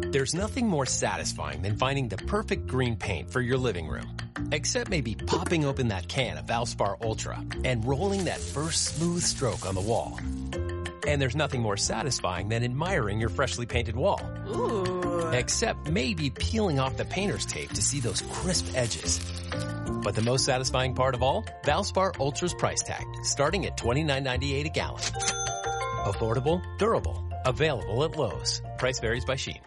There's nothing more satisfying than finding the perfect green paint for your living room. Except maybe popping open that can of Valspar Ultra and rolling that first smooth stroke on the wall. And there's nothing more satisfying than admiring your freshly painted wall. Ooh. Except maybe peeling off the painter's tape to see those crisp edges. But the most satisfying part of all? Valspar Ultra's price tag, starting at $29.98 a gallon. Affordable, durable, available at Lowe's. Price varies by Sheen.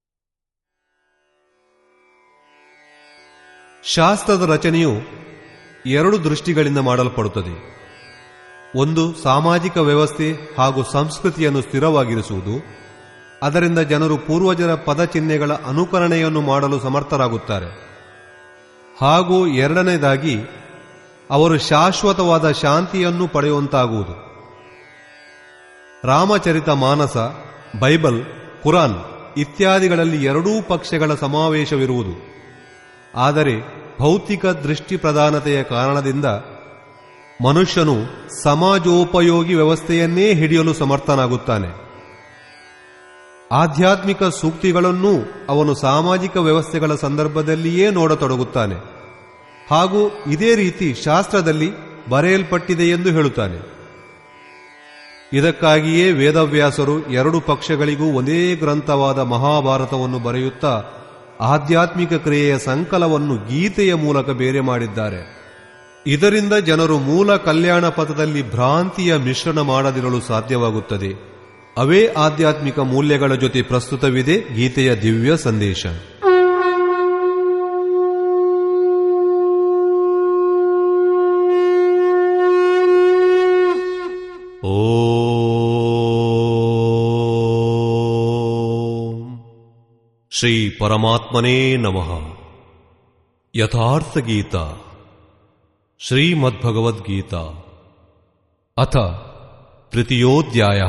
ಶಾಸ್ತ್ರದ ರಚನೆಯು ಎರಡು ದೃಷ್ಟಿಗಳಿಂದ ಮಾಡಲ್ಪಡುತ್ತದೆ ಒಂದು ಸಾಮಾಜಿಕ ವ್ಯವಸ್ಥೆ ಹಾಗೂ ಸಂಸ್ಕೃತಿಯನ್ನು ಸ್ಥಿರವಾಗಿರಿಸುವುದು ಅದರಿಂದ ಜನರು ಪೂರ್ವಜರ ಪದಚಿಹ್ನೆಗಳ ಅನುಕರಣೆಯನ್ನು ಮಾಡಲು ಸಮರ್ಥರಾಗುತ್ತಾರೆ ಹಾಗೂ ಎರಡನೇದಾಗಿ ಅವರು ಶಾಶ್ವತವಾದ ಶಾಂತಿಯನ್ನು ಪಡೆಯುವಂತಾಗುವುದು ರಾಮಚರಿತ ಮಾನಸ ಬೈಬಲ್ ಕುರಾನ್ ಇತ್ಯಾದಿಗಳಲ್ಲಿ ಎರಡೂ ಪಕ್ಷಗಳ ಸಮಾವೇಶವಿರುವುದು ಆದರೆ ಭೌತಿಕ ದೃಷ್ಟಿ ಪ್ರಧಾನತೆಯ ಕಾರಣದಿಂದ ಮನುಷ್ಯನು ಸಮಾಜೋಪಯೋಗಿ ವ್ಯವಸ್ಥೆಯನ್ನೇ ಹಿಡಿಯಲು ಸಮರ್ಥನಾಗುತ್ತಾನೆ ಆಧ್ಯಾತ್ಮಿಕ ಸೂಕ್ತಿಗಳನ್ನೂ ಅವನು ಸಾಮಾಜಿಕ ವ್ಯವಸ್ಥೆಗಳ ಸಂದರ್ಭದಲ್ಲಿಯೇ ನೋಡತೊಡಗುತ್ತಾನೆ ಹಾಗೂ ಇದೇ ರೀತಿ ಶಾಸ್ತ್ರದಲ್ಲಿ ಬರೆಯಲ್ಪಟ್ಟಿದೆ ಎಂದು ಹೇಳುತ್ತಾನೆ ಇದಕ್ಕಾಗಿಯೇ ವೇದವ್ಯಾಸರು ಎರಡು ಪಕ್ಷಗಳಿಗೂ ಒಂದೇ ಗ್ರಂಥವಾದ ಮಹಾಭಾರತವನ್ನು ಬರೆಯುತ್ತಾ ಆಧ್ಯಾತ್ಮಿಕ ಕ್ರಿಯೆಯ ಸಂಕಲವನ್ನು ಗೀತೆಯ ಮೂಲಕ ಬೇರೆ ಮಾಡಿದ್ದಾರೆ ಇದರಿಂದ ಜನರು ಮೂಲ ಕಲ್ಯಾಣ ಪಥದಲ್ಲಿ ಭ್ರಾಂತಿಯ ಮಿಶ್ರಣ ಮಾಡದಿರಲು ಸಾಧ್ಯವಾಗುತ್ತದೆ ಅವೇ ಆಧ್ಯಾತ್ಮಿಕ ಮೂಲ್ಯಗಳ ಜೊತೆ ಪ್ರಸ್ತುತವಿದೆ ಗೀತೆಯ ದಿವ್ಯ ಸಂದೇಶ ಓಂ ಶ್ರೀ ಪರಮಾತ್ಮನೇ ನಮಃ ಯಥಾರ್ಥ ಗೀತಾ ಶ್ರೀಮದ್ಭಗವದ್ಗೀತಾ ಅಥ ತೃತೀಯೋಧ್ಯಾಯ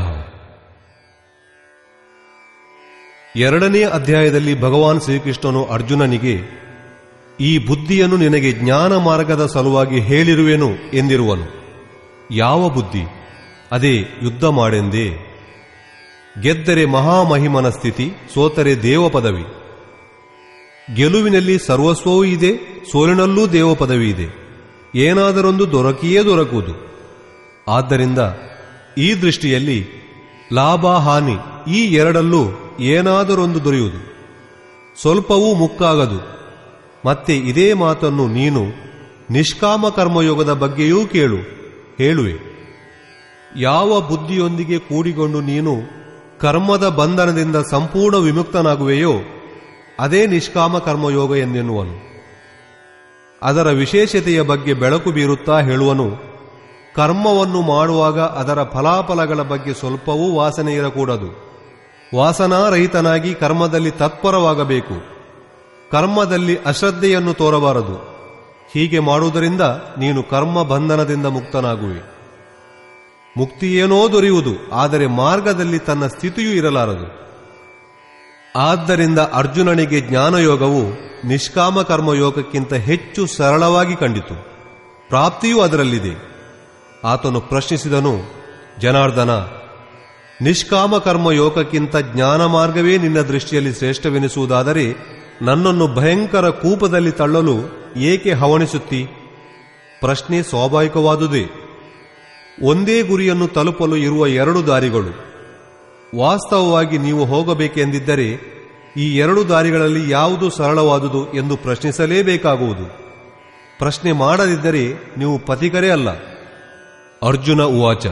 ಎರಡನೇ ಅಧ್ಯಾಯದಲ್ಲಿ ಭಗವಾನ್ ಶ್ರೀಕೃಷ್ಣನು ಅರ್ಜುನನಿಗೆ ಈ ಬುದ್ಧಿಯನ್ನು ನಿನಗೆ ಜ್ಞಾನ ಮಾರ್ಗದ ಸಲುವಾಗಿ ಹೇಳಿರುವೆನು ಎಂದಿರುವನು ಯಾವ ಬುದ್ಧಿ ಅದೇ ಯುದ್ಧ ಮಾಡೆಂದೇ ಗೆದ್ದರೆ ಮಹಾಮಹಿಮನ ಸ್ಥಿತಿ ಸೋತರೆ ದೇವ ಪದವಿ ಗೆಲುವಿನಲ್ಲಿ ಸರ್ವಸ್ವವೂ ಇದೆ ಸೋಲಿನಲ್ಲೂ ದೇವ ಪದವಿ ಇದೆ ಏನಾದರೊಂದು ದೊರಕಿಯೇ ದೊರಕುವುದು ಆದ್ದರಿಂದ ಈ ದೃಷ್ಟಿಯಲ್ಲಿ ಲಾಭ ಹಾನಿ ಈ ಎರಡಲ್ಲೂ ಏನಾದರೊಂದು ದೊರೆಯುವುದು ಸ್ವಲ್ಪವೂ ಮುಕ್ಕಾಗದು ಮತ್ತೆ ಇದೇ ಮಾತನ್ನು ನೀನು ನಿಷ್ಕಾಮ ಕರ್ಮಯೋಗದ ಬಗ್ಗೆಯೂ ಕೇಳು ಹೇಳುವೆ ಯಾವ ಬುದ್ಧಿಯೊಂದಿಗೆ ಕೂಡಿಕೊಂಡು ನೀನು ಕರ್ಮದ ಬಂಧನದಿಂದ ಸಂಪೂರ್ಣ ವಿಮುಕ್ತನಾಗುವೆಯೋ ಅದೇ ನಿಷ್ಕಾಮ ಕರ್ಮಯೋಗ ಎಂದೆನ್ನುವನು ಅದರ ವಿಶೇಷತೆಯ ಬಗ್ಗೆ ಬೆಳಕು ಬೀರುತ್ತಾ ಹೇಳುವನು ಕರ್ಮವನ್ನು ಮಾಡುವಾಗ ಅದರ ಫಲಾಫಲಗಳ ಬಗ್ಗೆ ಸ್ವಲ್ಪವೂ ವಾಸನೆ ಇರಕೂಡದು ವಾಸನಾರಹಿತನಾಗಿ ಕರ್ಮದಲ್ಲಿ ತತ್ಪರವಾಗಬೇಕು ಕರ್ಮದಲ್ಲಿ ಅಶ್ರದ್ಧೆಯನ್ನು ತೋರಬಾರದು ಹೀಗೆ ಮಾಡುವುದರಿಂದ ನೀನು ಕರ್ಮ ಬಂಧನದಿಂದ ಮುಕ್ತನಾಗುವೆ ಮುಕ್ತಿಯೇನೋ ದೊರೆಯುವುದು ಆದರೆ ಮಾರ್ಗದಲ್ಲಿ ತನ್ನ ಸ್ಥಿತಿಯೂ ಇರಲಾರದು ಆದ್ದರಿಂದ ಅರ್ಜುನನಿಗೆ ಜ್ಞಾನಯೋಗವು ನಿಷ್ಕಾಮ ಕರ್ಮಯೋಗಕ್ಕಿಂತ ಹೆಚ್ಚು ಸರಳವಾಗಿ ಕಂಡಿತು ಪ್ರಾಪ್ತಿಯೂ ಅದರಲ್ಲಿದೆ ಆತನು ಪ್ರಶ್ನಿಸಿದನು ಜನಾರ್ದನ ನಿಷ್ಕಾಮ ಕರ್ಮಯೋಗಕ್ಕಿಂತ ಜ್ಞಾನ ಮಾರ್ಗವೇ ನಿನ್ನ ದೃಷ್ಟಿಯಲ್ಲಿ ಶ್ರೇಷ್ಠವೆನಿಸುವುದಾದರೆ ನನ್ನನ್ನು ಭಯಂಕರ ಕೂಪದಲ್ಲಿ ತಳ್ಳಲು ಏಕೆ ಹವಣಿಸುತ್ತಿ ಪ್ರಶ್ನೆ ಸ್ವಾಭಾವಿಕವಾದುದೇ ಒಂದೇ ಗುರಿಯನ್ನು ತಲುಪಲು ಇರುವ ಎರಡು ದಾರಿಗಳು ವಾಸ್ತವವಾಗಿ ನೀವು ಹೋಗಬೇಕೆಂದಿದ್ದರೆ ಈ ಎರಡು ದಾರಿಗಳಲ್ಲಿ ಯಾವುದು ಸರಳವಾದುದು ಎಂದು ಪ್ರಶ್ನಿಸಲೇಬೇಕಾಗುವುದು ಪ್ರಶ್ನೆ ಮಾಡದಿದ್ದರೆ ನೀವು ಪಥಿಕರೇ ಅಲ್ಲ ಅರ್ಜುನ ಉವಾಚ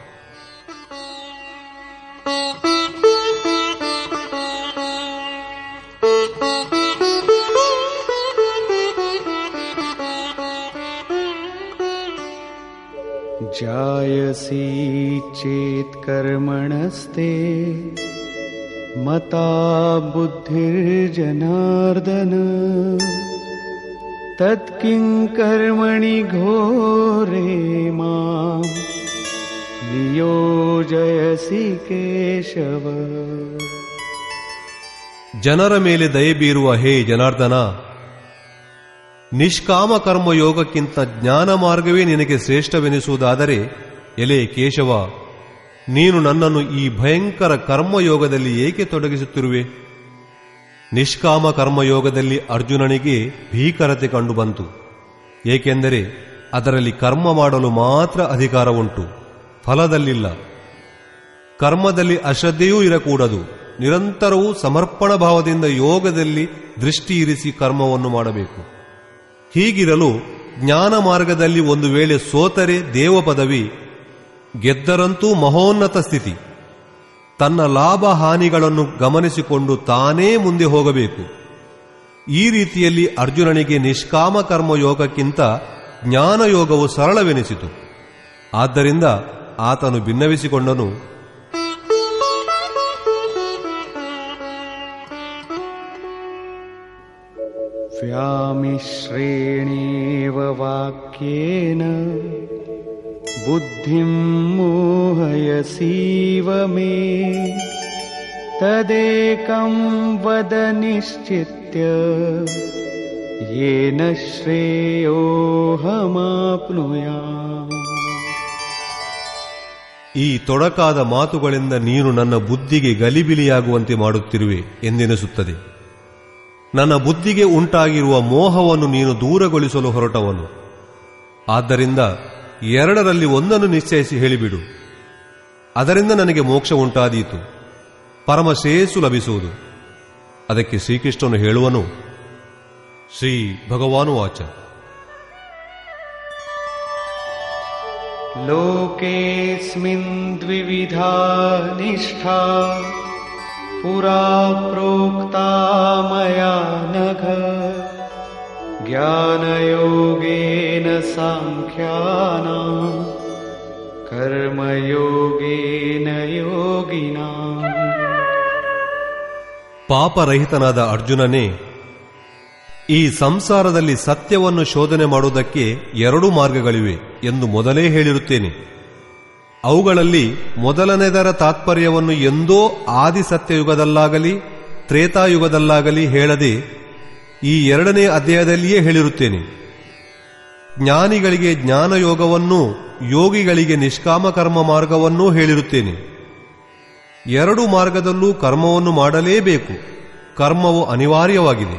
जायसी चेत् कर्मणस्ते मता बुद्धिर्जनार्दन तत्किं कर्मणि घोरे माम् नियोजयसि केशव ಜನರ ಮೇಲೆ ದಯೆ ಬೀರುವ ಹೇ ಜನಾರ್ದನ ನಿಷ್ಕಾಮ ಕರ್ಮಯೋಗಕ್ಕಿಂತ ಜ್ಞಾನ ಮಾರ್ಗವೇ ನಿನಗೆ ಶ್ರೇಷ್ಠವೆನಿಸುವುದಾದರೆ ಎಲೆ ಕೇಶವ ನೀನು ನನ್ನನ್ನು ಈ ಭಯಂಕರ ಕರ್ಮಯೋಗದಲ್ಲಿ ಏಕೆ ತೊಡಗಿಸುತ್ತಿರುವೆ ನಿಷ್ಕಾಮ ಕರ್ಮಯೋಗದಲ್ಲಿ ಅರ್ಜುನನಿಗೆ ಭೀಕರತೆ ಕಂಡುಬಂತು ಏಕೆಂದರೆ ಅದರಲ್ಲಿ ಕರ್ಮ ಮಾಡಲು ಮಾತ್ರ ಅಧಿಕಾರ ಉಂಟು ಫಲದಲ್ಲಿಲ್ಲ ಕರ್ಮದಲ್ಲಿ ಅಶ್ರದ್ಧೆಯೂ ಇರಕೂಡದು ನಿರಂತರವೂ ಸಮರ್ಪಣ ಭಾವದಿಂದ ಯೋಗದಲ್ಲಿ ದೃಷ್ಟಿ ಇರಿಸಿ ಕರ್ಮವನ್ನು ಮಾಡಬೇಕು ಹೀಗಿರಲು ಜ್ಞಾನ ಮಾರ್ಗದಲ್ಲಿ ಒಂದು ವೇಳೆ ಸೋತರೆ ದೇವ ಪದವಿ ಗೆದ್ದರಂತೂ ಮಹೋನ್ನತ ಸ್ಥಿತಿ ತನ್ನ ಲಾಭ ಹಾನಿಗಳನ್ನು ಗಮನಿಸಿಕೊಂಡು ತಾನೇ ಮುಂದೆ ಹೋಗಬೇಕು ಈ ರೀತಿಯಲ್ಲಿ ಅರ್ಜುನನಿಗೆ ನಿಷ್ಕಾಮ ಕರ್ಮ ಯೋಗಕ್ಕಿಂತ ಜ್ಞಾನಯೋಗವು ಸರಳವೆನಿಸಿತು ಆದ್ದರಿಂದ ಆತನು ಭಿನ್ನವಿಸಿಕೊಂಡನು व्यामिश्रेणेव वाक्येन बुद्धिं मोहयसीव मे तदेकं वद निश्चित्य येन श्रेयोऽहमाप्नुयाम् ಈ ತೊಡಕಾದ ಮಾತುಗಳಿಂದ ನೀನು ನನ್ನ ಬುದ್ಧಿಗೆ ಗಲಿಬಿಲಿಯಾಗುವಂತೆ ಮಾಡುತ್ತಿರುವೆ ಎಂದೆನಿಸುತ್ತದೆ ನನ್ನ ಬುದ್ಧಿಗೆ ಉಂಟಾಗಿರುವ ಮೋಹವನ್ನು ನೀನು ದೂರಗೊಳಿಸಲು ಹೊರಟವನು ಆದ್ದರಿಂದ ಎರಡರಲ್ಲಿ ಒಂದನ್ನು ನಿಶ್ಚಯಿಸಿ ಹೇಳಿಬಿಡು ಅದರಿಂದ ನನಗೆ ಮೋಕ್ಷ ಉಂಟಾದೀತು ಪರಮ ಶ್ರೇಯಸ್ಸು ಲಭಿಸುವುದು ಅದಕ್ಕೆ ಶ್ರೀಕೃಷ್ಣನು ಹೇಳುವನು ಶ್ರೀ ಭಗವಾನು ವಾಚ लोकेऽस्मिन् द्विविधा निष्ठा पुरा प्रोक्ता मया नघ ज्ञानयोगेन साङ्ख्यानाम् कर्मयोगेन योगिनाम् ಪಾಪರಹಿತನಾದ ಅರ್ಜುನನೇ ಈ ಸಂಸಾರದಲ್ಲಿ ಸತ್ಯವನ್ನು ಶೋಧನೆ ಮಾಡುವುದಕ್ಕೆ ಎರಡು ಮಾರ್ಗಗಳಿವೆ ಎಂದು ಮೊದಲೇ ಹೇಳಿರುತ್ತೇನೆ ಅವುಗಳಲ್ಲಿ ಮೊದಲನೆದರ ತಾತ್ಪರ್ಯವನ್ನು ಎಂದೋ ಆದಿ ಸತ್ಯಯುಗದಲ್ಲಾಗಲಿ ತ್ರೇತಾಯುಗದಲ್ಲಾಗಲಿ ಹೇಳದೆ ಈ ಎರಡನೇ ಅಧ್ಯಾಯದಲ್ಲಿಯೇ ಹೇಳಿರುತ್ತೇನೆ ಜ್ಞಾನಿಗಳಿಗೆ ಜ್ಞಾನಯೋಗವನ್ನೂ ಯೋಗಿಗಳಿಗೆ ನಿಷ್ಕಾಮ ಕರ್ಮ ಮಾರ್ಗವನ್ನೂ ಹೇಳಿರುತ್ತೇನೆ ಎರಡು ಮಾರ್ಗದಲ್ಲೂ ಕರ್ಮವನ್ನು ಮಾಡಲೇಬೇಕು ಕರ್ಮವು ಅನಿವಾರ್ಯವಾಗಿದೆ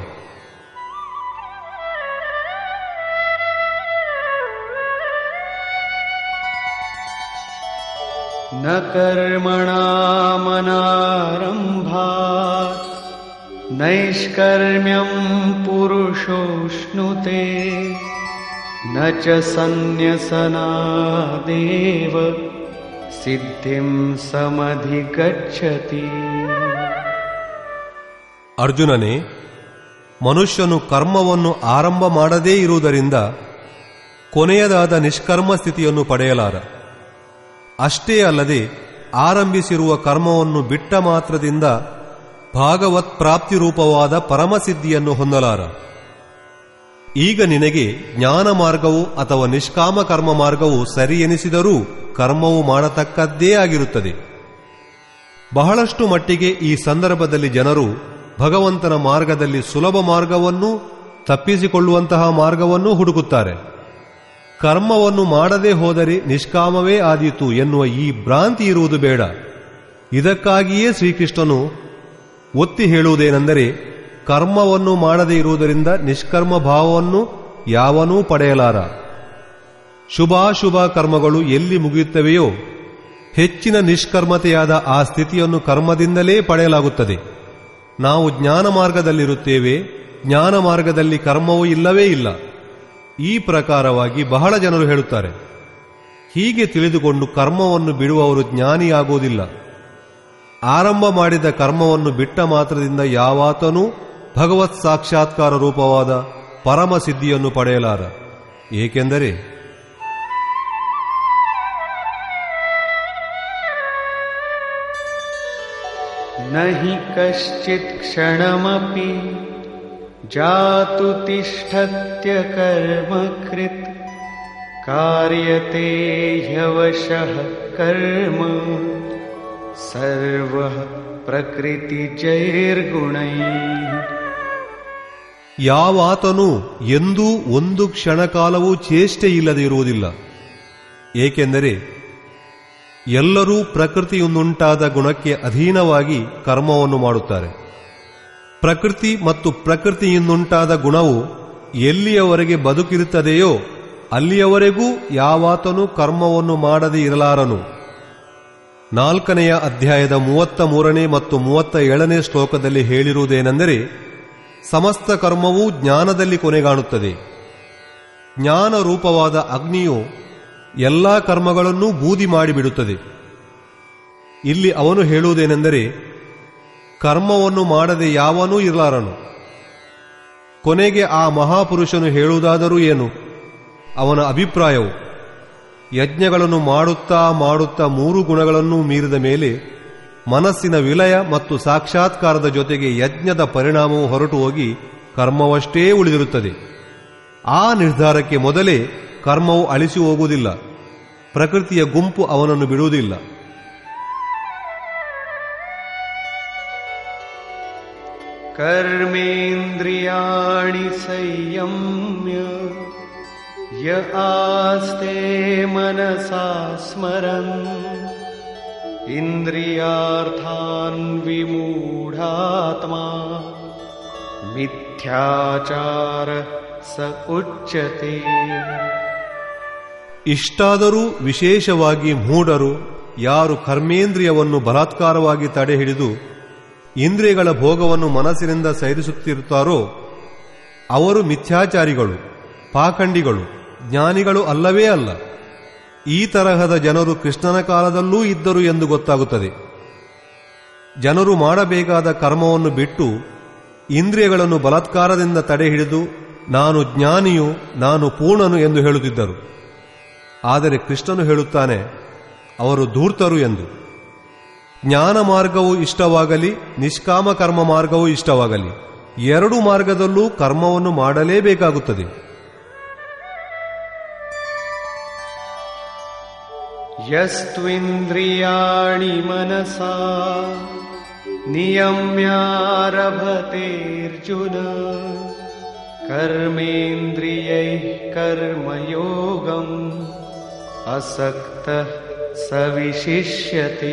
न कर्मणामनारम्भात् नैष्कर्म्यम् पुरुषोऽश्नुते न च सन्न्यसनादेव सिद्धिं समधिगच्छति ಅರ್ಜುನನೇ ಮನುಷ್ಯನು ಕರ್ಮವನ್ನು ಆರಂಭ ಮಾಡದೇ ಇರುವುದರಿಂದ ಕೊನೆಯದಾದ ನಿಷ್ಕರ್ಮ ಸ್ಥಿತಿಯನ್ನು ಪಡೆಯಲಾರ ಅಷ್ಟೇ ಅಲ್ಲದೆ ಆರಂಭಿಸಿರುವ ಕರ್ಮವನ್ನು ಬಿಟ್ಟ ಮಾತ್ರದಿಂದ ಭಾಗವತ್ ಪ್ರಾಪ್ತಿ ರೂಪವಾದ ಪರಮಸಿದ್ಧಿಯನ್ನು ಹೊಂದಲಾರ ಈಗ ನಿನಗೆ ಜ್ಞಾನ ಮಾರ್ಗವು ಅಥವಾ ನಿಷ್ಕಾಮ ಕರ್ಮ ಮಾರ್ಗವು ಸರಿ ಎನಿಸಿದರೂ ಕರ್ಮವು ಮಾಡತಕ್ಕದ್ದೇ ಆಗಿರುತ್ತದೆ ಬಹಳಷ್ಟು ಮಟ್ಟಿಗೆ ಈ ಸಂದರ್ಭದಲ್ಲಿ ಜನರು ಭಗವಂತನ ಮಾರ್ಗದಲ್ಲಿ ಸುಲಭ ಮಾರ್ಗವನ್ನು ತಪ್ಪಿಸಿಕೊಳ್ಳುವಂತಹ ಮಾರ್ಗವನ್ನು ಹುಡುಕುತ್ತಾರೆ ಕರ್ಮವನ್ನು ಮಾಡದೆ ಹೋದರೆ ನಿಷ್ಕಾಮವೇ ಆದೀತು ಎನ್ನುವ ಈ ಭ್ರಾಂತಿ ಇರುವುದು ಬೇಡ ಇದಕ್ಕಾಗಿಯೇ ಶ್ರೀಕೃಷ್ಣನು ಒತ್ತಿ ಹೇಳುವುದೇನೆಂದರೆ ಕರ್ಮವನ್ನು ಮಾಡದೇ ಇರುವುದರಿಂದ ನಿಷ್ಕರ್ಮ ಭಾವವನ್ನು ಯಾವನೂ ಪಡೆಯಲಾರ ಶುಭಾಶುಭ ಕರ್ಮಗಳು ಎಲ್ಲಿ ಮುಗಿಯುತ್ತವೆಯೋ ಹೆಚ್ಚಿನ ನಿಷ್ಕರ್ಮತೆಯಾದ ಆ ಸ್ಥಿತಿಯನ್ನು ಕರ್ಮದಿಂದಲೇ ಪಡೆಯಲಾಗುತ್ತದೆ ನಾವು ಜ್ಞಾನ ಮಾರ್ಗದಲ್ಲಿರುತ್ತೇವೆ ಜ್ಞಾನ ಮಾರ್ಗದಲ್ಲಿ ಕರ್ಮವೂ ಇಲ್ಲವೇ ಇಲ್ಲ ಈ ಪ್ರಕಾರವಾಗಿ ಬಹಳ ಜನರು ಹೇಳುತ್ತಾರೆ ಹೀಗೆ ತಿಳಿದುಕೊಂಡು ಕರ್ಮವನ್ನು ಬಿಡುವವರು ಜ್ಞಾನಿಯಾಗುವುದಿಲ್ಲ ಆರಂಭ ಮಾಡಿದ ಕರ್ಮವನ್ನು ಬಿಟ್ಟ ಮಾತ್ರದಿಂದ ಯಾವಾತನೂ ಭಗವತ್ ಸಾಕ್ಷಾತ್ಕಾರ ರೂಪವಾದ ಪರಮ ಸಿದ್ಧಿಯನ್ನು ಪಡೆಯಲಾರ ಏಕೆಂದರೆ न हि कश्चित् क्षणमपि जातु तिष्ठत्य कर्मकृत् कार्यते ह्यवशः कर्म सर्वः प्रकृतिजैर्गुणैः ಯಾವಾತನೂ ಎಂದೂ ಒಂದು ಕ್ಷಣಕಾಲವೂ ಚೇಷ್ಟೆ ಇಲ್ಲದೆ ಇರುವುದಿಲ್ಲ ಏಕೆಂದರೆ ಎಲ್ಲರೂ ಪ್ರಕೃತಿಯೊಂದುಂಟಾದ ಗುಣಕ್ಕೆ ಅಧೀನವಾಗಿ ಕರ್ಮವನ್ನು ಮಾಡುತ್ತಾರೆ ಪ್ರಕೃತಿ ಮತ್ತು ಪ್ರಕೃತಿಯಿಂದುಂಟಾದ ಗುಣವು ಎಲ್ಲಿಯವರೆಗೆ ಬದುಕಿರುತ್ತದೆಯೋ ಅಲ್ಲಿಯವರೆಗೂ ಯಾವಾತನು ಕರ್ಮವನ್ನು ಮಾಡದೆ ಇರಲಾರನು ನಾಲ್ಕನೆಯ ಅಧ್ಯಾಯದ ಮೂವತ್ತ ಮೂರನೇ ಮತ್ತು ಮೂವತ್ತ ಏಳನೇ ಶ್ಲೋಕದಲ್ಲಿ ಹೇಳಿರುವುದೇನೆಂದರೆ ಸಮಸ್ತ ಕರ್ಮವೂ ಜ್ಞಾನದಲ್ಲಿ ಕೊನೆಗಾಣುತ್ತದೆ ಜ್ಞಾನ ರೂಪವಾದ ಅಗ್ನಿಯು ಎಲ್ಲಾ ಕರ್ಮಗಳನ್ನೂ ಬೂದಿ ಮಾಡಿಬಿಡುತ್ತದೆ ಇಲ್ಲಿ ಅವನು ಹೇಳುವುದೇನೆಂದರೆ ಕರ್ಮವನ್ನು ಮಾಡದೆ ಯಾವನೂ ಇರಲಾರನು ಕೊನೆಗೆ ಆ ಮಹಾಪುರುಷನು ಹೇಳುವುದಾದರೂ ಏನು ಅವನ ಅಭಿಪ್ರಾಯವು ಯಜ್ಞಗಳನ್ನು ಮಾಡುತ್ತಾ ಮಾಡುತ್ತಾ ಮೂರು ಗುಣಗಳನ್ನೂ ಮೀರಿದ ಮೇಲೆ ಮನಸ್ಸಿನ ವಿಲಯ ಮತ್ತು ಸಾಕ್ಷಾತ್ಕಾರದ ಜೊತೆಗೆ ಯಜ್ಞದ ಪರಿಣಾಮವು ಹೊರಟು ಹೋಗಿ ಕರ್ಮವಷ್ಟೇ ಉಳಿದಿರುತ್ತದೆ ಆ ನಿರ್ಧಾರಕ್ಕೆ ಮೊದಲೇ ಕರ್ಮವು ಅಳಿಸಿ ಹೋಗುವುದಿಲ್ಲ ಪ್ರಕೃತಿಯ ಗುಂಪು ಅವನನ್ನು ಬಿಡುವುದಿಲ್ಲ कर्मेन्द्रियाणि संयम्य य आस्ते मनसा स्मरन् इन्द्रियार्थान् विमूढात्मा मिथ्याचार स उच्यते ಇಷ್ಟಾದರೂ ವಿಶೇಷವಾಗಿ ಮೂಢರು ಯಾರು ಕರ್ಮೇಂದ್ರಿಯವನ್ನು ಬಲಾತ್ಕಾರವಾಗಿ ತಡೆಹಿಡಿದು ಇಂದ್ರಿಯಗಳ ಭೋಗವನ್ನು ಮನಸ್ಸಿನಿಂದ ಸೈರಿಸುತ್ತಿರುತ್ತಾರೋ ಅವರು ಮಿಥ್ಯಾಚಾರಿಗಳು ಪಾಖಂಡಿಗಳು ಜ್ಞಾನಿಗಳು ಅಲ್ಲವೇ ಅಲ್ಲ ಈ ತರಹದ ಜನರು ಕೃಷ್ಣನ ಕಾಲದಲ್ಲೂ ಇದ್ದರು ಎಂದು ಗೊತ್ತಾಗುತ್ತದೆ ಜನರು ಮಾಡಬೇಕಾದ ಕರ್ಮವನ್ನು ಬಿಟ್ಟು ಇಂದ್ರಿಯಗಳನ್ನು ಬಲಾತ್ಕಾರದಿಂದ ತಡೆಹಿಡಿದು ನಾನು ಜ್ಞಾನಿಯು ನಾನು ಪೂರ್ಣನು ಎಂದು ಹೇಳುತ್ತಿದ್ದರು ಆದರೆ ಕೃಷ್ಣನು ಹೇಳುತ್ತಾನೆ ಅವರು ಧೂರ್ತರು ಎಂದು ಜ್ಞಾನ ಮಾರ್ಗವು ಇಷ್ಟವಾಗಲಿ ನಿಷ್ಕಾಮ ಕರ್ಮ ಮಾರ್ಗವೂ ಇಷ್ಟವಾಗಲಿ ಎರಡು ಮಾರ್ಗದಲ್ಲೂ ಕರ್ಮವನ್ನು ಮಾಡಲೇಬೇಕಾಗುತ್ತದೆ यस्त्विन्द्रियाणि मनसा नियम्यारभतेऽर्जुन कर्मेन्द्रियैः कर्मयोगम् असक्तः स विशिष्यते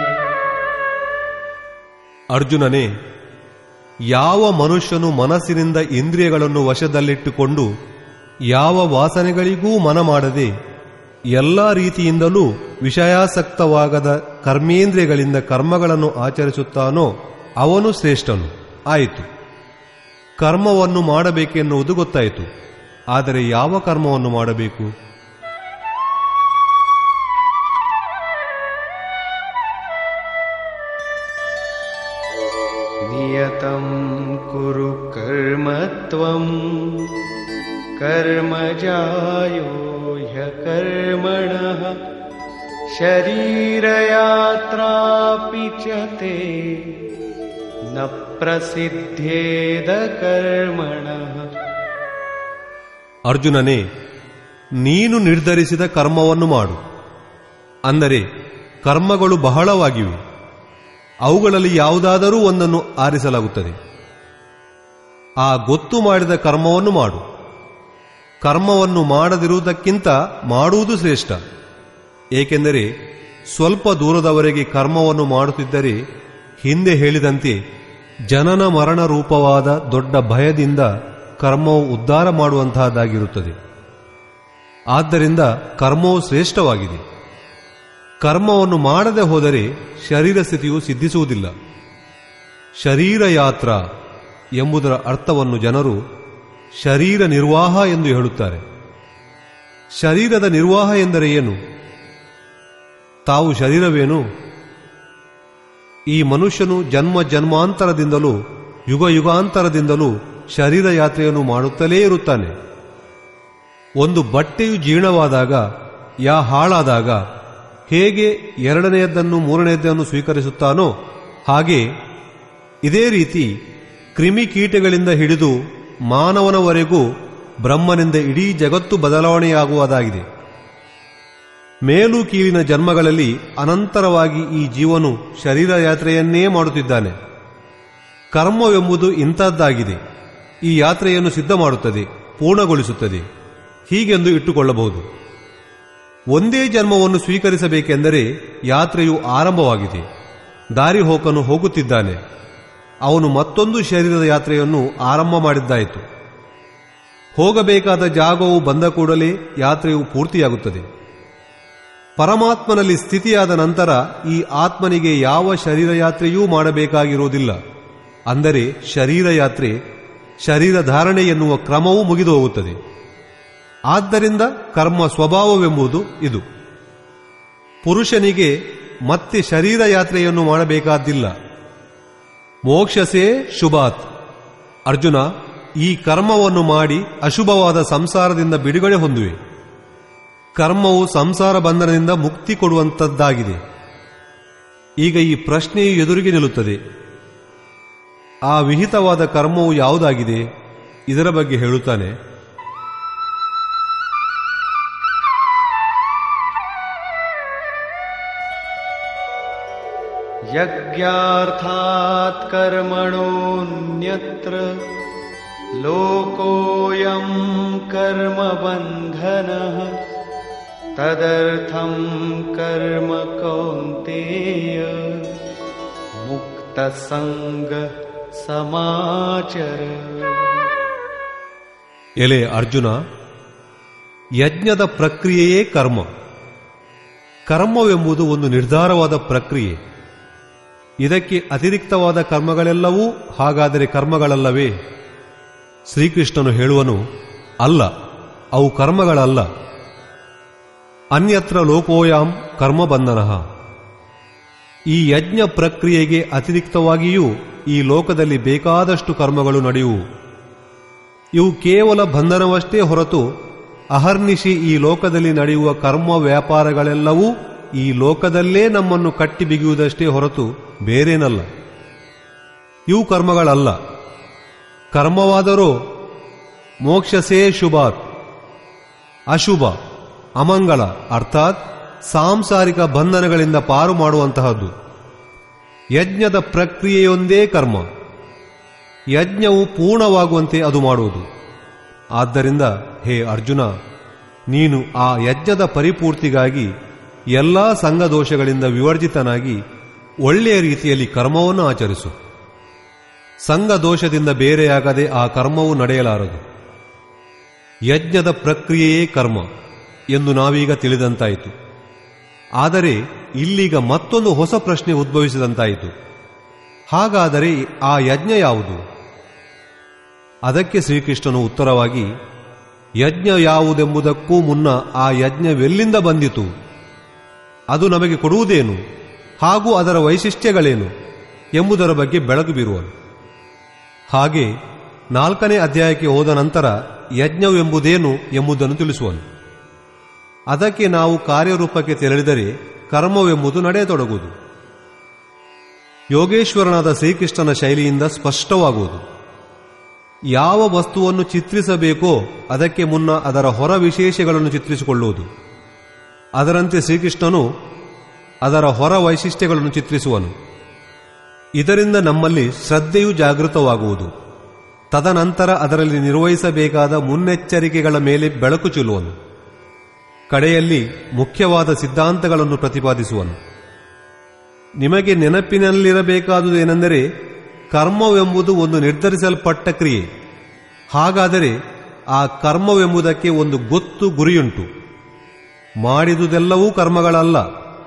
ಅರ್ಜುನನೇ ಯಾವ ಮನುಷ್ಯನು ಮನಸ್ಸಿನಿಂದ ಇಂದ್ರಿಯಗಳನ್ನು ವಶದಲ್ಲಿಟ್ಟುಕೊಂಡು ಯಾವ ವಾಸನೆಗಳಿಗೂ ಮನ ಮಾಡದೆ ಎಲ್ಲ ರೀತಿಯಿಂದಲೂ ವಿಷಯಾಸಕ್ತವಾಗದ ಕರ್ಮೇಂದ್ರಿಯಗಳಿಂದ ಕರ್ಮಗಳನ್ನು ಆಚರಿಸುತ್ತಾನೋ ಅವನು ಶ್ರೇಷ್ಠನು ಆಯಿತು ಕರ್ಮವನ್ನು ಮಾಡಬೇಕೆನ್ನುವುದು ಗೊತ್ತಾಯಿತು ಆದರೆ ಯಾವ ಕರ್ಮವನ್ನು ಮಾಡಬೇಕು नियतं कुरु कर्म त्वम् कर्मजायो ह्यकर्मणः शरीरयात्रापि च ते न प्रसिद्ध्येद कर्मणः ಅರ್ಜುನನೇ ನೀನು ನಿರ್ಧರಿಸಿದ ಕರ್ಮವನ್ನು ಮಾಡು ಅಂದರೆ ಕರ್ಮಗಳು ಬಹಳವಾಗಿವೆ ಅವುಗಳಲ್ಲಿ ಯಾವುದಾದರೂ ಒಂದನ್ನು ಆರಿಸಲಾಗುತ್ತದೆ ಆ ಗೊತ್ತು ಮಾಡಿದ ಕರ್ಮವನ್ನು ಮಾಡು ಕರ್ಮವನ್ನು ಮಾಡದಿರುವುದಕ್ಕಿಂತ ಮಾಡುವುದು ಶ್ರೇಷ್ಠ ಏಕೆಂದರೆ ಸ್ವಲ್ಪ ದೂರದವರೆಗೆ ಕರ್ಮವನ್ನು ಮಾಡುತ್ತಿದ್ದರೆ ಹಿಂದೆ ಹೇಳಿದಂತೆ ಜನನ ಮರಣ ರೂಪವಾದ ದೊಡ್ಡ ಭಯದಿಂದ ಕರ್ಮವು ಉದ್ಧಾರ ಮಾಡುವಂತಹದ್ದಾಗಿರುತ್ತದೆ ಆದ್ದರಿಂದ ಕರ್ಮವು ಶ್ರೇಷ್ಠವಾಗಿದೆ ಕರ್ಮವನ್ನು ಮಾಡದೆ ಹೋದರೆ ಶರೀರ ಸ್ಥಿತಿಯು ಸಿದ್ಧಿಸುವುದಿಲ್ಲ ಶರೀರ ಯಾತ್ರ ಎಂಬುದರ ಅರ್ಥವನ್ನು ಜನರು ಶರೀರ ನಿರ್ವಾಹ ಎಂದು ಹೇಳುತ್ತಾರೆ ಶರೀರದ ನಿರ್ವಾಹ ಎಂದರೆ ಏನು ತಾವು ಶರೀರವೇನು ಈ ಮನುಷ್ಯನು ಜನ್ಮ ಜನ್ಮಾಂತರದಿಂದಲೂ ಯುಗ ಯುಗಾಂತರದಿಂದಲೂ ಶರೀರ ಯಾತ್ರೆಯನ್ನು ಮಾಡುತ್ತಲೇ ಇರುತ್ತಾನೆ ಒಂದು ಬಟ್ಟೆಯು ಜೀರ್ಣವಾದಾಗ ಯಾ ಹಾಳಾದಾಗ ಹೇಗೆ ಎರಡನೆಯದನ್ನು ಮೂರನೆಯದನ್ನು ಸ್ವೀಕರಿಸುತ್ತಾನೋ ಹಾಗೆ ಇದೇ ರೀತಿ ಕ್ರಿಮಿಕೀಟಗಳಿಂದ ಹಿಡಿದು ಮಾನವನವರೆಗೂ ಬ್ರಹ್ಮನಿಂದ ಇಡೀ ಜಗತ್ತು ಬದಲಾವಣೆಯಾಗುವುದಾಗಿದೆ ಮೇಲು ಕೀಳಿನ ಜನ್ಮಗಳಲ್ಲಿ ಅನಂತರವಾಗಿ ಈ ಜೀವನು ಶರೀರ ಯಾತ್ರೆಯನ್ನೇ ಮಾಡುತ್ತಿದ್ದಾನೆ ಕರ್ಮವೆಂಬುದು ಇಂಥದ್ದಾಗಿದೆ ಈ ಯಾತ್ರೆಯನ್ನು ಸಿದ್ಧ ಮಾಡುತ್ತದೆ ಪೂರ್ಣಗೊಳಿಸುತ್ತದೆ ಹೀಗೆಂದು ಇಟ್ಟುಕೊಳ್ಳಬಹುದು ಒಂದೇ ಜನ್ಮವನ್ನು ಸ್ವೀಕರಿಸಬೇಕೆಂದರೆ ಯಾತ್ರೆಯು ಆರಂಭವಾಗಿದೆ ದಾರಿ ಹೋಕನು ಹೋಗುತ್ತಿದ್ದಾನೆ ಅವನು ಮತ್ತೊಂದು ಶರೀರದ ಯಾತ್ರೆಯನ್ನು ಆರಂಭ ಮಾಡಿದ್ದಾಯಿತು ಹೋಗಬೇಕಾದ ಜಾಗವು ಬಂದ ಕೂಡಲೇ ಯಾತ್ರೆಯು ಪೂರ್ತಿಯಾಗುತ್ತದೆ ಪರಮಾತ್ಮನಲ್ಲಿ ಸ್ಥಿತಿಯಾದ ನಂತರ ಈ ಆತ್ಮನಿಗೆ ಯಾವ ಶರೀರ ಯಾತ್ರೆಯೂ ಮಾಡಬೇಕಾಗಿರುವುದಿಲ್ಲ ಅಂದರೆ ಶರೀರ ಯಾತ್ರೆ ಶರೀರ ಧಾರಣೆ ಎನ್ನುವ ಕ್ರಮವೂ ಮುಗಿದು ಹೋಗುತ್ತದೆ ಆದ್ದರಿಂದ ಕರ್ಮ ಸ್ವಭಾವವೆಂಬುದು ಇದು ಪುರುಷನಿಗೆ ಮತ್ತೆ ಶರೀರ ಯಾತ್ರೆಯನ್ನು ಮಾಡಬೇಕಾದ್ದಿಲ್ಲ ಮೋಕ್ಷಸೇ ಶುಭಾತ್ ಅರ್ಜುನ ಈ ಕರ್ಮವನ್ನು ಮಾಡಿ ಅಶುಭವಾದ ಸಂಸಾರದಿಂದ ಬಿಡುಗಡೆ ಹೊಂದುವೆ ಕರ್ಮವು ಸಂಸಾರ ಬಂಧನದಿಂದ ಮುಕ್ತಿ ಕೊಡುವಂತದ್ದಾಗಿದೆ ಈಗ ಈ ಪ್ರಶ್ನೆಯು ಎದುರಿಗೆ ನಿಲ್ಲುತ್ತದೆ ಆ ವಿಹಿತವಾದ ಕರ್ಮವು ಯಾವುದಾಗಿದೆ ಇದರ ಬಗ್ಗೆ ಹೇಳುತ್ತಾನೆ यज्ञार्थात् कर्मणोऽन्यत्र लोकोऽयं कर्मबन्धनः तदर्थं कर्म कौन्तेय मुक्तसङ्गः समाचर ಎಲೆ ಅರ್ಜುನ ಯಜ್ಞದ ಪ್ರಕ್ರಿಯೆಯೇ ಕರ್ಮ ಕರ್ಮವೆಂಬುದು ಒಂದು ನಿರ್ಧಾರವಾದ ಪ್ರಕ್ರಿಯೆ ಇದಕ್ಕೆ ಅತಿರಿಕ್ತವಾದ ಕರ್ಮಗಳೆಲ್ಲವೂ ಹಾಗಾದರೆ ಕರ್ಮಗಳಲ್ಲವೇ ಶ್ರೀಕೃಷ್ಣನು ಹೇಳುವನು ಅಲ್ಲ ಅವು ಕರ್ಮಗಳಲ್ಲ ಅನ್ಯತ್ರ ಲೋಕೋಯಾಂ ಕರ್ಮಬಂಧನ ಈ ಯಜ್ಞ ಪ್ರಕ್ರಿಯೆಗೆ ಅತಿರಿಕ್ತವಾಗಿಯೂ ಈ ಲೋಕದಲ್ಲಿ ಬೇಕಾದಷ್ಟು ಕರ್ಮಗಳು ನಡೆಯುವು ಇವು ಕೇವಲ ಬಂಧನವಷ್ಟೇ ಹೊರತು ಅಹರ್ನಿಶಿ ಈ ಲೋಕದಲ್ಲಿ ನಡೆಯುವ ಕರ್ಮ ವ್ಯಾಪಾರಗಳೆಲ್ಲವೂ ಈ ಲೋಕದಲ್ಲೇ ನಮ್ಮನ್ನು ಕಟ್ಟಿ ಬಿಗಿಯುವುದಷ್ಟೇ ಹೊರತು ಬೇರೇನಲ್ಲ ಇವು ಕರ್ಮಗಳಲ್ಲ ಕರ್ಮವಾದರೂ ಮೋಕ್ಷಸೇ ಶುಭಾತ್ ಅಶುಭ ಅಮಂಗಲ ಅರ್ಥಾತ್ ಸಾಂಸಾರಿಕ ಬಂಧನಗಳಿಂದ ಪಾರು ಮಾಡುವಂತಹದ್ದು ಯಜ್ಞದ ಪ್ರಕ್ರಿಯೆಯೊಂದೇ ಕರ್ಮ ಯಜ್ಞವು ಪೂರ್ಣವಾಗುವಂತೆ ಅದು ಮಾಡುವುದು ಆದ್ದರಿಂದ ಹೇ ಅರ್ಜುನ ನೀನು ಆ ಯಜ್ಞದ ಪರಿಪೂರ್ತಿಗಾಗಿ ಎಲ್ಲಾ ಸಂಘದೋಷಗಳಿಂದ ವಿವರ್ಜಿತನಾಗಿ ಒಳ್ಳೆಯ ರೀತಿಯಲ್ಲಿ ಕರ್ಮವನ್ನು ಆಚರಿಸು ಸಂಘದೋಷದಿಂದ ಬೇರೆಯಾಗದೆ ಆ ಕರ್ಮವು ನಡೆಯಲಾರದು ಯಜ್ಞದ ಪ್ರಕ್ರಿಯೆಯೇ ಕರ್ಮ ಎಂದು ನಾವೀಗ ತಿಳಿದಂತಾಯಿತು ಆದರೆ ಇಲ್ಲೀಗ ಮತ್ತೊಂದು ಹೊಸ ಪ್ರಶ್ನೆ ಉದ್ಭವಿಸಿದಂತಾಯಿತು ಹಾಗಾದರೆ ಆ ಯಜ್ಞ ಯಾವುದು ಅದಕ್ಕೆ ಶ್ರೀಕೃಷ್ಣನು ಉತ್ತರವಾಗಿ ಯಜ್ಞ ಯಾವುದೆಂಬುದಕ್ಕೂ ಮುನ್ನ ಆ ಯಜ್ಞವೆಲ್ಲಿಂದ ಬಂದಿತು ಅದು ನಮಗೆ ಕೊಡುವುದೇನು ಹಾಗೂ ಅದರ ವೈಶಿಷ್ಟ್ಯಗಳೇನು ಎಂಬುದರ ಬಗ್ಗೆ ಬೆಳಕು ಬೀರುವನು ಹಾಗೆ ನಾಲ್ಕನೇ ಅಧ್ಯಾಯಕ್ಕೆ ಹೋದ ನಂತರ ಯಜ್ಞವೆಂಬುದೇನು ಎಂಬುದನ್ನು ತಿಳಿಸುವನು ಅದಕ್ಕೆ ನಾವು ಕಾರ್ಯರೂಪಕ್ಕೆ ತೆರಳಿದರೆ ಕರ್ಮವೆಂಬುದು ನಡೆಯತೊಡಗುವುದು ಯೋಗೇಶ್ವರನಾದ ಶ್ರೀಕೃಷ್ಣನ ಶೈಲಿಯಿಂದ ಸ್ಪಷ್ಟವಾಗುವುದು ಯಾವ ವಸ್ತುವನ್ನು ಚಿತ್ರಿಸಬೇಕೋ ಅದಕ್ಕೆ ಮುನ್ನ ಅದರ ಹೊರ ವಿಶೇಷಗಳನ್ನು ಚಿತ್ರಿಸಿಕೊಳ್ಳುವುದು ಅದರಂತೆ ಶ್ರೀಕೃಷ್ಣನು ಅದರ ಹೊರ ವೈಶಿಷ್ಟ್ಯಗಳನ್ನು ಚಿತ್ರಿಸುವನು ಇದರಿಂದ ನಮ್ಮಲ್ಲಿ ಶ್ರದ್ಧೆಯು ಜಾಗೃತವಾಗುವುದು ತದನಂತರ ಅದರಲ್ಲಿ ನಿರ್ವಹಿಸಬೇಕಾದ ಮುನ್ನೆಚ್ಚರಿಕೆಗಳ ಮೇಲೆ ಬೆಳಕು ಚೆಲ್ಲುವನು ಕಡೆಯಲ್ಲಿ ಮುಖ್ಯವಾದ ಸಿದ್ಧಾಂತಗಳನ್ನು ಪ್ರತಿಪಾದಿಸುವನು ನಿಮಗೆ ನೆನಪಿನಲ್ಲಿರಬೇಕಾದುದೇನೆಂದರೆ ಕರ್ಮವೆಂಬುದು ಒಂದು ನಿರ್ಧರಿಸಲ್ಪಟ್ಟ ಕ್ರಿಯೆ ಹಾಗಾದರೆ ಆ ಕರ್ಮವೆಂಬುದಕ್ಕೆ ಒಂದು ಗೊತ್ತು ಗುರಿಯುಂಟು ಮಾಡಿದುದೆಲ್ಲವೂ ಕರ್ಮಗಳಲ್ಲ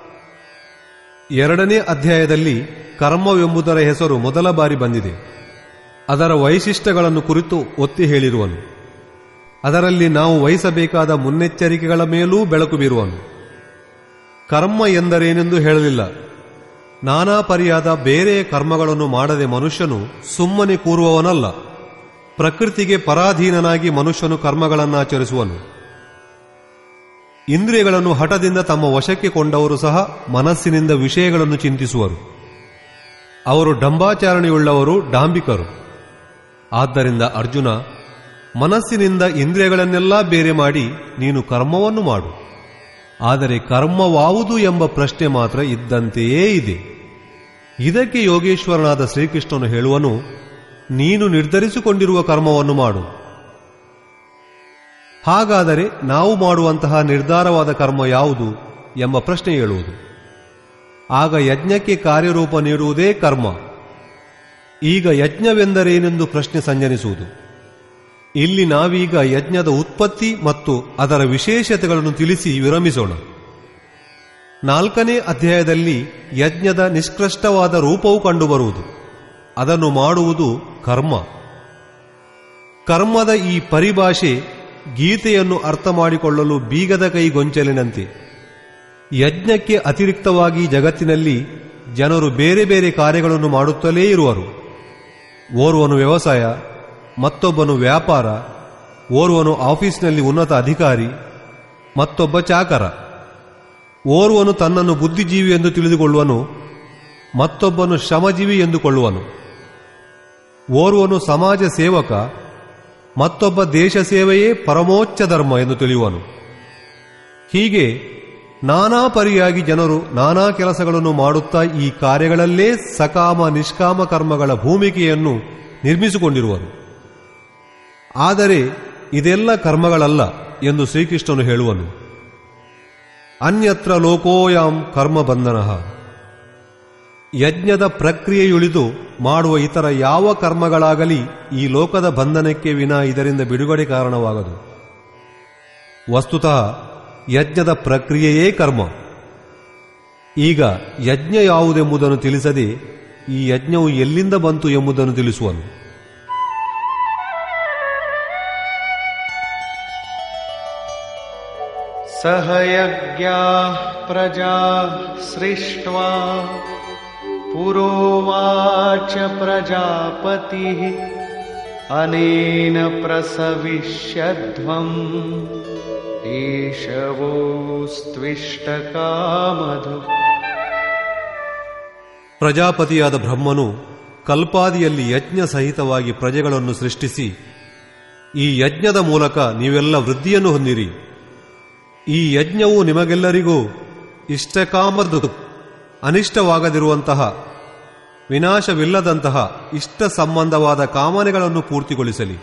ಎರಡನೇ ಅಧ್ಯಾಯದಲ್ಲಿ ಕರ್ಮವೆಂಬುದರ ಹೆಸರು ಮೊದಲ ಬಾರಿ ಬಂದಿದೆ ಅದರ ವೈಶಿಷ್ಟ್ಯಗಳನ್ನು ಕುರಿತು ಒತ್ತಿ ಹೇಳಿರುವನು ಅದರಲ್ಲಿ ನಾವು ವಹಿಸಬೇಕಾದ ಮುನ್ನೆಚ್ಚರಿಕೆಗಳ ಮೇಲೂ ಬೆಳಕು ಬೀರುವನು ಕರ್ಮ ಎಂದರೇನೆಂದು ಹೇಳಲಿಲ್ಲ ನಾನಾ ಪರಿಯಾದ ಬೇರೆ ಕರ್ಮಗಳನ್ನು ಮಾಡದೆ ಮನುಷ್ಯನು ಸುಮ್ಮನೆ ಕೂರುವವನಲ್ಲ ಪ್ರಕೃತಿಗೆ ಪರಾಧೀನನಾಗಿ ಮನುಷ್ಯನು ಕರ್ಮಗಳನ್ನಾಚರಿಸುವನು ಇಂದ್ರಿಯಗಳನ್ನು ಹಠದಿಂದ ತಮ್ಮ ವಶಕ್ಕೆ ಕೊಂಡವರು ಸಹ ಮನಸ್ಸಿನಿಂದ ವಿಷಯಗಳನ್ನು ಚಿಂತಿಸುವರು ಅವರು ಡಂಬಾಚಾರಣೆಯುಳ್ಳವರು ಡಾಂಬಿಕರು ಆದ್ದರಿಂದ ಅರ್ಜುನ ಮನಸ್ಸಿನಿಂದ ಇಂದ್ರಿಯಗಳನ್ನೆಲ್ಲ ಬೇರೆ ಮಾಡಿ ನೀನು ಕರ್ಮವನ್ನು ಮಾಡು ಆದರೆ ಕರ್ಮವಾವುದು ಎಂಬ ಪ್ರಶ್ನೆ ಮಾತ್ರ ಇದ್ದಂತೆಯೇ ಇದೆ ಇದಕ್ಕೆ ಯೋಗೇಶ್ವರನಾದ ಶ್ರೀಕೃಷ್ಣನು ಹೇಳುವನು ನೀನು ನಿರ್ಧರಿಸಿಕೊಂಡಿರುವ ಕರ್ಮವನ್ನು ಮಾಡು ಹಾಗಾದರೆ ನಾವು ಮಾಡುವಂತಹ ನಿರ್ಧಾರವಾದ ಕರ್ಮ ಯಾವುದು ಎಂಬ ಪ್ರಶ್ನೆ ಹೇಳುವುದು ಆಗ ಯಜ್ಞಕ್ಕೆ ಕಾರ್ಯರೂಪ ನೀಡುವುದೇ ಕರ್ಮ ಈಗ ಯಜ್ಞವೆಂದರೇನೆಂದು ಪ್ರಶ್ನೆ ಸಂಜನಿಸುವುದು ಇಲ್ಲಿ ನಾವೀಗ ಯಜ್ಞದ ಉತ್ಪತ್ತಿ ಮತ್ತು ಅದರ ವಿಶೇಷತೆಗಳನ್ನು ತಿಳಿಸಿ ವಿರಮಿಸೋಣ ನಾಲ್ಕನೇ ಅಧ್ಯಾಯದಲ್ಲಿ ಯಜ್ಞದ ನಿಷ್ಕೃಷ್ಟವಾದ ರೂಪವು ಕಂಡುಬರುವುದು ಅದನ್ನು ಮಾಡುವುದು ಕರ್ಮ ಕರ್ಮದ ಈ ಪರಿಭಾಷೆ ಗೀತೆಯನ್ನು ಅರ್ಥ ಮಾಡಿಕೊಳ್ಳಲು ಬೀಗದ ಕೈ ಗೊಂಚಲಿನಂತೆ ಯಜ್ಞಕ್ಕೆ ಅತಿರಿಕ್ತವಾಗಿ ಜಗತ್ತಿನಲ್ಲಿ ಜನರು ಬೇರೆ ಬೇರೆ ಕಾರ್ಯಗಳನ್ನು ಮಾಡುತ್ತಲೇ ಇರುವರು ಓರ್ವನು ವ್ಯವಸಾಯ ಮತ್ತೊಬ್ಬನು ವ್ಯಾಪಾರ ಓರ್ವನು ಆಫೀಸ್ನಲ್ಲಿ ಉನ್ನತ ಅಧಿಕಾರಿ ಮತ್ತೊಬ್ಬ ಚಾಕರ ಓರ್ವನು ತನ್ನನ್ನು ಬುದ್ಧಿಜೀವಿ ಎಂದು ತಿಳಿದುಕೊಳ್ಳುವನು ಮತ್ತೊಬ್ಬನು ಶ್ರಮಜೀವಿ ಎಂದುಕೊಳ್ಳುವನು ಓರ್ವನು ಸಮಾಜ ಸೇವಕ ಮತ್ತೊಬ್ಬ ದೇಶ ಸೇವೆಯೇ ಪರಮೋಚ್ಚ ಧರ್ಮ ಎಂದು ತಿಳಿಯುವನು ಹೀಗೆ ನಾನಾ ಪರಿಯಾಗಿ ಜನರು ನಾನಾ ಕೆಲಸಗಳನ್ನು ಮಾಡುತ್ತಾ ಈ ಕಾರ್ಯಗಳಲ್ಲೇ ಸಕಾಮ ನಿಷ್ಕಾಮ ಕರ್ಮಗಳ ಭೂಮಿಕೆಯನ್ನು ನಿರ್ಮಿಸಿಕೊಂಡಿರುವರು ಆದರೆ ಇದೆಲ್ಲ ಕರ್ಮಗಳಲ್ಲ ಎಂದು ಶ್ರೀಕೃಷ್ಣನು ಹೇಳುವನು ಅನ್ಯತ್ರ ಲೋಕೋಯಾಂ ಕರ್ಮ ಬಂಧನಃ ಯಜ್ಞದ ಪ್ರಕ್ರಿಯೆಯುಳಿದು ಮಾಡುವ ಇತರ ಯಾವ ಕರ್ಮಗಳಾಗಲಿ ಈ ಲೋಕದ ಬಂಧನಕ್ಕೆ ವಿನಾ ಇದರಿಂದ ಬಿಡುಗಡೆ ಕಾರಣವಾಗದು ವಸ್ತುತಃ ಯಜ್ಞದ ಪ್ರಕ್ರಿಯೆಯೇ ಕರ್ಮ ಈಗ ಯಜ್ಞ ಯಾವುದೆಂಬುದನ್ನು ತಿಳಿಸದೆ ಈ ಯಜ್ಞವು ಎಲ್ಲಿಂದ ಬಂತು ಎಂಬುದನ್ನು ತಿಳಿಸುವನು सह यज्ञाः प्रजा सृष्ट्वा पुरोवाच प्रजापतिः अनेन प्रसविष्यध्वम् ईशवोस्त्विष्टकामधु ಪ್ರಜಾಪತಿಯಾದ ಬ್ರಹ್ಮನು ಕಲ್ಪಾದಿಯಲ್ಲಿ ಯಜ್ಞ ಸಹಿತವಾಗಿ ಪ್ರಜೆಗಳನ್ನು ಸೃಷ್ಟಿಸಿ ಈ ಯಜ್ಞದ ಮೂಲಕ ನೀವೆಲ್ಲ ವೃದ್ಧಿಯನ್ನು ಹೊಂದಿರಿ ಈ ಯಜ್ಞವು ನಿಮಗೆಲ್ಲರಿಗೂ ಇಷ್ಟಕಾಮದು ಅನಿಷ್ಟವಾಗದಿರುವಂತಹ ವಿನಾಶವಿಲ್ಲದಂತಹ ಇಷ್ಟ ಸಂಬಂಧವಾದ ಕಾಮನೆಗಳನ್ನು ಪೂರ್ತಿಗೊಳಿಸಲಿ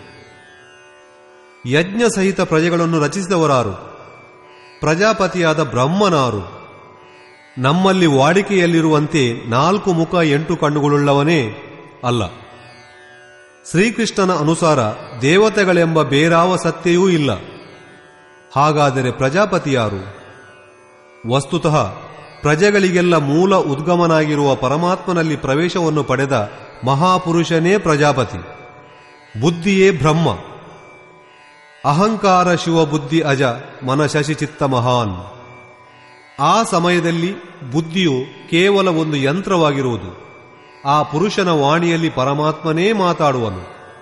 ಯಜ್ಞ ಸಹಿತ ಪ್ರಜೆಗಳನ್ನು ರಚಿಸಿದವರಾರು ಪ್ರಜಾಪತಿಯಾದ ಬ್ರಹ್ಮನಾರು ನಮ್ಮಲ್ಲಿ ವಾಡಿಕೆಯಲ್ಲಿರುವಂತೆ ನಾಲ್ಕು ಮುಖ ಎಂಟು ಕಣ್ಣುಗಳುಳ್ಳವನೇ ಅಲ್ಲ ಶ್ರೀಕೃಷ್ಣನ ಅನುಸಾರ ದೇವತೆಗಳೆಂಬ ಬೇರಾವ ಸತ್ಯವೂ ಇಲ್ಲ ಹಾಗಾದರೆ ಪ್ರಜಾಪತಿಯಾರು ವಸ್ತುತಃ ಪ್ರಜೆಗಳಿಗೆಲ್ಲ ಮೂಲ ಉದ್ಗಮನಾಗಿರುವ ಪರಮಾತ್ಮನಲ್ಲಿ ಪ್ರವೇಶವನ್ನು ಪಡೆದ ಮಹಾಪುರುಷನೇ ಪ್ರಜಾಪತಿ ಬುದ್ಧಿಯೇ ಬ್ರಹ್ಮ ಅಹಂಕಾರ ಶಿವಬುದ್ಧಿ ಅಜ ಮನ ಶಶಿಚಿತ್ತ ಮಹಾನ್ ಆ ಸಮಯದಲ್ಲಿ ಬುದ್ಧಿಯು ಕೇವಲ ಒಂದು ಯಂತ್ರವಾಗಿರುವುದು ಆ ಪುರುಷನ ವಾಣಿಯಲ್ಲಿ ಪರಮಾತ್ಮನೇ ಮಾತಾಡುವನು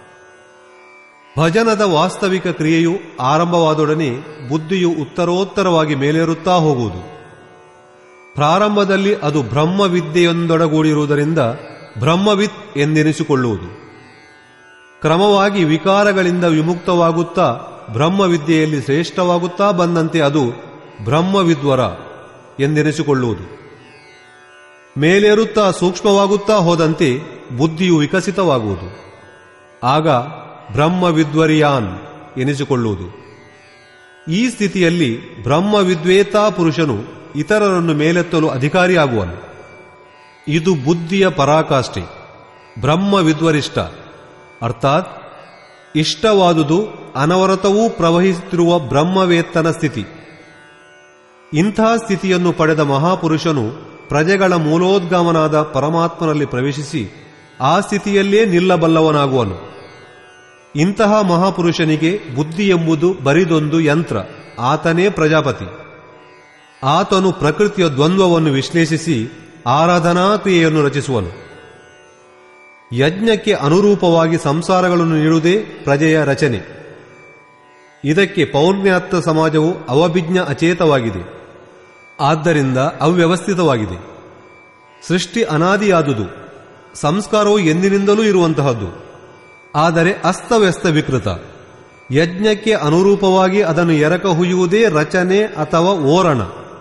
ಭಜನದ ವಾಸ್ತವಿಕ ಕ್ರಿಯೆಯು ಆರಂಭವಾದೊಡನೆ ಬುದ್ಧಿಯು ಉತ್ತರೋತ್ತರವಾಗಿ ಮೇಲೇರುತ್ತಾ ಹೋಗುವುದು ಪ್ರಾರಂಭದಲ್ಲಿ ಅದು ಬ್ರಹ್ಮವಿದ್ಯೆಯೊಂದೊಡಗೂಡಿರುವುದರಿಂದ ಬ್ರಹ್ಮವಿತ್ ಎಂದೆನಿಸಿಕೊಳ್ಳುವುದು ಕ್ರಮವಾಗಿ ವಿಕಾರಗಳಿಂದ ವಿಮುಕ್ತವಾಗುತ್ತಾ ಬ್ರಹ್ಮವಿದ್ಯೆಯಲ್ಲಿ ಶ್ರೇಷ್ಠವಾಗುತ್ತಾ ಬಂದಂತೆ ಅದು ಬ್ರಹ್ಮವಿದ್ವರ ಎಂದೆನಿಸಿಕೊಳ್ಳುವುದು ಮೇಲೇರುತ್ತಾ ಸೂಕ್ಷ್ಮವಾಗುತ್ತಾ ಹೋದಂತೆ ಬುದ್ಧಿಯು ವಿಕಸಿತವಾಗುವುದು ಆಗ ಬ್ರಹ್ಮವಿದ್ವರಿಯಾನ್ ಎನಿಸಿಕೊಳ್ಳುವುದು ಈ ಸ್ಥಿತಿಯಲ್ಲಿ ಬ್ರಹ್ಮವಿದ್ವೇತಾ ಪುರುಷನು ಇತರರನ್ನು ಮೇಲೆತ್ತಲು ಅಧಿಕಾರಿಯಾಗುವನು ಇದು ಬುದ್ಧಿಯ ಪರಾಕಾಷ್ಠೆ ಬ್ರಹ್ಮವಿದ್ವರಿಷ್ಠ ಅರ್ಥಾತ್ ಇಷ್ಟವಾದುದು ಅನವರತವೂ ಪ್ರವಹಿಸುತ್ತಿರುವ ಬ್ರಹ್ಮವೇತ್ತನ ಸ್ಥಿತಿ ಇಂಥ ಸ್ಥಿತಿಯನ್ನು ಪಡೆದ ಮಹಾಪುರುಷನು ಪ್ರಜೆಗಳ ಮೂಲೋದ್ಗಮನಾದ ಪರಮಾತ್ಮನಲ್ಲಿ ಪ್ರವೇಶಿಸಿ ಆ ಸ್ಥಿತಿಯಲ್ಲೇ ನಿಲ್ಲಬಲ್ಲವನಾಗುವನು ಇಂತಹ ಮಹಾಪುರುಷನಿಗೆ ಬುದ್ಧಿ ಎಂಬುದು ಬರಿದೊಂದು ಯಂತ್ರ ಆತನೇ ಪ್ರಜಾಪತಿ ಆತನು ಪ್ರಕೃತಿಯ ದ್ವಂದ್ವವನ್ನು ವಿಶ್ಲೇಷಿಸಿ ಆರಾಧನಾ ಕ್ರಿಯೆಯನ್ನು ರಚಿಸುವನು ಯಜ್ಞಕ್ಕೆ ಅನುರೂಪವಾಗಿ ಸಂಸಾರಗಳನ್ನು ನೀಡುವುದೇ ಪ್ರಜೆಯ ರಚನೆ ಇದಕ್ಕೆ ಪೌರ್ಣ್ಯಾತ್ಮ ಸಮಾಜವು ಅವಭಿಜ್ಞ ಅಚೇತವಾಗಿದೆ ಆದ್ದರಿಂದ ಅವ್ಯವಸ್ಥಿತವಾಗಿದೆ ಸೃಷ್ಟಿ ಅನಾದಿಯಾದುದು ಸಂಸ್ಕಾರವು ಎಂದಿನಿಂದಲೂ ಇರುವಂತಹದ್ದು ಆದರೆ ಅಸ್ತವ್ಯಸ್ತ ವಿಕೃತ ಯಜ್ಞಕ್ಕೆ ಅನುರೂಪವಾಗಿ ಅದನ್ನು ಎರಕ ಹುಯ್ಯುವುದೇ ರಚನೆ ಅಥವಾ ಓರಣ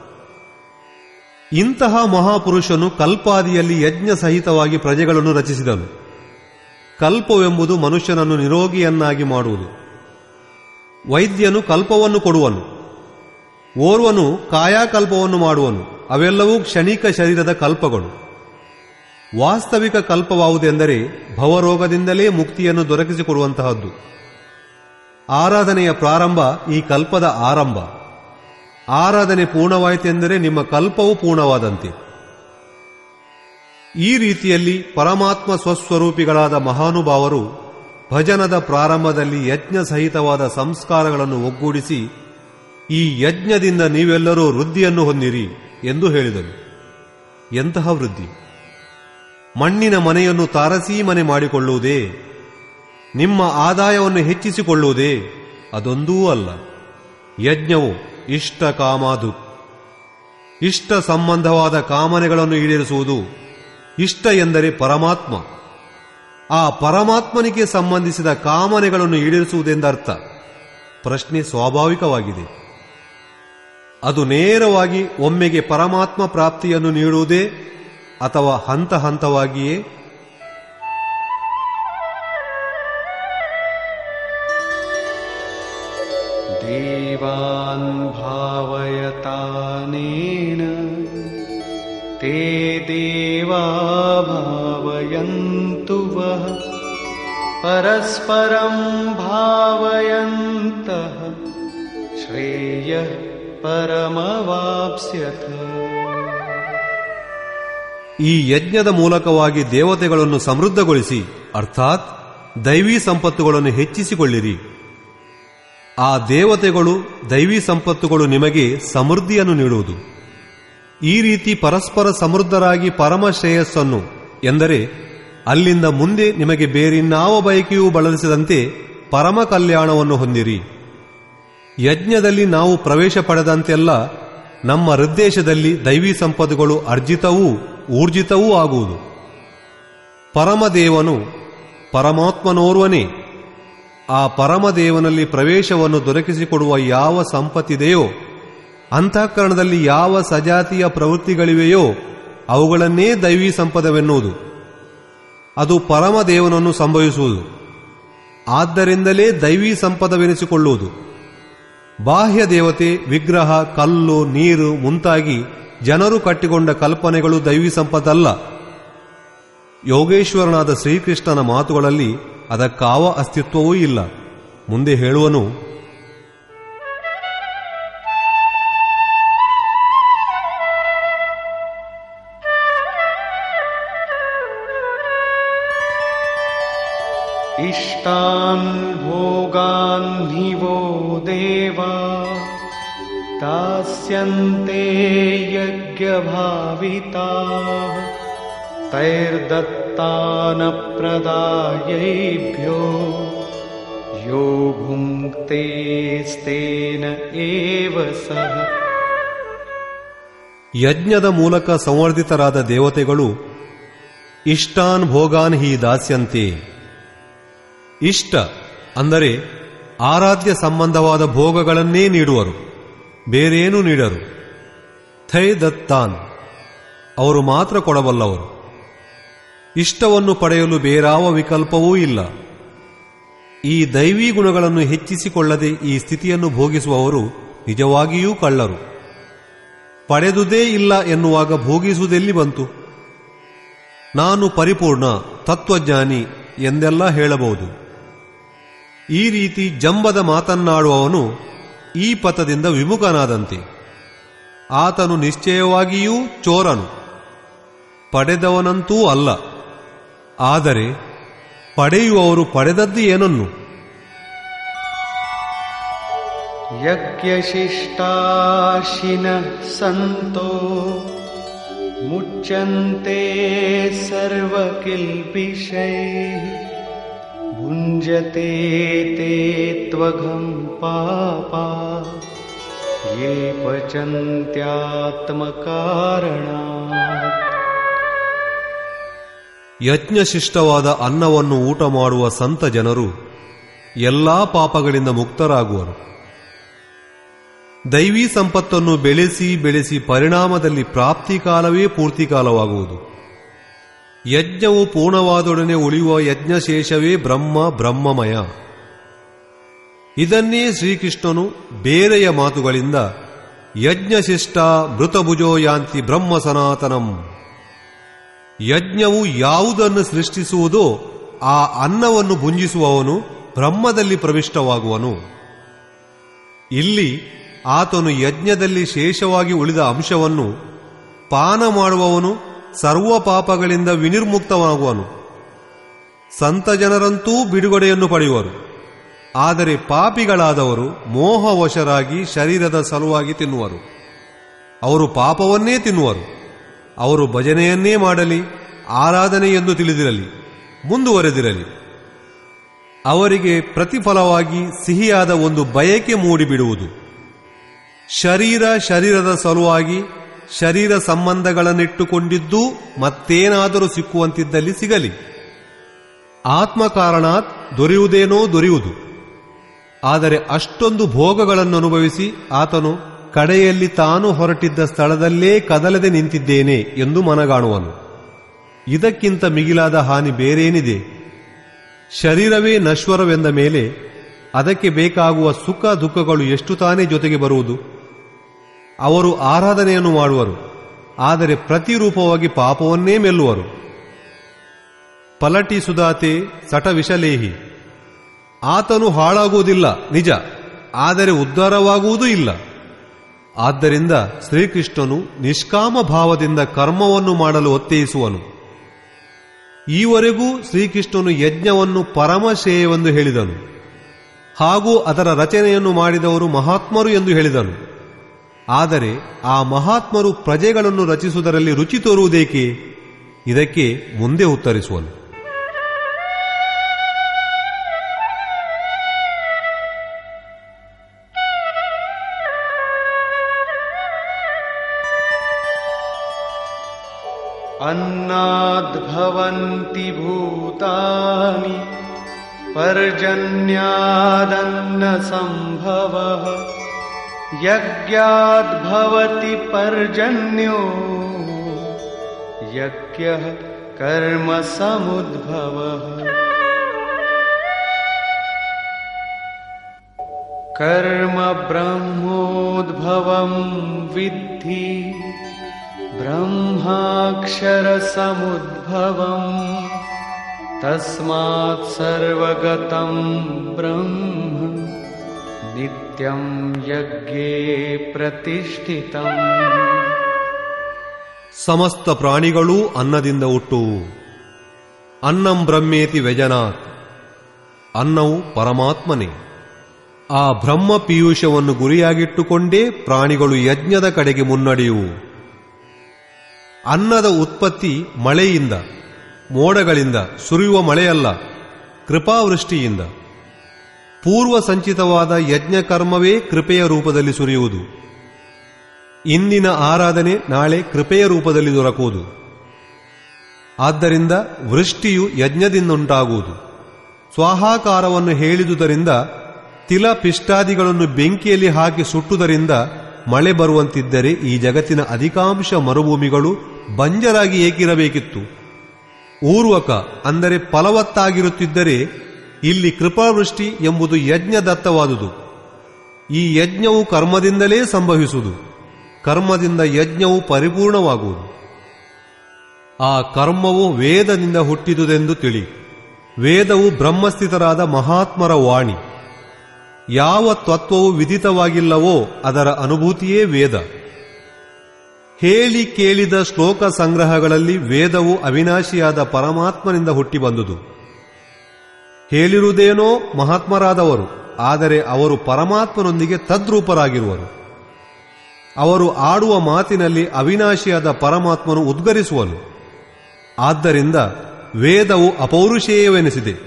ಇಂತಹ ಮಹಾಪುರುಷನು ಕಲ್ಪಾದಿಯಲ್ಲಿ ಯಜ್ಞ ಸಹಿತವಾಗಿ ಪ್ರಜೆಗಳನ್ನು ರಚಿಸಿದನು ಕಲ್ಪವೆಂಬುದು ಮನುಷ್ಯನನ್ನು ನಿರೋಗಿಯನ್ನಾಗಿ ಮಾಡುವುದು ವೈದ್ಯನು ಕಲ್ಪವನ್ನು ಕೊಡುವನು ಓರ್ವನು ಕಾಯಾಕಲ್ಪವನ್ನು ಮಾಡುವನು ಅವೆಲ್ಲವೂ ಕ್ಷಣಿಕ ಶರೀರದ ಕಲ್ಪಗಳು ವಾಸ್ತವಿಕ ಕಲ್ಪವಾವುದೆಂದರೆ ಭವರೋಗದಿಂದಲೇ ಮುಕ್ತಿಯನ್ನು ದೊರಕಿಸಿಕೊಡುವಂತಹದ್ದು ಆರಾಧನೆಯ ಪ್ರಾರಂಭ ಈ ಕಲ್ಪದ ಆರಂಭ ಆರಾಧನೆ ಪೂರ್ಣವಾಯಿತೆಂದರೆ ನಿಮ್ಮ ಕಲ್ಪವು ಪೂರ್ಣವಾದಂತೆ ಈ ರೀತಿಯಲ್ಲಿ ಪರಮಾತ್ಮ ಸ್ವಸ್ವರೂಪಿಗಳಾದ ಮಹಾನುಭಾವರು ಭಜನದ ಪ್ರಾರಂಭದಲ್ಲಿ ಯಜ್ಞ ಸಹಿತವಾದ ಸಂಸ್ಕಾರಗಳನ್ನು ಒಗ್ಗೂಡಿಸಿ ಈ ಯಜ್ಞದಿಂದ ನೀವೆಲ್ಲರೂ ವೃದ್ಧಿಯನ್ನು ಹೊಂದಿರಿ ಎಂದು ಹೇಳಿದರು ಎಂತಹ ವೃದ್ಧಿ ಮಣ್ಣಿನ ಮನೆಯನ್ನು ತಾರಸೀ ಮನೆ ಮಾಡಿಕೊಳ್ಳುವುದೇ ನಿಮ್ಮ ಆದಾಯವನ್ನು ಹೆಚ್ಚಿಸಿಕೊಳ್ಳುವುದೇ ಅದೊಂದೂ ಅಲ್ಲ ಯಜ್ಞವು ಇಷ್ಟ ಕಾಮಾದು ಇಷ್ಟ ಸಂಬಂಧವಾದ ಕಾಮನೆಗಳನ್ನು ಈಡೇರಿಸುವುದು ಇಷ್ಟ ಎಂದರೆ ಪರಮಾತ್ಮ ಆ ಪರಮಾತ್ಮನಿಗೆ ಸಂಬಂಧಿಸಿದ ಕಾಮನೆಗಳನ್ನು ಈಡೇರಿಸುವುದೆಂದರ್ಥ ಪ್ರಶ್ನೆ ಸ್ವಾಭಾವಿಕವಾಗಿದೆ ಅದು ನೇರವಾಗಿ ಒಮ್ಮೆಗೆ ಪರಮಾತ್ಮ ಪ್ರಾಪ್ತಿಯನ್ನು ನೀಡುವುದೇ ಅಥವಾ ಹಂತ ಹಂತವಾಗಿಯೇ देवान् भावयतानेन ते देवा भावयन्तु वः परस्परं भावयन्तः श्रेयः परमवाप्स्यथ ಈ ಯಜ್ಞದ ಮೂಲಕವಾಗಿ ದೇವತೆಗಳನ್ನು ಸಮೃದ್ಧಗೊಳಿಸಿ ಅರ್ಥಾತ್ ದೈವೀ ಸಂಪತ್ತುಗಳನ್ನು ಹೆಚ್ಚಿಸಿಕೊಳ್ಳಿರಿ ಆ ದೇವತೆಗಳು ದೈವೀ ಸಂಪತ್ತುಗಳು ನಿಮಗೆ ಸಮೃದ್ಧಿಯನ್ನು ನೀಡುವುದು ಈ ರೀತಿ ಪರಸ್ಪರ ಸಮೃದ್ಧರಾಗಿ ಪರಮ ಶ್ರೇಯಸ್ಸನ್ನು ಎಂದರೆ ಅಲ್ಲಿಂದ ಮುಂದೆ ನಿಮಗೆ ಬೇರಿನ್ನಾವ ಬಯಕೆಯೂ ಬಳಲಿಸದಂತೆ ಪರಮ ಕಲ್ಯಾಣವನ್ನು ಹೊಂದಿರಿ ಯಜ್ಞದಲ್ಲಿ ನಾವು ಪ್ರವೇಶ ಪಡೆದಂತೆಲ್ಲ ನಮ್ಮ ಹೃದ್ದೇಶದಲ್ಲಿ ದೈವೀ ಸಂಪತ್ತುಗಳು ಅರ್ಜಿತವೂ ಊರ್ಜಿತವೂ ಆಗುವುದು ಪರಮದೇವನು ಪರಮಾತ್ಮನೋರ್ವನೇ ಆ ಪರಮದೇವನಲ್ಲಿ ಪ್ರವೇಶವನ್ನು ದೊರಕಿಸಿಕೊಡುವ ಯಾವ ಸಂಪತ್ತಿದೆಯೋ ಅಂತಃಕರಣದಲ್ಲಿ ಯಾವ ಸಜಾತಿಯ ಪ್ರವೃತ್ತಿಗಳಿವೆಯೋ ಅವುಗಳನ್ನೇ ದೈವೀ ಸಂಪದವೆನ್ನುವುದು ಅದು ಪರಮದೇವನನ್ನು ಸಂಭವಿಸುವುದು ಆದ್ದರಿಂದಲೇ ದೈವೀ ಸಂಪದವೆನಿಸಿಕೊಳ್ಳುವುದು ಬಾಹ್ಯ ದೇವತೆ ವಿಗ್ರಹ ಕಲ್ಲು ನೀರು ಮುಂತಾಗಿ ಜನರು ಕಟ್ಟಿಕೊಂಡ ಕಲ್ಪನೆಗಳು ದೈವೀ ಸಂಪತ್ತಲ್ಲ ಯೋಗೇಶ್ವರನಾದ ಶ್ರೀಕೃಷ್ಣನ ಮಾತುಗಳಲ್ಲಿ ಅದಕ್ಕಾವ ಅಸ್ತಿತ್ವವೂ ಇಲ್ಲ ಮುಂದೆ ಹೇಳುವನು इष्टान् भोगान् हि वो देवा दास्यन्ते यज्ञभाविताः तैर्दत्तानप्रदायैभ्यो यो भुङ्क्तेस्तेन एव सः ಯಜ್ಞದ ಮೂಲಕ ಸಂವರ್ಧಿತರಾದ ದೇವತೆಗಳು ಇಷ್ಟಾನ್ ಭೋಗಾನ್ ಹಿ ದಾಸ್ಯಂತೆ ಇಷ್ಟ ಅಂದರೆ ಆರಾಧ್ಯ ಸಂಬಂಧವಾದ ಭೋಗಗಳನ್ನೇ ನೀಡುವರು ಬೇರೇನೂ ನೀಡರು ಥೈ ದತ್ತಾನ್ ಅವರು ಮಾತ್ರ ಕೊಡಬಲ್ಲವರು ಇಷ್ಟವನ್ನು ಪಡೆಯಲು ಬೇರಾವ ವಿಕಲ್ಪವೂ ಇಲ್ಲ ಈ ದೈವೀ ಗುಣಗಳನ್ನು ಹೆಚ್ಚಿಸಿಕೊಳ್ಳದೆ ಈ ಸ್ಥಿತಿಯನ್ನು ಭೋಗಿಸುವವರು ನಿಜವಾಗಿಯೂ ಕಳ್ಳರು ಪಡೆದುದೇ ಇಲ್ಲ ಎನ್ನುವಾಗ ಭೋಗಿಸುವುದೆಲ್ಲಿ ಬಂತು ನಾನು ಪರಿಪೂರ್ಣ ತತ್ವಜ್ಞಾನಿ ಎಂದೆಲ್ಲ ಹೇಳಬಹುದು ಈ ರೀತಿ ಜಂಬದ ಮಾತನ್ನಾಡುವವನು ಈ ಪಥದಿಂದ ವಿಮುಖನಾದಂತೆ ಆತನು ನಿಶ್ಚಯವಾಗಿಯೂ ಚೋರನು ಪಡೆದವನಂತೂ ಅಲ್ಲ ಆದರೆ ಪಡೆಯುವವರು ಪಡೆದದ್ದು ಏನನ್ನು यज्ञशिष्टाशिनः सन्तो मुच्यन्ते सर्वकिल्बिषैः भुञ्जते ते त्वघम् पापा ये पचन्त्यात्मकारणात् ಯಜ್ಞಶಿಷ್ಟವಾದ ಅನ್ನವನ್ನು ಊಟ ಮಾಡುವ ಸಂತ ಜನರು ಎಲ್ಲಾ ಪಾಪಗಳಿಂದ ಮುಕ್ತರಾಗುವರು ದೈವೀ ಸಂಪತ್ತನ್ನು ಬೆಳೆಸಿ ಬೆಳೆಸಿ ಪರಿಣಾಮದಲ್ಲಿ ಪ್ರಾಪ್ತಿ ಕಾಲವೇ ಪೂರ್ತಿ ಕಾಲವಾಗುವುದು ಯಜ್ಞವು ಪೂರ್ಣವಾದೊಡನೆ ಉಳಿಯುವ ಯಜ್ಞಶೇಷವೇ ಬ್ರಹ್ಮ ಬ್ರಹ್ಮಮಯ ಇದನ್ನೇ ಶ್ರೀಕೃಷ್ಣನು ಬೇರೆಯ ಮಾತುಗಳಿಂದ ಯಜ್ಞಶಿಷ್ಟ ಮೃತಭುಜೋ ಯಾಂತಿ ಬ್ರಹ್ಮ ಸನಾತನಂ ಯಜ್ಞವು ಯಾವುದನ್ನು ಸೃಷ್ಟಿಸುವುದೋ ಆ ಅನ್ನವನ್ನು ಭುಂಜಿಸುವವನು ಬ್ರಹ್ಮದಲ್ಲಿ ಪ್ರವಿಷ್ಟವಾಗುವನು ಇಲ್ಲಿ ಆತನು ಯಜ್ಞದಲ್ಲಿ ಶೇಷವಾಗಿ ಉಳಿದ ಅಂಶವನ್ನು ಪಾನ ಮಾಡುವವನು ಸರ್ವ ಪಾಪಗಳಿಂದ ವಿನಿರ್ಮುಕ್ತವಾಗುವನು ಸಂತ ಜನರಂತೂ ಬಿಡುಗಡೆಯನ್ನು ಪಡೆಯುವರು ಆದರೆ ಪಾಪಿಗಳಾದವರು ಮೋಹವಶರಾಗಿ ಶರೀರದ ಸಲುವಾಗಿ ತಿನ್ನುವರು ಅವರು ಪಾಪವನ್ನೇ ತಿನ್ನುವರು ಅವರು ಭಜನೆಯನ್ನೇ ಮಾಡಲಿ ಆರಾಧನೆ ಎಂದು ತಿಳಿದಿರಲಿ ಮುಂದುವರೆದಿರಲಿ ಅವರಿಗೆ ಪ್ರತಿಫಲವಾಗಿ ಸಿಹಿಯಾದ ಒಂದು ಬಯಕೆ ಮೂಡಿಬಿಡುವುದು ಶರೀರ ಶರೀರದ ಸಲುವಾಗಿ ಶರೀರ ಸಂಬಂಧಗಳನ್ನಿಟ್ಟುಕೊಂಡಿದ್ದು ಮತ್ತೇನಾದರೂ ಸಿಕ್ಕುವಂತಿದ್ದಲ್ಲಿ ಸಿಗಲಿ ಆತ್ಮಕಾರಣಾತ್ ದೊರೆಯುವುದೇನೋ ದೊರೆಯುವುದು ಆದರೆ ಅಷ್ಟೊಂದು ಭೋಗಗಳನ್ನು ಅನುಭವಿಸಿ ಆತನು ಕಡೆಯಲ್ಲಿ ತಾನು ಹೊರಟಿದ್ದ ಸ್ಥಳದಲ್ಲೇ ಕದಲದೆ ನಿಂತಿದ್ದೇನೆ ಎಂದು ಮನಗಾಣುವನು ಇದಕ್ಕಿಂತ ಮಿಗಿಲಾದ ಹಾನಿ ಬೇರೇನಿದೆ ಶರೀರವೇ ನಶ್ವರವೆಂದ ಮೇಲೆ ಅದಕ್ಕೆ ಬೇಕಾಗುವ ಸುಖ ದುಃಖಗಳು ಎಷ್ಟು ತಾನೇ ಜೊತೆಗೆ ಬರುವುದು ಅವರು ಆರಾಧನೆಯನ್ನು ಮಾಡುವರು ಆದರೆ ಪ್ರತಿರೂಪವಾಗಿ ಪಾಪವನ್ನೇ ಮೆಲ್ಲುವರು ಪಲಟಿ ಸುಧಾತೆ ಸಟ ವಿಷಲೇಹಿ ಆತನು ಹಾಳಾಗುವುದಿಲ್ಲ ನಿಜ ಆದರೆ ಉದ್ಧಾರವಾಗುವುದೂ ಇಲ್ಲ ಆದ್ದರಿಂದ ಶ್ರೀಕೃಷ್ಣನು ನಿಷ್ಕಾಮ ಭಾವದಿಂದ ಕರ್ಮವನ್ನು ಮಾಡಲು ಒತ್ತಯಿಸುವನು ಈವರೆಗೂ ಶ್ರೀಕೃಷ್ಣನು ಯಜ್ಞವನ್ನು ಪರಮಶ್ರೇಯವೆಂದು ಹೇಳಿದನು ಹಾಗೂ ಅದರ ರಚನೆಯನ್ನು ಮಾಡಿದವರು ಮಹಾತ್ಮರು ಎಂದು ಹೇಳಿದನು ಆದರೆ ಆ ಮಹಾತ್ಮರು ಪ್ರಜೆಗಳನ್ನು ರಚಿಸುವುದರಲ್ಲಿ ರುಚಿ ತೋರುವುದೇಕೆ ಇದಕ್ಕೆ ಮುಂದೆ ಉತ್ತರಿಸುವನು अन्नाद्भवन्ति भूतानि पर्जन्यादन्नसम्भवः यज्ञाद्भवति पर्जन्यो यज्ञः कर्मसमुद्भवः कर्म ब्रह्मोद्भवं विद्धि ब्रह्माक्षरसमुद्भवम् तस्मात् सर्वगतं ब्रह्म नित्यं यज्ञे प्रतिष्ठितम् ಸಮಸ್ತ ಪ್ರಾಣಿಗಳೂ ಅನ್ನದಿಂದ ಹುಟ್ಟುವು ಅನ್ನಂ ಬ್ರಹ್ಮೇತಿ ವ್ಯಜನಾತ್ ಅನ್ನವು ಪರಮಾತ್ಮನೇ ಆ ಬ್ರಹ್ಮ ಪೀಯೂಷವನ್ನು ಗುರಿಯಾಗಿಟ್ಟುಕೊಂಡೇ ಪ್ರಾಣಿಗಳು ಯಜ್ಞದ ಕಡೆಗೆ ಮುನ್ನಡೆಯುವು ಅನ್ನದ ಉತ್ಪತ್ತಿ ಮಳೆಯಿಂದ ಮೋಡಗಳಿಂದ ಸುರಿಯುವ ಮಳೆಯಲ್ಲ ಕೃಪಾವೃಷ್ಟಿಯಿಂದ ಪೂರ್ವ ಸಂಚಿತವಾದ ಯಜ್ಞ ಕರ್ಮವೇ ಕೃಪೆಯ ರೂಪದಲ್ಲಿ ಸುರಿಯುವುದು ಇಂದಿನ ಆರಾಧನೆ ನಾಳೆ ಕೃಪೆಯ ರೂಪದಲ್ಲಿ ದೊರಕುವುದು ಆದ್ದರಿಂದ ವೃಷ್ಟಿಯು ಯಜ್ಞದಿಂದುಂಟಾಗುವುದು ಸ್ವಾಹಾಕಾರವನ್ನು ಹೇಳಿದುದರಿಂದ ತಿಲ ಪಿಷ್ಟಾದಿಗಳನ್ನು ಬೆಂಕಿಯಲ್ಲಿ ಹಾಕಿ ಸುಟ್ಟುದರಿಂದ ಮಳೆ ಬರುವಂತಿದ್ದರೆ ಈ ಜಗತ್ತಿನ ಅಧಿಕಾಂಶ ಮರುಭೂಮಿಗಳು ಬಂಜರಾಗಿ ಏಕಿರಬೇಕಿತ್ತು ಊರ್ವಕ ಅಂದರೆ ಫಲವತ್ತಾಗಿರುತ್ತಿದ್ದರೆ ಇಲ್ಲಿ ಕೃಪಾವೃಷ್ಟಿ ಎಂಬುದು ಯಜ್ಞದತ್ತವಾದುದು ಈ ಯಜ್ಞವು ಕರ್ಮದಿಂದಲೇ ಸಂಭವಿಸುವುದು ಕರ್ಮದಿಂದ ಯಜ್ಞವು ಪರಿಪೂರ್ಣವಾಗುವುದು ಆ ಕರ್ಮವು ವೇದದಿಂದ ಹುಟ್ಟಿದುದೆಂದು ತಿಳಿ ವೇದವು ಬ್ರಹ್ಮಸ್ಥಿತರಾದ ಮಹಾತ್ಮರ ವಾಣಿ ಯಾವ ತತ್ವವು ವಿದಿತವಾಗಿಲ್ಲವೋ ಅದರ ಅನುಭೂತಿಯೇ ವೇದ ಹೇಳಿ ಕೇಳಿದ ಶ್ಲೋಕ ಸಂಗ್ರಹಗಳಲ್ಲಿ ವೇದವು ಅವಿನಾಶಿಯಾದ ಪರಮಾತ್ಮನಿಂದ ಹುಟ್ಟಿ ಬಂದುದು ಹೇಳಿರುವುದೇನೋ ಮಹಾತ್ಮರಾದವರು ಆದರೆ ಅವರು ಪರಮಾತ್ಮನೊಂದಿಗೆ ತದ್ರೂಪರಾಗಿರುವರು ಅವರು ಆಡುವ ಮಾತಿನಲ್ಲಿ ಅವಿನಾಶಿಯಾದ ಪರಮಾತ್ಮನು ಉದ್ಗರಿಸುವನು ಆದ್ದರಿಂದ ವೇದವು ಅಪೌರುಷೇಯವೆನಿಸಿದೆ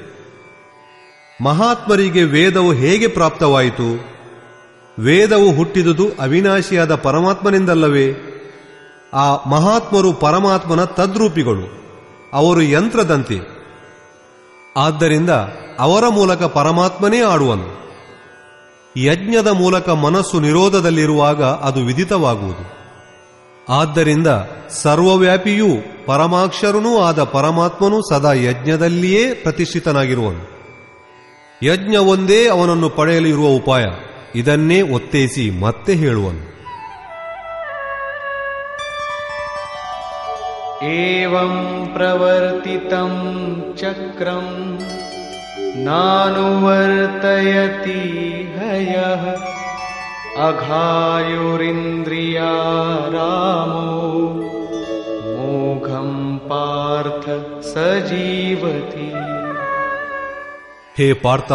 ಮಹಾತ್ಮರಿಗೆ ವೇದವು ಹೇಗೆ ಪ್ರಾಪ್ತವಾಯಿತು ವೇದವು ಹುಟ್ಟಿದುದು ಅವಿನಾಶಿಯಾದ ಪರಮಾತ್ಮನಿಂದಲ್ಲವೇ ಆ ಮಹಾತ್ಮರು ಪರಮಾತ್ಮನ ತದ್ರೂಪಿಗಳು ಅವರು ಯಂತ್ರದಂತೆ ಆದ್ದರಿಂದ ಅವರ ಮೂಲಕ ಪರಮಾತ್ಮನೇ ಆಡುವನು ಯಜ್ಞದ ಮೂಲಕ ಮನಸ್ಸು ನಿರೋಧದಲ್ಲಿರುವಾಗ ಅದು ವಿದಿತವಾಗುವುದು ಆದ್ದರಿಂದ ಸರ್ವವ್ಯಾಪಿಯೂ ಪರಮಾಕ್ಷರನೂ ಆದ ಪರಮಾತ್ಮನು ಸದಾ ಯಜ್ಞದಲ್ಲಿಯೇ ಪ್ರತಿಷ್ಠಿತನಾಗಿರುವನು ಯಜ್ಞ ಒಂದೇ ಅವನನ್ನು ಪಡೆಯಲು ಇರುವ ಉಪಾಯ ಇದನ್ನೇ ಒತ್ತೇಸಿ ಮತ್ತೆ ಹೇಳುವನು एवं प्रवर्तितं चक्रम् नानुवर्तयति हयः अघायुरिन्द्रिया रामो मोघं पार्थ स जीवति ಹೇ ಪಾರ್ಥ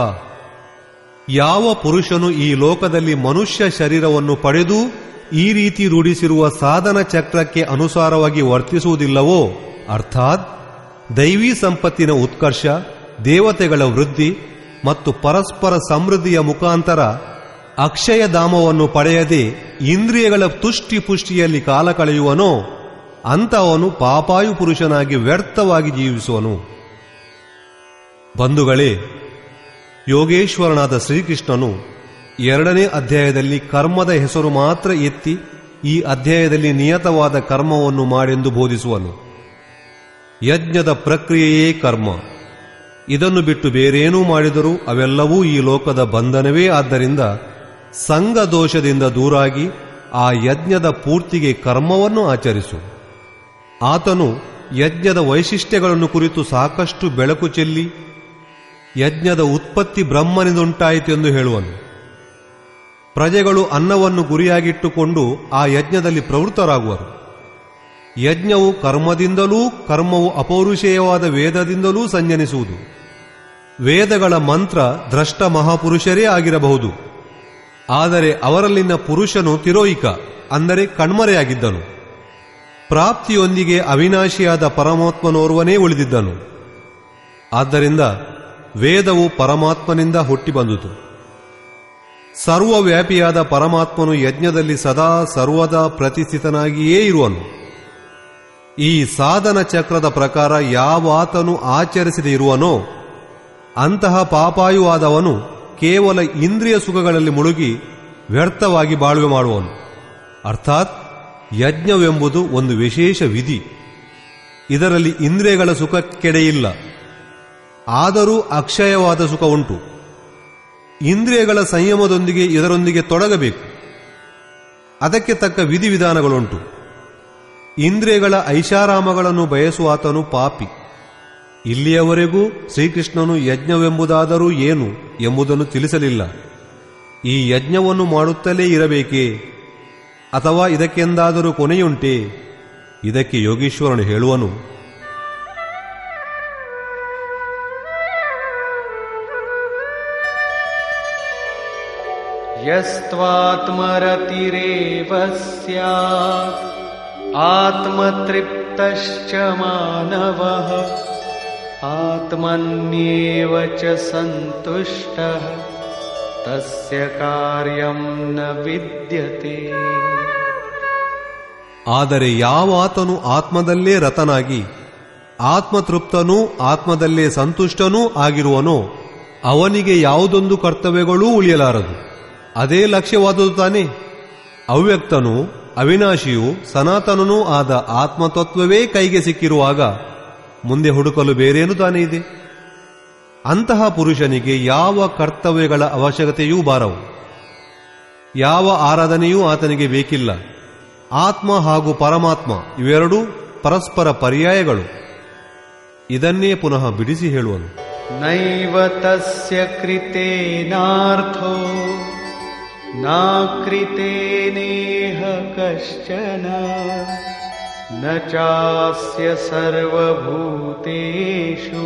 ಯಾವ ಪುರುಷನು ಈ ಲೋಕದಲ್ಲಿ ಮನುಷ್ಯ ಶರೀರವನ್ನು ಪಡೆದು ಈ ರೀತಿ ರೂಢಿಸಿರುವ ಸಾಧನ ಚಕ್ರಕ್ಕೆ ಅನುಸಾರವಾಗಿ ವರ್ತಿಸುವುದಿಲ್ಲವೋ ಅರ್ಥಾತ್ ದೈವೀ ಸಂಪತ್ತಿನ ಉತ್ಕರ್ಷ ದೇವತೆಗಳ ವೃದ್ಧಿ ಮತ್ತು ಪರಸ್ಪರ ಸಮೃದ್ಧಿಯ ಮುಖಾಂತರ ಅಕ್ಷಯಧಾಮವನ್ನು ಪಡೆಯದೆ ಇಂದ್ರಿಯಗಳ ತುಷ್ಟಿ ಪುಷ್ಟಿಯಲ್ಲಿ ಕಾಲ ಕಳೆಯುವನೋ ಅಂತವನು ಪಾಪಾಯು ಪುರುಷನಾಗಿ ವ್ಯರ್ಥವಾಗಿ ಜೀವಿಸುವನು ಬಂಧುಗಳೇ ಯೋಗೇಶ್ವರನಾದ ಶ್ರೀಕೃಷ್ಣನು ಎರಡನೇ ಅಧ್ಯಾಯದಲ್ಲಿ ಕರ್ಮದ ಹೆಸರು ಮಾತ್ರ ಎತ್ತಿ ಈ ಅಧ್ಯಾಯದಲ್ಲಿ ನಿಯತವಾದ ಕರ್ಮವನ್ನು ಮಾಡೆಂದು ಬೋಧಿಸುವನು ಯಜ್ಞದ ಪ್ರಕ್ರಿಯೆಯೇ ಕರ್ಮ ಇದನ್ನು ಬಿಟ್ಟು ಬೇರೇನೂ ಮಾಡಿದರೂ ಅವೆಲ್ಲವೂ ಈ ಲೋಕದ ಬಂಧನವೇ ಆದ್ದರಿಂದ ಸಂಘ ದೋಷದಿಂದ ದೂರಾಗಿ ಆ ಯಜ್ಞದ ಪೂರ್ತಿಗೆ ಕರ್ಮವನ್ನು ಆಚರಿಸು ಆತನು ಯಜ್ಞದ ವೈಶಿಷ್ಟ್ಯಗಳನ್ನು ಕುರಿತು ಸಾಕಷ್ಟು ಬೆಳಕು ಚೆಲ್ಲಿ ಯಜ್ಞದ ಉತ್ಪತ್ತಿ ಬ್ರಹ್ಮನಿಂದುಂಟಾಯಿತು ಎಂದು ಹೇಳುವನು ಪ್ರಜೆಗಳು ಅನ್ನವನ್ನು ಗುರಿಯಾಗಿಟ್ಟುಕೊಂಡು ಆ ಯಜ್ಞದಲ್ಲಿ ಪ್ರವೃತ್ತರಾಗುವರು ಯಜ್ಞವು ಕರ್ಮದಿಂದಲೂ ಕರ್ಮವು ಅಪೌರುಷೇಯವಾದ ವೇದದಿಂದಲೂ ಸಂಜನಿಸುವುದು ವೇದಗಳ ಮಂತ್ರ ದ್ರಷ್ಟ ಮಹಾಪುರುಷರೇ ಆಗಿರಬಹುದು ಆದರೆ ಅವರಲ್ಲಿನ ಪುರುಷನು ತಿರೋಯಿಕ ಅಂದರೆ ಕಣ್ಮರೆಯಾಗಿದ್ದನು ಪ್ರಾಪ್ತಿಯೊಂದಿಗೆ ಅವಿನಾಶಿಯಾದ ಪರಮಾತ್ಮನೋರ್ವನೇ ಉಳಿದಿದ್ದನು ಆದ್ದರಿಂದ ವೇದವು ಪರಮಾತ್ಮನಿಂದ ಹುಟ್ಟಿ ಬಂದುದು ಸರ್ವವ್ಯಾಪಿಯಾದ ಪರಮಾತ್ಮನು ಯಜ್ಞದಲ್ಲಿ ಸದಾ ಸರ್ವದಾ ಪ್ರತಿಷ್ಠಿತನಾಗಿಯೇ ಇರುವನು ಈ ಸಾಧನ ಚಕ್ರದ ಪ್ರಕಾರ ಯಾವಾತನು ಆಚರಿಸದೆ ಇರುವನೋ ಅಂತಹ ಪಾಪಾಯುವಾದವನು ಕೇವಲ ಇಂದ್ರಿಯ ಸುಖಗಳಲ್ಲಿ ಮುಳುಗಿ ವ್ಯರ್ಥವಾಗಿ ಬಾಳ್ವೆ ಮಾಡುವನು ಅರ್ಥಾತ್ ಯಜ್ಞವೆಂಬುದು ಒಂದು ವಿಶೇಷ ವಿಧಿ ಇದರಲ್ಲಿ ಇಂದ್ರಿಯಗಳ ಸುಖಕ್ಕೆಡೆಯಿಲ್ಲ ಆದರೂ ಅಕ್ಷಯವಾದ ಸುಖ ಉಂಟು ಇಂದ್ರಿಯಗಳ ಸಂಯಮದೊಂದಿಗೆ ಇದರೊಂದಿಗೆ ತೊಡಗಬೇಕು ಅದಕ್ಕೆ ತಕ್ಕ ವಿಧಿವಿಧಾನಗಳುಂಟು ಇಂದ್ರಿಯಗಳ ಐಷಾರಾಮಗಳನ್ನು ಬಯಸುವಾತನು ಪಾಪಿ ಇಲ್ಲಿಯವರೆಗೂ ಶ್ರೀಕೃಷ್ಣನು ಯಜ್ಞವೆಂಬುದಾದರೂ ಏನು ಎಂಬುದನ್ನು ತಿಳಿಸಲಿಲ್ಲ ಈ ಯಜ್ಞವನ್ನು ಮಾಡುತ್ತಲೇ ಇರಬೇಕೇ ಅಥವಾ ಇದಕ್ಕೆಂದಾದರೂ ಕೊನೆಯುಂಟೇ ಇದಕ್ಕೆ ಯೋಗೀಶ್ವರನು ಹೇಳುವನು यस्त्वात्मरतिरेव स्यात् आत्मतृप्तश्च मानवः आत्मन्येव च सन्तुष्टः तस्य कार्यं न विद्यते ಆದರೆ ಯಾವಾತನು ಆತ್ಮದಲ್ಲೇ ರತನಾಗಿ ಆತ್ಮತೃಪ್ತನೂ ಆತ್ಮದಲ್ಲೇ ಸಂತುಷ್ಟನೂ ಆಗಿರುವನೋ ಅವನಿಗೆ ಯಾವುದೊಂದು ಕರ್ತವ್ಯಗಳೂ ಉಳಿಯಲಾರದು ಅದೇ ಲಕ್ಷ್ಯವಾದುದು ತಾನೇ ಅವ್ಯಕ್ತನೂ ಅವಿನಾಶಿಯೂ ಸನಾತನನೂ ಆದ ಆತ್ಮತತ್ವವೇ ಕೈಗೆ ಸಿಕ್ಕಿರುವಾಗ ಮುಂದೆ ಹುಡುಕಲು ಬೇರೇನು ತಾನೇ ಇದೆ ಅಂತಹ ಪುರುಷನಿಗೆ ಯಾವ ಕರ್ತವ್ಯಗಳ ಅವಶ್ಯಕತೆಯೂ ಬಾರವು ಯಾವ ಆರಾಧನೆಯೂ ಆತನಿಗೆ ಬೇಕಿಲ್ಲ ಆತ್ಮ ಹಾಗೂ ಪರಮಾತ್ಮ ಇವೆರಡೂ ಪರಸ್ಪರ ಪರ್ಯಾಯಗಳು ಇದನ್ನೇ ಪುನಃ ಬಿಡಿಸಿ ಹೇಳುವನು नैव तस्य कृतेनार्थो नाकृतेनेह कश्चन न चास्य सर्वभूतेषु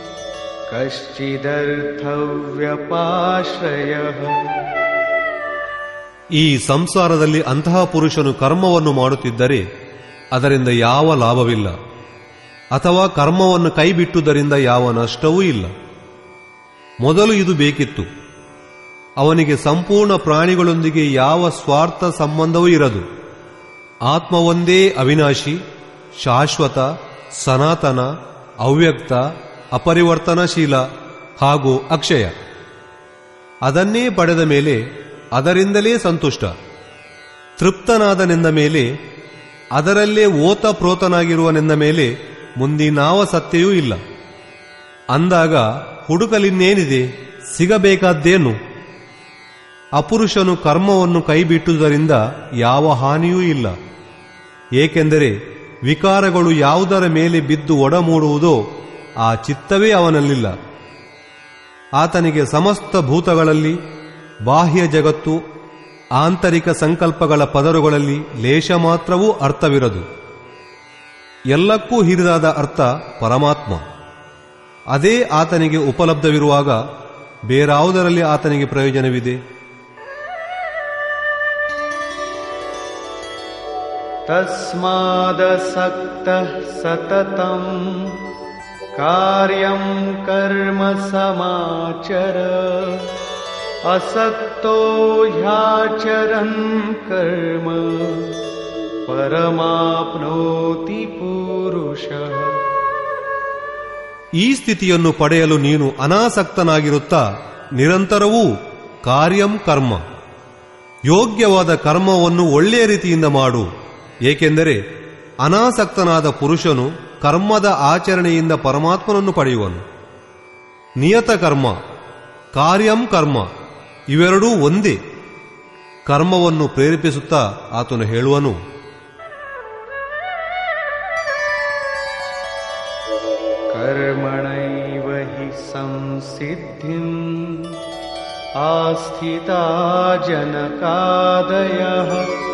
कश्चिदर्थव्यपाश्रयः ಈ ಸಂಸಾರದಲ್ಲಿ ಅಂತಹ ಪುರುಷನು ಕರ್ಮವನ್ನು ಮಾಡುತ್ತಿದ್ದರೆ ಅದರಿಂದ ಯಾವ ಲಾಭವಿಲ್ಲ ಅಥವಾ ಕರ್ಮವನ್ನು ಕೈಬಿಟ್ಟುದರಿಂದ ಯಾವ ನಷ್ಟವೂ ಇಲ್ಲ ಮೊದಲು ಇದು ಬೇಕಿತ್ತು ಅವನಿಗೆ ಸಂಪೂರ್ಣ ಪ್ರಾಣಿಗಳೊಂದಿಗೆ ಯಾವ ಸ್ವಾರ್ಥ ಸಂಬಂಧವೂ ಇರದು ಆತ್ಮ ಒಂದೇ ಅವಿನಾಶಿ ಶಾಶ್ವತ ಸನಾತನ ಅವ್ಯಕ್ತ ಅಪರಿವರ್ತನಶೀಲ ಹಾಗೂ ಅಕ್ಷಯ ಅದನ್ನೇ ಪಡೆದ ಮೇಲೆ ಅದರಿಂದಲೇ ಸಂತುಷ್ಟ ತೃಪ್ತನಾದನೆಂದ ಮೇಲೆ ಅದರಲ್ಲೇ ಓತಪ್ರೋತನಾಗಿರುವನೆಂದ ಮೇಲೆ ಮುಂದಿನಾವ ಸತ್ಯವೂ ಇಲ್ಲ ಅಂದಾಗ ಹುಡುಕಲಿನ್ನೇನಿದೆ ಸಿಗಬೇಕಾದ್ದೇನು ಅಪುರುಷನು ಕರ್ಮವನ್ನು ಕೈಬಿಟ್ಟುದರಿಂದ ಯಾವ ಹಾನಿಯೂ ಇಲ್ಲ ಏಕೆಂದರೆ ವಿಕಾರಗಳು ಯಾವುದರ ಮೇಲೆ ಬಿದ್ದು ಒಡಮೂಡುವುದೋ ಆ ಚಿತ್ತವೇ ಅವನಲ್ಲಿಲ್ಲ ಆತನಿಗೆ ಸಮಸ್ತ ಭೂತಗಳಲ್ಲಿ ಬಾಹ್ಯ ಜಗತ್ತು ಆಂತರಿಕ ಸಂಕಲ್ಪಗಳ ಪದರುಗಳಲ್ಲಿ ಲೇಷ ಮಾತ್ರವೂ ಅರ್ಥವಿರದು ಎಲ್ಲಕ್ಕೂ ಹಿರಿದಾದ ಅರ್ಥ ಪರಮಾತ್ಮ ಅದೇ ಆತನಿಗೆ ಉಪಲಬ್ಧವಿರುವಾಗ ಬೇರಾವುದರಲ್ಲಿ ಆತನಿಗೆ ಪ್ರಯೋಜನವಿದೆ तस्मादसक्तः सततम् कार्यं कर्म समाचर असक्तो ह्याचरन् कर्म परमाप्नोति पुरुषः ಈ ಸ್ಥಿತಿಯನ್ನು ಪಡೆಯಲು ನೀನು ಅನಾಸಕ್ತನಾಗಿರುತ್ತಾ ನಿರಂತರವೂ ಕಾರ್ಯಂ ಕರ್ಮ ಯೋಗ್ಯವಾದ ಕರ್ಮವನ್ನು ಒಳ್ಳೆಯ ರೀತಿಯಿಂದ ಮಾಡು ಏಕೆಂದರೆ ಅನಾಸಕ್ತನಾದ ಪುರುಷನು ಕರ್ಮದ ಆಚರಣೆಯಿಂದ ಪರಮಾತ್ಮನನ್ನು ಪಡೆಯುವನು ನಿಯತ ಕರ್ಮ ಕಾರ್ಯಂ ಕರ್ಮ ಇವೆರಡೂ ಒಂದೇ ಕರ್ಮವನ್ನು ಪ್ರೇರೇಪಿಸುತ್ತಾ ಆತನು ಹೇಳುವನು कर्मणैव हि संसिद्धिम् आस्थिता जनकादयः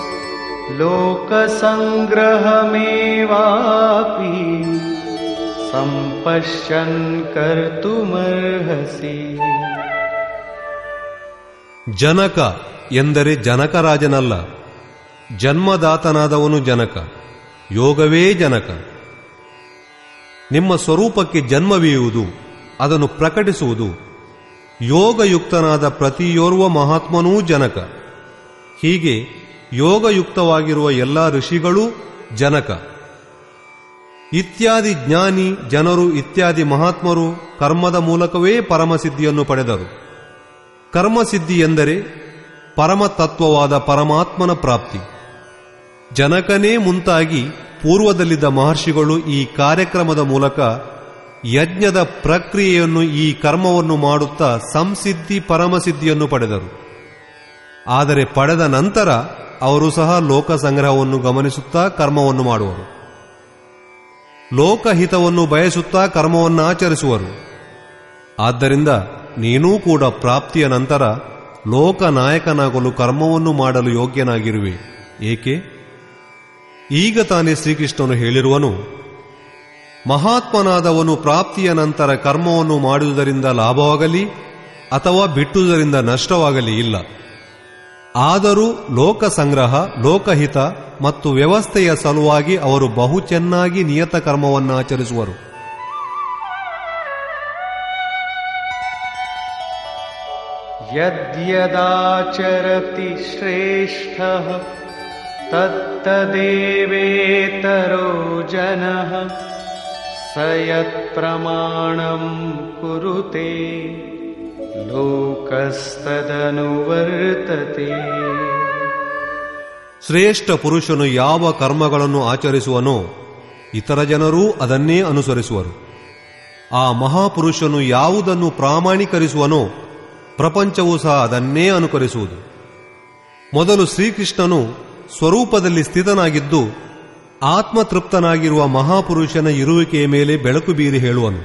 लोकसङ्ग्रहमेवापि सम्पश्यन् कर्तुमर्हसि ಜನಕ ಎಂದರೆ ಜನಕರಾಜನಲ್ಲ ಜನ್ಮದಾತನಾದವನು ಜನಕ ಯೋಗವೇ ಜನಕ ನಿಮ್ಮ ಸ್ವರೂಪಕ್ಕೆ ಜನ್ಮವೀಯುವುದು ಅದನ್ನು ಪ್ರಕಟಿಸುವುದು ಯೋಗಯುಕ್ತನಾದ ಪ್ರತಿಯೋರ್ವ ಮಹಾತ್ಮನೂ ಜನಕ ಹೀಗೆ ಯೋಗಯುಕ್ತವಾಗಿರುವ ಎಲ್ಲ ಋಷಿಗಳೂ ಜನಕ ಇತ್ಯಾದಿ ಜ್ಞಾನಿ ಜನರು ಇತ್ಯಾದಿ ಮಹಾತ್ಮರು ಕರ್ಮದ ಮೂಲಕವೇ ಪರಮಸಿದ್ಧಿಯನ್ನು ಪಡೆದರು ಕರ್ಮಸಿದ್ಧಿ ಎಂದರೆ ಪರಮತತ್ವವಾದ ಪರಮಾತ್ಮನ ಪ್ರಾಪ್ತಿ ಜನಕನೇ ಮುಂತಾಗಿ ಪೂರ್ವದಲ್ಲಿದ್ದ ಮಹರ್ಷಿಗಳು ಈ ಕಾರ್ಯಕ್ರಮದ ಮೂಲಕ ಯಜ್ಞದ ಪ್ರಕ್ರಿಯೆಯನ್ನು ಈ ಕರ್ಮವನ್ನು ಮಾಡುತ್ತಾ ಸಂಸಿದ್ಧಿ ಪರಮಸಿದ್ಧಿಯನ್ನು ಪಡೆದರು ಆದರೆ ಪಡೆದ ನಂತರ ಅವರು ಸಹ ಲೋಕ ಸಂಗ್ರಹವನ್ನು ಗಮನಿಸುತ್ತಾ ಕರ್ಮವನ್ನು ಮಾಡುವರು ಲೋಕಹಿತವನ್ನು ಬಯಸುತ್ತಾ ಕರ್ಮವನ್ನು ಆಚರಿಸುವರು ಆದ್ದರಿಂದ ನೀನೂ ಕೂಡ ಪ್ರಾಪ್ತಿಯ ನಂತರ ಲೋಕನಾಯಕನಾಗಲು ಕರ್ಮವನ್ನು ಮಾಡಲು ಯೋಗ್ಯನಾಗಿರುವೆ ಏಕೆ ಈಗ ತಾನೇ ಶ್ರೀಕೃಷ್ಣನು ಹೇಳಿರುವನು ಮಹಾತ್ಮನಾದವನು ಪ್ರಾಪ್ತಿಯ ನಂತರ ಕರ್ಮವನ್ನು ಮಾಡುವುದರಿಂದ ಲಾಭವಾಗಲಿ ಅಥವಾ ಬಿಟ್ಟುವುದರಿಂದ ನಷ್ಟವಾಗಲಿ ಇಲ್ಲ ಆದರೂ ಲೋಕ ಸಂಗ್ರಹ ಲೋಕಹಿತ ಮತ್ತು ವ್ಯವಸ್ಥೆಯ ಸಲುವಾಗಿ ಅವರು ಬಹು ಚೆನ್ನಾಗಿ ನಿಯತ ಕರ್ಮವನ್ನು ಆಚರಿಸುವರು यद्यदाचरति श्रेष्ठः तत्तदेवेतरो जनः स यत्प्रमाणम् कुरुते लोकस्तदनुवर्तते ಶ್ರೇಷ್ಠ ಪುರುಷನು ಯಾವ ಕರ್ಮಗಳನ್ನು ಆಚರಿಸುವನೋ ಇತರ ಜನರೂ ಅದನ್ನೇ ಅನುಸರಿಸುವರು ಆ ಮಹಾಪುರುಷನು ಯಾವುದನ್ನು ಪ್ರಾಮಾಣೀಕರಿಸುವನೋ ಪ್ರಪಂಚವೂ ಸಹ ಅದನ್ನೇ ಅನುಕರಿಸುವುದು ಮೊದಲು ಶ್ರೀಕೃಷ್ಣನು ಸ್ವರೂಪದಲ್ಲಿ ಸ್ಥಿತನಾಗಿದ್ದು ಆತ್ಮತೃಪ್ತನಾಗಿರುವ ಮಹಾಪುರುಷನ ಇರುವಿಕೆಯ ಮೇಲೆ ಬೆಳಕು ಬೀರಿ ಹೇಳುವನು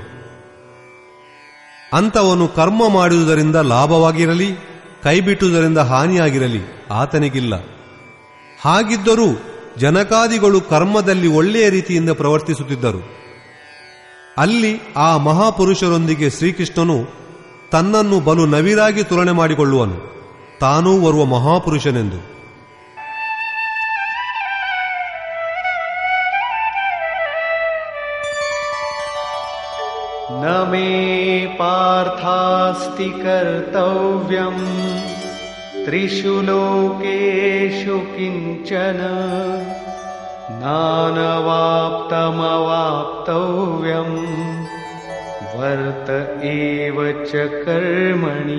ಅಂಥವನು ಕರ್ಮ ಮಾಡುವುದರಿಂದ ಲಾಭವಾಗಿರಲಿ ಕೈಬಿಟ್ಟುವುದರಿಂದ ಹಾನಿಯಾಗಿರಲಿ ಆತನಿಗಿಲ್ಲ ಹಾಗಿದ್ದರೂ ಜನಕಾದಿಗಳು ಕರ್ಮದಲ್ಲಿ ಒಳ್ಳೆಯ ರೀತಿಯಿಂದ ಪ್ರವರ್ತಿಸುತ್ತಿದ್ದರು ಅಲ್ಲಿ ಆ ಮಹಾಪುರುಷರೊಂದಿಗೆ ಶ್ರೀಕೃಷ್ಣನು ತನ್ನನ್ನು ಬಲು ನವಿರಾಗಿ ತುಲನೆ ಮಾಡಿಕೊಳ್ಳುವನು ತಾನೂ ಓರ್ವ ಮಹಾಪುರುಷನೆಂದು न मे पार्थास्ति कर्तव्यम् त्रिषु लोकेषु किञ्चन नानवाप्तमवाप्तव्यम् वर्त एव च कर्मणि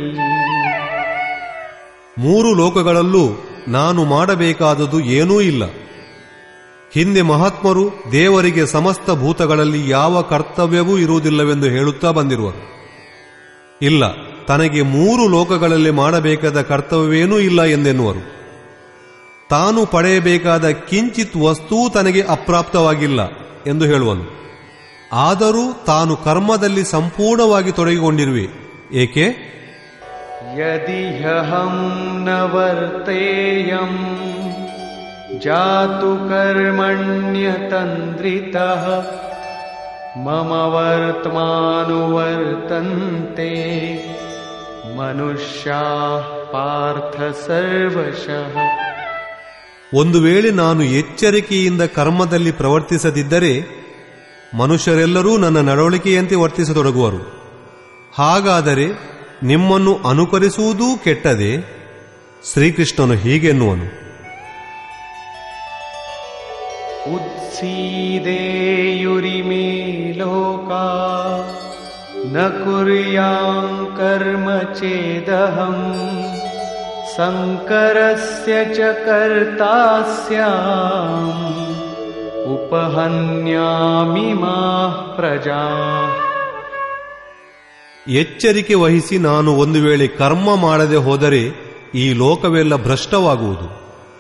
ಮೂರು ಲೋಕಗಳಲ್ಲೂ ನಾನು ಮಾಡಬೇಕಾದುದು ಏನೂ ಇಲ್ಲ ಹಿಂದೆ ಮಹಾತ್ಮರು ದೇವರಿಗೆ ಸಮಸ್ತ ಭೂತಗಳಲ್ಲಿ ಯಾವ ಕರ್ತವ್ಯವೂ ಇರುವುದಿಲ್ಲವೆಂದು ಹೇಳುತ್ತಾ ಬಂದಿರುವರು ಇಲ್ಲ ತನಗೆ ಮೂರು ಲೋಕಗಳಲ್ಲಿ ಮಾಡಬೇಕಾದ ಕರ್ತವ್ಯವೇನೂ ಇಲ್ಲ ಎಂದೆನ್ನುವರು ತಾನು ಪಡೆಯಬೇಕಾದ ಕಿಂಚಿತ್ ವಸ್ತೂ ತನಗೆ ಅಪ್ರಾಪ್ತವಾಗಿಲ್ಲ ಎಂದು ಹೇಳುವನು ಆದರೂ ತಾನು ಕರ್ಮದಲ್ಲಿ ಸಂಪೂರ್ಣವಾಗಿ ತೊಡಗಿಕೊಂಡಿರುವೆ ಏಕೆ यदि ह्यहं न वर्तेयम् जातु कर्मण्यतन्द्रितः मम वर्त्मानुवर्तन्ते मनुष्याः पार्थ सर्वशः ಒಂದು ವೇಳೆ ನಾನು ಎಚ್ಚರಿಕೆಯಿಂದ ಕರ್ಮದಲ್ಲಿ ಪ್ರವರ್ತಿಸದಿದ್ದರೆ ಮನುಷ್ಯರೆಲ್ಲರೂ ನನ್ನ ನಡವಳಿಕೆಯಂತೆ ವರ್ತಿಸತೊಡಗುವರು ಹಾಗಾದರೆ ನಿಮ್ಮನ್ನು ಅನುಕರಿಸುವುದೂ ಕೆಟ್ಟದೆ ಶ್ರೀಕೃಷ್ಣನು ಹೀಗೆನ್ನುವನು उत्सीदेयुरिमे लोका न कुर्यां कर्म चेदहम् शङ्करस्य च कर्ता स्याम् उपहन्यामि माः प्रजा ಎಚ್ಚರಿಕೆ ವಹಿಸಿ ನಾನು ಒಂದು ವೇಳೆ ಕರ್ಮ ಮಾಡದೆ ಹೋದರೆ ಈ ಲೋಕವೆಲ್ಲ ಭ್ರಷ್ಟವಾಗುವುದು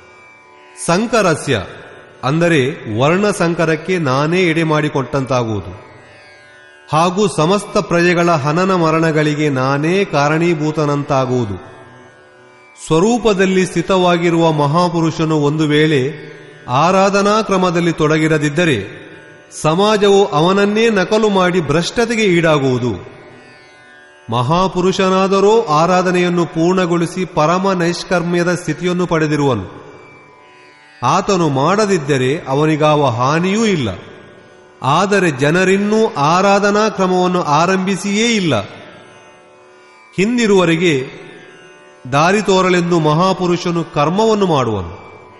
ಸಂಕರಸ್ಯ ಅಂದರೆ ವರ್ಣ ಸಂಕರಕ್ಕೆ ನಾನೇ ಎಡೆ ಮಾಡಿಕೊಟ್ಟಂತಾಗುವುದು ಹಾಗೂ ಸಮಸ್ತ ಪ್ರಜೆಗಳ ಹನನ ಮರಣಗಳಿಗೆ ನಾನೇ ಕಾರಣೀಭೂತನಂತಾಗುವುದು ಸ್ವರೂಪದಲ್ಲಿ ಸ್ಥಿತವಾಗಿರುವ ಮಹಾಪುರುಷನು ಒಂದು ವೇಳೆ ಆರಾಧನಾ ಕ್ರಮದಲ್ಲಿ ತೊಡಗಿರದಿದ್ದರೆ ಸಮಾಜವು ಅವನನ್ನೇ ನಕಲು ಮಾಡಿ ಭ್ರಷ್ಟತೆಗೆ ಈಡಾಗುವುದು ಮಹಾಪುರುಷನಾದರೋ ಆರಾಧನೆಯನ್ನು ಪೂರ್ಣಗೊಳಿಸಿ ಪರಮ ನೈಷ್ಕರ್ಮ್ಯದ ಸ್ಥಿತಿಯನ್ನು ಪಡೆದಿರುವನು ಆತನು ಮಾಡದಿದ್ದರೆ ಅವನಿಗಾವ ಹಾನಿಯೂ ಇಲ್ಲ ಆದರೆ ಜನರಿನ್ನೂ ಆರಾಧನಾ ಕ್ರಮವನ್ನು ಆರಂಭಿಸಿಯೇ ಇಲ್ಲ ಹಿಂದಿರುವರೆಗೆ ದಾರಿ ತೋರಲೆಂದು ಮಹಾಪುರುಷನು ಕರ್ಮವನ್ನು ಮಾಡುವನು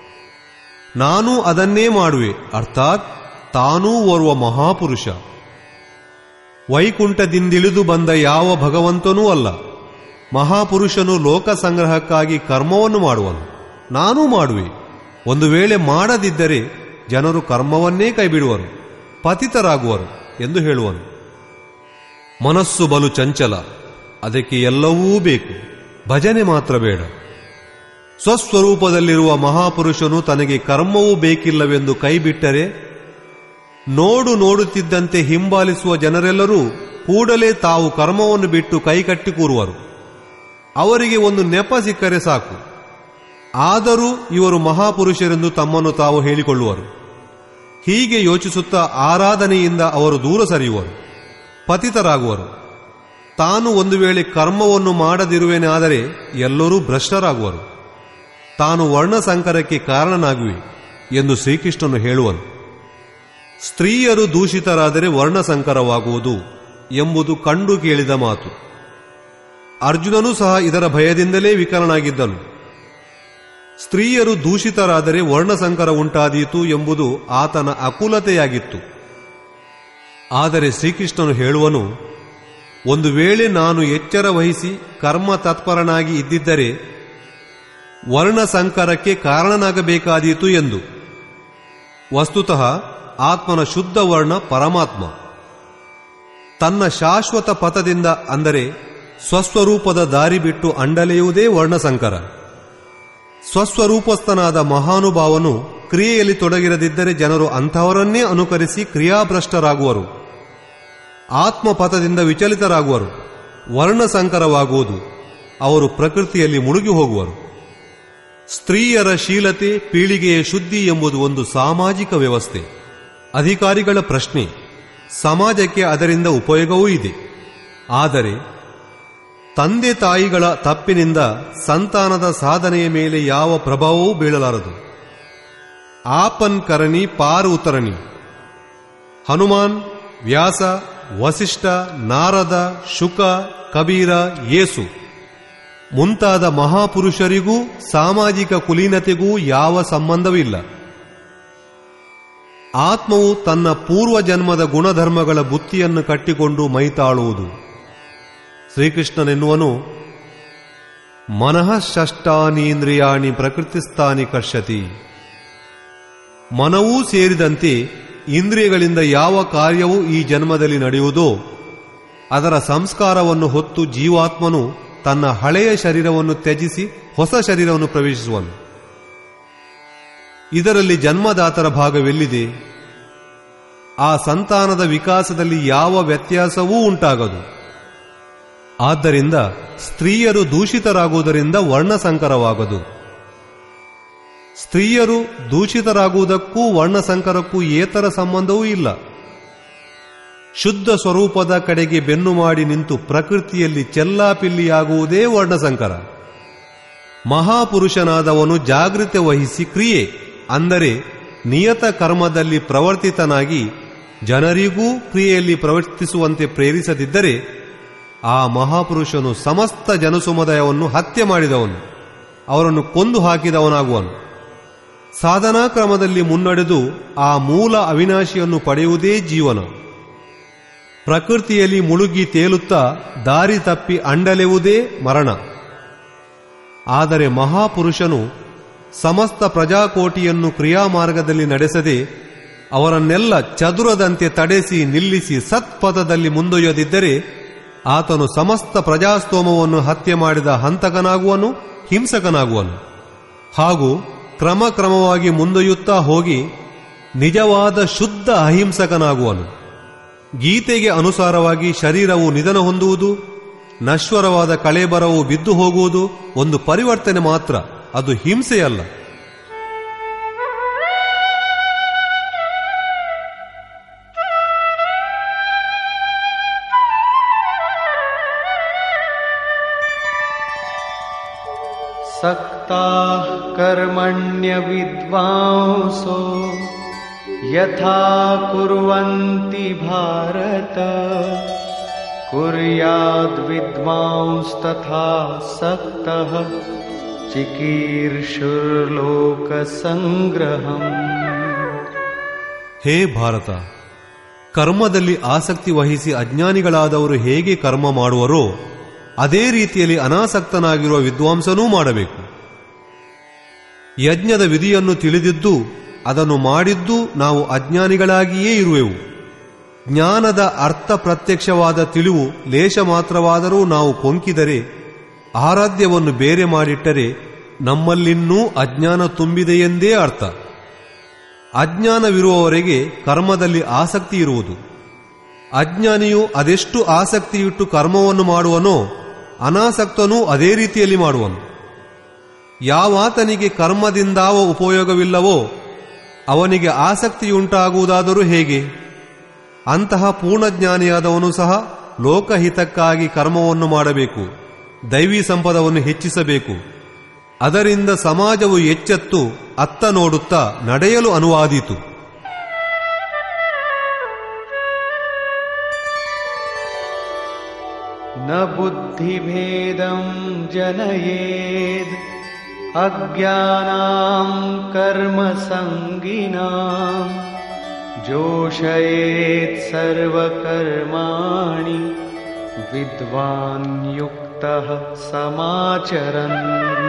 ನಾನು ಅದನ್ನೇ ಮಾಡುವೆ ಅರ್ಥಾತ್ ತಾನೂ ಓರ್ವ ಮಹಾಪುರುಷ ವೈಕುಂಠದಿಂದಿಳಿದು ಬಂದ ಯಾವ ಭಗವಂತನೂ ಅಲ್ಲ ಮಹಾಪುರುಷನು ಲೋಕ ಸಂಗ್ರಹಕ್ಕಾಗಿ ಕರ್ಮವನ್ನು ಮಾಡುವನು ನಾನೂ ಮಾಡುವೆ ಒಂದು ವೇಳೆ ಮಾಡದಿದ್ದರೆ ಜನರು ಕರ್ಮವನ್ನೇ ಕೈಬಿಡುವರು ಪತಿತರಾಗುವರು ಎಂದು ಹೇಳುವನು ಮನಸ್ಸು ಬಲು ಚಂಚಲ ಅದಕ್ಕೆ ಎಲ್ಲವೂ ಬೇಕು ಭಜನೆ ಮಾತ್ರ ಬೇಡ ಸ್ವಸ್ವರೂಪದಲ್ಲಿರುವ ಮಹಾಪುರುಷನು ತನಗೆ ಕರ್ಮವೂ ಬೇಕಿಲ್ಲವೆಂದು ಕೈಬಿಟ್ಟರೆ ನೋಡು ನೋಡುತ್ತಿದ್ದಂತೆ ಹಿಂಬಾಲಿಸುವ ಜನರೆಲ್ಲರೂ ಕೂಡಲೇ ತಾವು ಕರ್ಮವನ್ನು ಬಿಟ್ಟು ಕೈಕಟ್ಟಿ ಕೂರುವರು ಅವರಿಗೆ ಒಂದು ನೆಪ ಸಿಕ್ಕರೆ ಸಾಕು ಆದರೂ ಇವರು ಮಹಾಪುರುಷರೆಂದು ತಮ್ಮನ್ನು ತಾವು ಹೇಳಿಕೊಳ್ಳುವರು ಹೀಗೆ ಯೋಚಿಸುತ್ತಾ ಆರಾಧನೆಯಿಂದ ಅವರು ದೂರ ಸರಿಯುವರು ಪತಿತರಾಗುವರು ತಾನು ಒಂದು ವೇಳೆ ಕರ್ಮವನ್ನು ಮಾಡದಿರುವೆನಾದರೆ ಎಲ್ಲರೂ ಭ್ರಷ್ಟರಾಗುವರು ತಾನು ವರ್ಣಸಂಕರಕ್ಕೆ ಕಾರಣನಾಗುವೆ ಎಂದು ಶ್ರೀಕೃಷ್ಣನು ಹೇಳುವನು ಸ್ತ್ರೀಯರು ದೂಷಿತರಾದರೆ ವರ್ಣಸಂಕರವಾಗುವುದು ಎಂಬುದು ಕಂಡು ಕೇಳಿದ ಮಾತು ಅರ್ಜುನನೂ ಸಹ ಇದರ ಭಯದಿಂದಲೇ ವಿಕಲನಾಗಿದ್ದನು ಸ್ತ್ರೀಯರು ದೂಷಿತರಾದರೆ ವರ್ಣಸಂಕರ ಉಂಟಾದೀತು ಎಂಬುದು ಆತನ ಅಕುಲತೆಯಾಗಿತ್ತು ಆದರೆ ಶ್ರೀಕೃಷ್ಣನು ಹೇಳುವನು ಒಂದು ವೇಳೆ ನಾನು ಎಚ್ಚರ ವಹಿಸಿ ಕರ್ಮ ತತ್ಪರನಾಗಿ ಇದ್ದಿದ್ದರೆ ವರ್ಣಸಂಕರಕ್ಕೆ ಕಾರಣನಾಗಬೇಕಾದೀತು ಎಂದು ವಸ್ತುತಃ ಆತ್ಮನ ಶುದ್ಧ ವರ್ಣ ಪರಮಾತ್ಮ ತನ್ನ ಶಾಶ್ವತ ಪಥದಿಂದ ಅಂದರೆ ಸ್ವಸ್ವರೂಪದ ದಾರಿ ಬಿಟ್ಟು ಅಂಡಲೆಯುವುದೇ ವರ್ಣಸಂಕರ ಸ್ವಸ್ವರೂಪಸ್ಥನಾದ ಮಹಾನುಭಾವನು ಕ್ರಿಯೆಯಲ್ಲಿ ತೊಡಗಿರದಿದ್ದರೆ ಜನರು ಅಂಥವರನ್ನೇ ಅನುಕರಿಸಿ ಕ್ರಿಯಾಭ್ರಷ್ಟರಾಗುವರು ಆತ್ಮಪಥದಿಂದ ವಿಚಲಿತರಾಗುವರು ವರ್ಣಸಂಕರವಾಗುವುದು ಅವರು ಪ್ರಕೃತಿಯಲ್ಲಿ ಮುಳುಗಿ ಹೋಗುವರು ಸ್ತ್ರೀಯರ ಶೀಲತೆ ಪೀಳಿಗೆಯ ಶುದ್ಧಿ ಎಂಬುದು ಒಂದು ಸಾಮಾಜಿಕ ವ್ಯವಸ್ಥೆ ಅಧಿಕಾರಿಗಳ ಪ್ರಶ್ನೆ ಸಮಾಜಕ್ಕೆ ಅದರಿಂದ ಉಪಯೋಗವೂ ಇದೆ ಆದರೆ ತಂದೆ ತಾಯಿಗಳ ತಪ್ಪಿನಿಂದ ಸಂತಾನದ ಸಾಧನೆಯ ಮೇಲೆ ಯಾವ ಪ್ರಭಾವವೂ ಬೀಳಲಾರದು ಆಪನ್ ಕರಣಿ ಪಾರು ಉತ್ತರಣಿ ಹನುಮಾನ್ ವ್ಯಾಸ ವಸಿಷ್ಠ ನಾರದ ಶುಕ ಕಬೀರ ಯೇಸು ಮುಂತಾದ ಮಹಾಪುರುಷರಿಗೂ ಸಾಮಾಜಿಕ ಕುಲೀನತೆಗೂ ಯಾವ ಸಂಬಂಧವಿಲ್ಲ ಆತ್ಮವು ತನ್ನ ಪೂರ್ವ ಜನ್ಮದ ಗುಣಧರ್ಮಗಳ ಬುತ್ತಿಯನ್ನು ಕಟ್ಟಿಕೊಂಡು ಮೈತಾಳುವುದು ಶ್ರೀಕೃಷ್ಣನೆನ್ನುವನು ಮನಃ ಷಷ್ಟಾನೀಂದ್ರಿಯಾಣಿ ಪ್ರಕೃತಿಸ್ಥಾನಿ ಕರ್ಷತಿ ಮನವೂ ಸೇರಿದಂತೆ ಇಂದ್ರಿಯಗಳಿಂದ ಯಾವ ಕಾರ್ಯವೂ ಈ ಜನ್ಮದಲ್ಲಿ ನಡೆಯುವುದೋ ಅದರ ಸಂಸ್ಕಾರವನ್ನು ಹೊತ್ತು ಜೀವಾತ್ಮನು ತನ್ನ ಹಳೆಯ ಶರೀರವನ್ನು ತ್ಯಜಿಸಿ ಹೊಸ ಶರೀರವನ್ನು ಪ್ರವೇಶಿಸುವನು ಇದರಲ್ಲಿ ಜನ್ಮದಾತರ ಭಾಗವೆಲ್ಲಿದೆ ಆ ಸಂತಾನದ ವಿಕಾಸದಲ್ಲಿ ಯಾವ ವ್ಯತ್ಯಾಸವೂ ಉಂಟಾಗದು ಆದ್ದರಿಂದ ಸ್ತ್ರೀಯರು ದೂಷಿತರಾಗುವುದರಿಂದ ವರ್ಣಸಂಕರವಾಗದು ಸ್ತ್ರೀಯರು ದೂಷಿತರಾಗುವುದಕ್ಕೂ ವರ್ಣಸಂಕರಕ್ಕೂ ಏತರ ಸಂಬಂಧವೂ ಇಲ್ಲ ಶುದ್ಧ ಸ್ವರೂಪದ ಕಡೆಗೆ ಬೆನ್ನು ಮಾಡಿ ನಿಂತು ಪ್ರಕೃತಿಯಲ್ಲಿ ಚೆಲ್ಲಾಪಿಲ್ಲಿಯಾಗುವುದೇ ವರ್ಣಸಂಕರ ಮಹಾಪುರುಷನಾದವನು ಜಾಗೃತೆ ವಹಿಸಿ ಕ್ರಿಯೆ ಅಂದರೆ ನಿಯತ ಕರ್ಮದಲ್ಲಿ ಪ್ರವರ್ತಿತನಾಗಿ ಜನರಿಗೂ ಕ್ರಿಯೆಯಲ್ಲಿ ಪ್ರವರ್ತಿಸುವಂತೆ ಪ್ರೇರಿಸದಿದ್ದರೆ ಆ ಮಹಾಪುರುಷನು ಸಮಸ್ತ ಜನಸಮುದಾಯವನ್ನು ಹತ್ಯೆ ಮಾಡಿದವನು ಅವರನ್ನು ಕೊಂದು ಹಾಕಿದವನಾಗುವನು ಸಾಧನಾ ಕ್ರಮದಲ್ಲಿ ಮುನ್ನಡೆದು ಆ ಮೂಲ ಅವಿನಾಶಿಯನ್ನು ಪಡೆಯುವುದೇ ಜೀವನ ಪ್ರಕೃತಿಯಲ್ಲಿ ಮುಳುಗಿ ತೇಲುತ್ತಾ ದಾರಿ ತಪ್ಪಿ ಅಂಡಲೆವುದೇ ಮರಣ ಆದರೆ ಮಹಾಪುರುಷನು ಸಮಸ್ತ ಪ್ರಜಾಕೋಟಿಯನ್ನು ಕ್ರಿಯಾಮಾರ್ಗದಲ್ಲಿ ನಡೆಸದೆ ಅವರನ್ನೆಲ್ಲ ಚದುರದಂತೆ ತಡೆಸಿ ನಿಲ್ಲಿಸಿ ಸತ್ಪಥದಲ್ಲಿ ಮುಂದೊಯ್ಯದಿದ್ದರೆ ಆತನು ಸಮಸ್ತ ಪ್ರಜಾಸ್ತೋಮವನ್ನು ಹತ್ಯೆ ಮಾಡಿದ ಹಂತಕನಾಗುವನು ಹಿಂಸಕನಾಗುವನು ಹಾಗೂ ಕ್ರಮ ಕ್ರಮವಾಗಿ ಮುಂದೊಯ್ಯುತ್ತಾ ಹೋಗಿ ನಿಜವಾದ ಶುದ್ಧ ಅಹಿಂಸಕನಾಗುವನು ಗೀತೆಗೆ ಅನುಸಾರವಾಗಿ ಶರೀರವು ನಿಧನ ಹೊಂದುವುದು ನಶ್ವರವಾದ ಕಳೆಬರವು ಬಿದ್ದು ಹೋಗುವುದು ಒಂದು ಪರಿವರ್ತನೆ ಮಾತ್ರ ಅದು ಹಿಂಸೆಯಲ್ಲ सक्ताः कर्मण्यविद्वांसो यथा कुर्वन्ति भारत कुर्याद्विद्वांस्तथा सक्तः चिकीर्षुर्लोकसङ्ग्रहम् ಹೇ ಭಾರತ ಕರ್ಮದಲ್ಲಿ ಆಸಕ್ತಿ ವಹಿಸಿ ಅಜ್ಞಾನಿಗಳಾದವರು ಹೇಗೆ ಕರ್ಮ ಮಾಡುವರೋ ಅದೇ ರೀತಿಯಲ್ಲಿ ಅನಾಸಕ್ತನಾಗಿರುವ ವಿದ್ವಾಂಸನೂ ಮಾಡಬೇಕು ಯಜ್ಞದ ವಿಧಿಯನ್ನು ತಿಳಿದಿದ್ದು ಅದನ್ನು ಮಾಡಿದ್ದು ನಾವು ಅಜ್ಞಾನಿಗಳಾಗಿಯೇ ಇರುವೆವು ಜ್ಞಾನದ ಅರ್ಥ ಪ್ರತ್ಯಕ್ಷವಾದ ತಿಳಿವು ಲೇಷ ಮಾತ್ರವಾದರೂ ನಾವು ಕೊಂಕಿದರೆ ಆರಾಧ್ಯವನ್ನು ಬೇರೆ ಮಾಡಿಟ್ಟರೆ ನಮ್ಮಲ್ಲಿನ್ನೂ ಅಜ್ಞಾನ ತುಂಬಿದೆಯೆಂದೇ ಅರ್ಥ ಅಜ್ಞಾನವಿರುವವರೆಗೆ ಕರ್ಮದಲ್ಲಿ ಆಸಕ್ತಿ ಇರುವುದು ಅಜ್ಞಾನಿಯು ಅದೆಷ್ಟು ಆಸಕ್ತಿಯಿಟ್ಟು ಕರ್ಮವನ್ನು ಮಾಡುವನೋ ಅನಾಸಕ್ತನೂ ಅದೇ ರೀತಿಯಲ್ಲಿ ಮಾಡುವನು ಯಾವಾತನಿಗೆ ಕರ್ಮದಿಂದಾವ ಉಪಯೋಗವಿಲ್ಲವೋ ಅವನಿಗೆ ಆಸಕ್ತಿಯುಂಟಾಗುವುದಾದರೂ ಹೇಗೆ ಅಂತಹ ಪೂರ್ಣಜ್ಞಾನಿಯಾದವನು ಸಹ ಲೋಕಹಿತಕ್ಕಾಗಿ ಕರ್ಮವನ್ನು ಮಾಡಬೇಕು ದೈವಿ ಸಂಪದವನ್ನು ಹೆಚ್ಚಿಸಬೇಕು ಅದರಿಂದ ಸಮಾಜವು ಎಚ್ಚೆತ್ತು ಅತ್ತ ನೋಡುತ್ತಾ ನಡೆಯಲು ಅನುವಾದೀತು न बुद्धिभेदं जनयेद् अज्ञानां कर्मसङ्गिनां जोषयेत् सर्वकर्माणि विद्वान् युक्तः समाचरन्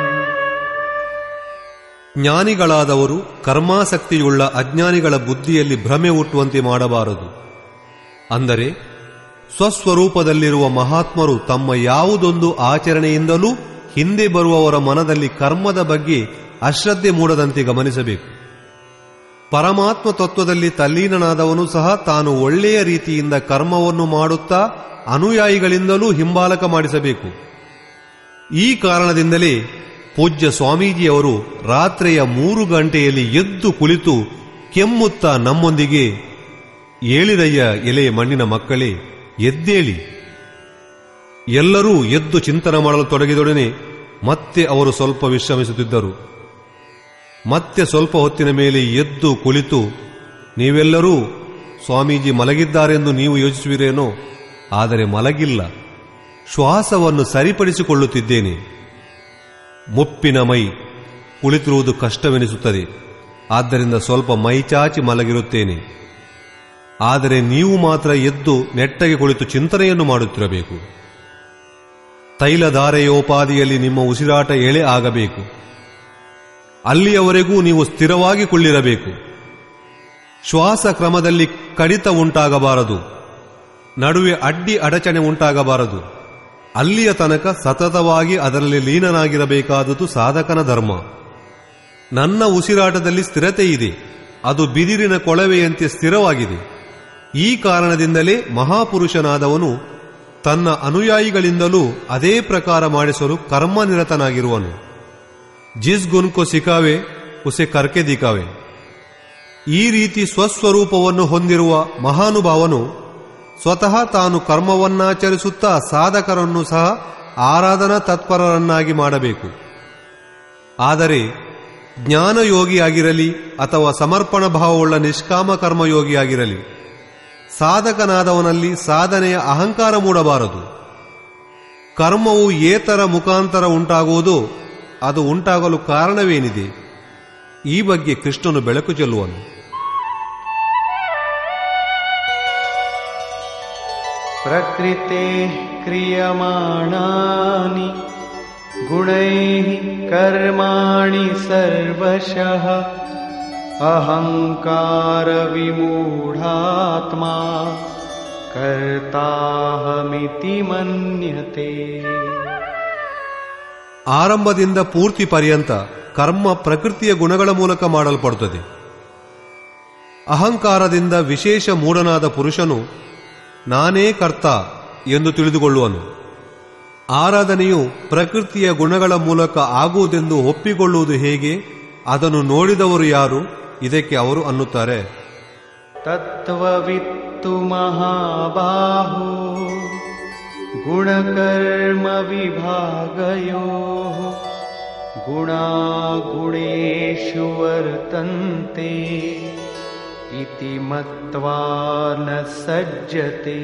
ಜ್ಞಾನಿಗಳಾದವರು ಕರ್ಮಾಸಕ್ತಿಯುಳ್ಳ ಅಜ್ಞಾನಿಗಳ ಬುದ್ಧಿಯಲ್ಲಿ ಭ್ರಮೆ ಹುಟ್ಟುವಂತೆ ಮಾಡಬಾರದು ಅಂದರೆ ಸ್ವಸ್ವರೂಪದಲ್ಲಿರುವ ಮಹಾತ್ಮರು ತಮ್ಮ ಯಾವುದೊಂದು ಆಚರಣೆಯಿಂದಲೂ ಹಿಂದೆ ಬರುವವರ ಮನದಲ್ಲಿ ಕರ್ಮದ ಬಗ್ಗೆ ಅಶ್ರದ್ಧೆ ಮೂಡದಂತೆ ಗಮನಿಸಬೇಕು ಪರಮಾತ್ಮ ತತ್ವದಲ್ಲಿ ತಲ್ಲೀನನಾದವನು ಸಹ ತಾನು ಒಳ್ಳೆಯ ರೀತಿಯಿಂದ ಕರ್ಮವನ್ನು ಮಾಡುತ್ತಾ ಅನುಯಾಯಿಗಳಿಂದಲೂ ಹಿಂಬಾಲಕ ಮಾಡಿಸಬೇಕು ಈ ಕಾರಣದಿಂದಲೇ ಪೂಜ್ಯ ಸ್ವಾಮೀಜಿಯವರು ರಾತ್ರಿಯ ಮೂರು ಗಂಟೆಯಲ್ಲಿ ಎದ್ದು ಕುಳಿತು ಕೆಮ್ಮುತ್ತಾ ನಮ್ಮೊಂದಿಗೆ ಏಳಿರಯ್ಯ ಎಲೆ ಮಣ್ಣಿನ ಮಕ್ಕಳೇ ಎದ್ದೇಳಿ ಎಲ್ಲರೂ ಎದ್ದು ಚಿಂತನೆ ಮಾಡಲು ತೊಡಗಿದೊಡನೆ ಮತ್ತೆ ಅವರು ಸ್ವಲ್ಪ ವಿಶ್ರಮಿಸುತ್ತಿದ್ದರು ಮತ್ತೆ ಸ್ವಲ್ಪ ಹೊತ್ತಿನ ಮೇಲೆ ಎದ್ದು ಕುಳಿತು ನೀವೆಲ್ಲರೂ ಸ್ವಾಮೀಜಿ ಮಲಗಿದ್ದಾರೆಂದು ನೀವು ಯೋಚಿಸುವಿರೇನೋ ಆದರೆ ಮಲಗಿಲ್ಲ ಶ್ವಾಸವನ್ನು ಸರಿಪಡಿಸಿಕೊಳ್ಳುತ್ತಿದ್ದೇನೆ ಮುಪ್ಪಿನ ಮೈ ಕುಳಿತಿರುವುದು ಕಷ್ಟವೆನಿಸುತ್ತದೆ ಆದ್ದರಿಂದ ಸ್ವಲ್ಪ ಮೈಚಾಚಿ ಮಲಗಿರುತ್ತೇನೆ ಆದರೆ ನೀವು ಮಾತ್ರ ಎದ್ದು ನೆಟ್ಟಗೆ ಕುಳಿತು ಚಿಂತನೆಯನ್ನು ಮಾಡುತ್ತಿರಬೇಕು ತೈಲಧಾರೆಯೋಪಾದಿಯಲ್ಲಿ ನಿಮ್ಮ ಉಸಿರಾಟ ಎಳೆ ಆಗಬೇಕು ಅಲ್ಲಿಯವರೆಗೂ ನೀವು ಸ್ಥಿರವಾಗಿ ಕೊಳ್ಳಿರಬೇಕು ಶ್ವಾಸ ಕ್ರಮದಲ್ಲಿ ಕಡಿತ ಉಂಟಾಗಬಾರದು ನಡುವೆ ಅಡ್ಡಿ ಅಡಚಣೆ ಉಂಟಾಗಬಾರದು ಅಲ್ಲಿಯ ತನಕ ಸತತವಾಗಿ ಅದರಲ್ಲಿ ಲೀನನಾಗಿರಬೇಕಾದುದು ಸಾಧಕನ ಧರ್ಮ ನನ್ನ ಉಸಿರಾಟದಲ್ಲಿ ಸ್ಥಿರತೆ ಇದೆ ಅದು ಬಿದಿರಿನ ಕೊಳವೆಯಂತೆ ಸ್ಥಿರವಾಗಿದೆ ಈ ಕಾರಣದಿಂದಲೇ ಮಹಾಪುರುಷನಾದವನು ತನ್ನ ಅನುಯಾಯಿಗಳಿಂದಲೂ ಅದೇ ಪ್ರಕಾರ ಮಾಡಿಸಲು ಕರ್ಮನಿರತನಾಗಿರುವನು ಜಿಸ್ ಗುನ್ಕೋ ಸಿಕಾವೆ ಉಸೆ ಕರ್ಕೆ ದಿಕಾವೆ ಈ ರೀತಿ ಸ್ವಸ್ವರೂಪವನ್ನು ಹೊಂದಿರುವ ಮಹಾನುಭಾವನು ಸ್ವತಃ ತಾನು ಕರ್ಮವನ್ನಾಚರಿಸುತ್ತಾ ಸಾಧಕರನ್ನು ಸಹ ಆರಾಧನಾ ತತ್ಪರರನ್ನಾಗಿ ಮಾಡಬೇಕು ಆದರೆ ಜ್ಞಾನಯೋಗಿಯಾಗಿರಲಿ ಅಥವಾ ಸಮರ್ಪಣ ಭಾವವುಳ್ಳ ನಿಷ್ಕಾಮ ಕರ್ಮಯೋಗಿಯಾಗಿರಲಿ ಸಾಧಕನಾದವನಲ್ಲಿ ಸಾಧನೆಯ ಅಹಂಕಾರ ಮೂಡಬಾರದು ಕರ್ಮವು ಏತರ ಮುಖಾಂತರ ಉಂಟಾಗುವುದು ಅದು ಉಂಟಾಗಲು ಕಾರಣವೇನಿದೆ ಈ ಬಗ್ಗೆ ಕೃಷ್ಣನು ಬೆಳಕು ಚೆಲ್ಲುವನು प्रकृतेः क्रियमाणानि गुणैः कर्माणि सर्वशः अहङ्कारविमूढात्मा कर्ताहमिति मन्यते ಆರಂಭದಿಂದ ಪೂರ್ತಿ ಪರ್ಯಂತ ಕರ್ಮ ಪ್ರಕೃತಿಯ ಗುಣಗಳ ಮೂಲಕ ಮಾಡಲ್ಪಡುತ್ತದೆ ಅಹಂಕಾರದಿಂದ ವಿಶೇಷ ಮೂಢನಾದ ಪುರುಷನು ನಾನೇ ಕರ್ತ ಎಂದು ತಿಳಿದುಕೊಳ್ಳುವನು ಆರಾಧನೆಯು ಪ್ರಕೃತಿಯ ಗುಣಗಳ ಮೂಲಕ ಆಗುವುದೆಂದು ಒಪ್ಪಿಕೊಳ್ಳುವುದು ಹೇಗೆ ಅದನ್ನು ನೋಡಿದವರು ಯಾರು ಇದಕ್ಕೆ ಅವರು ಅನ್ನುತ್ತಾರೆ तत्त्ववित्तु महाबाहो गुणकर्मविभागयोः गुणागुणेषु वर्तन्ते इति मत्वा न सज्जते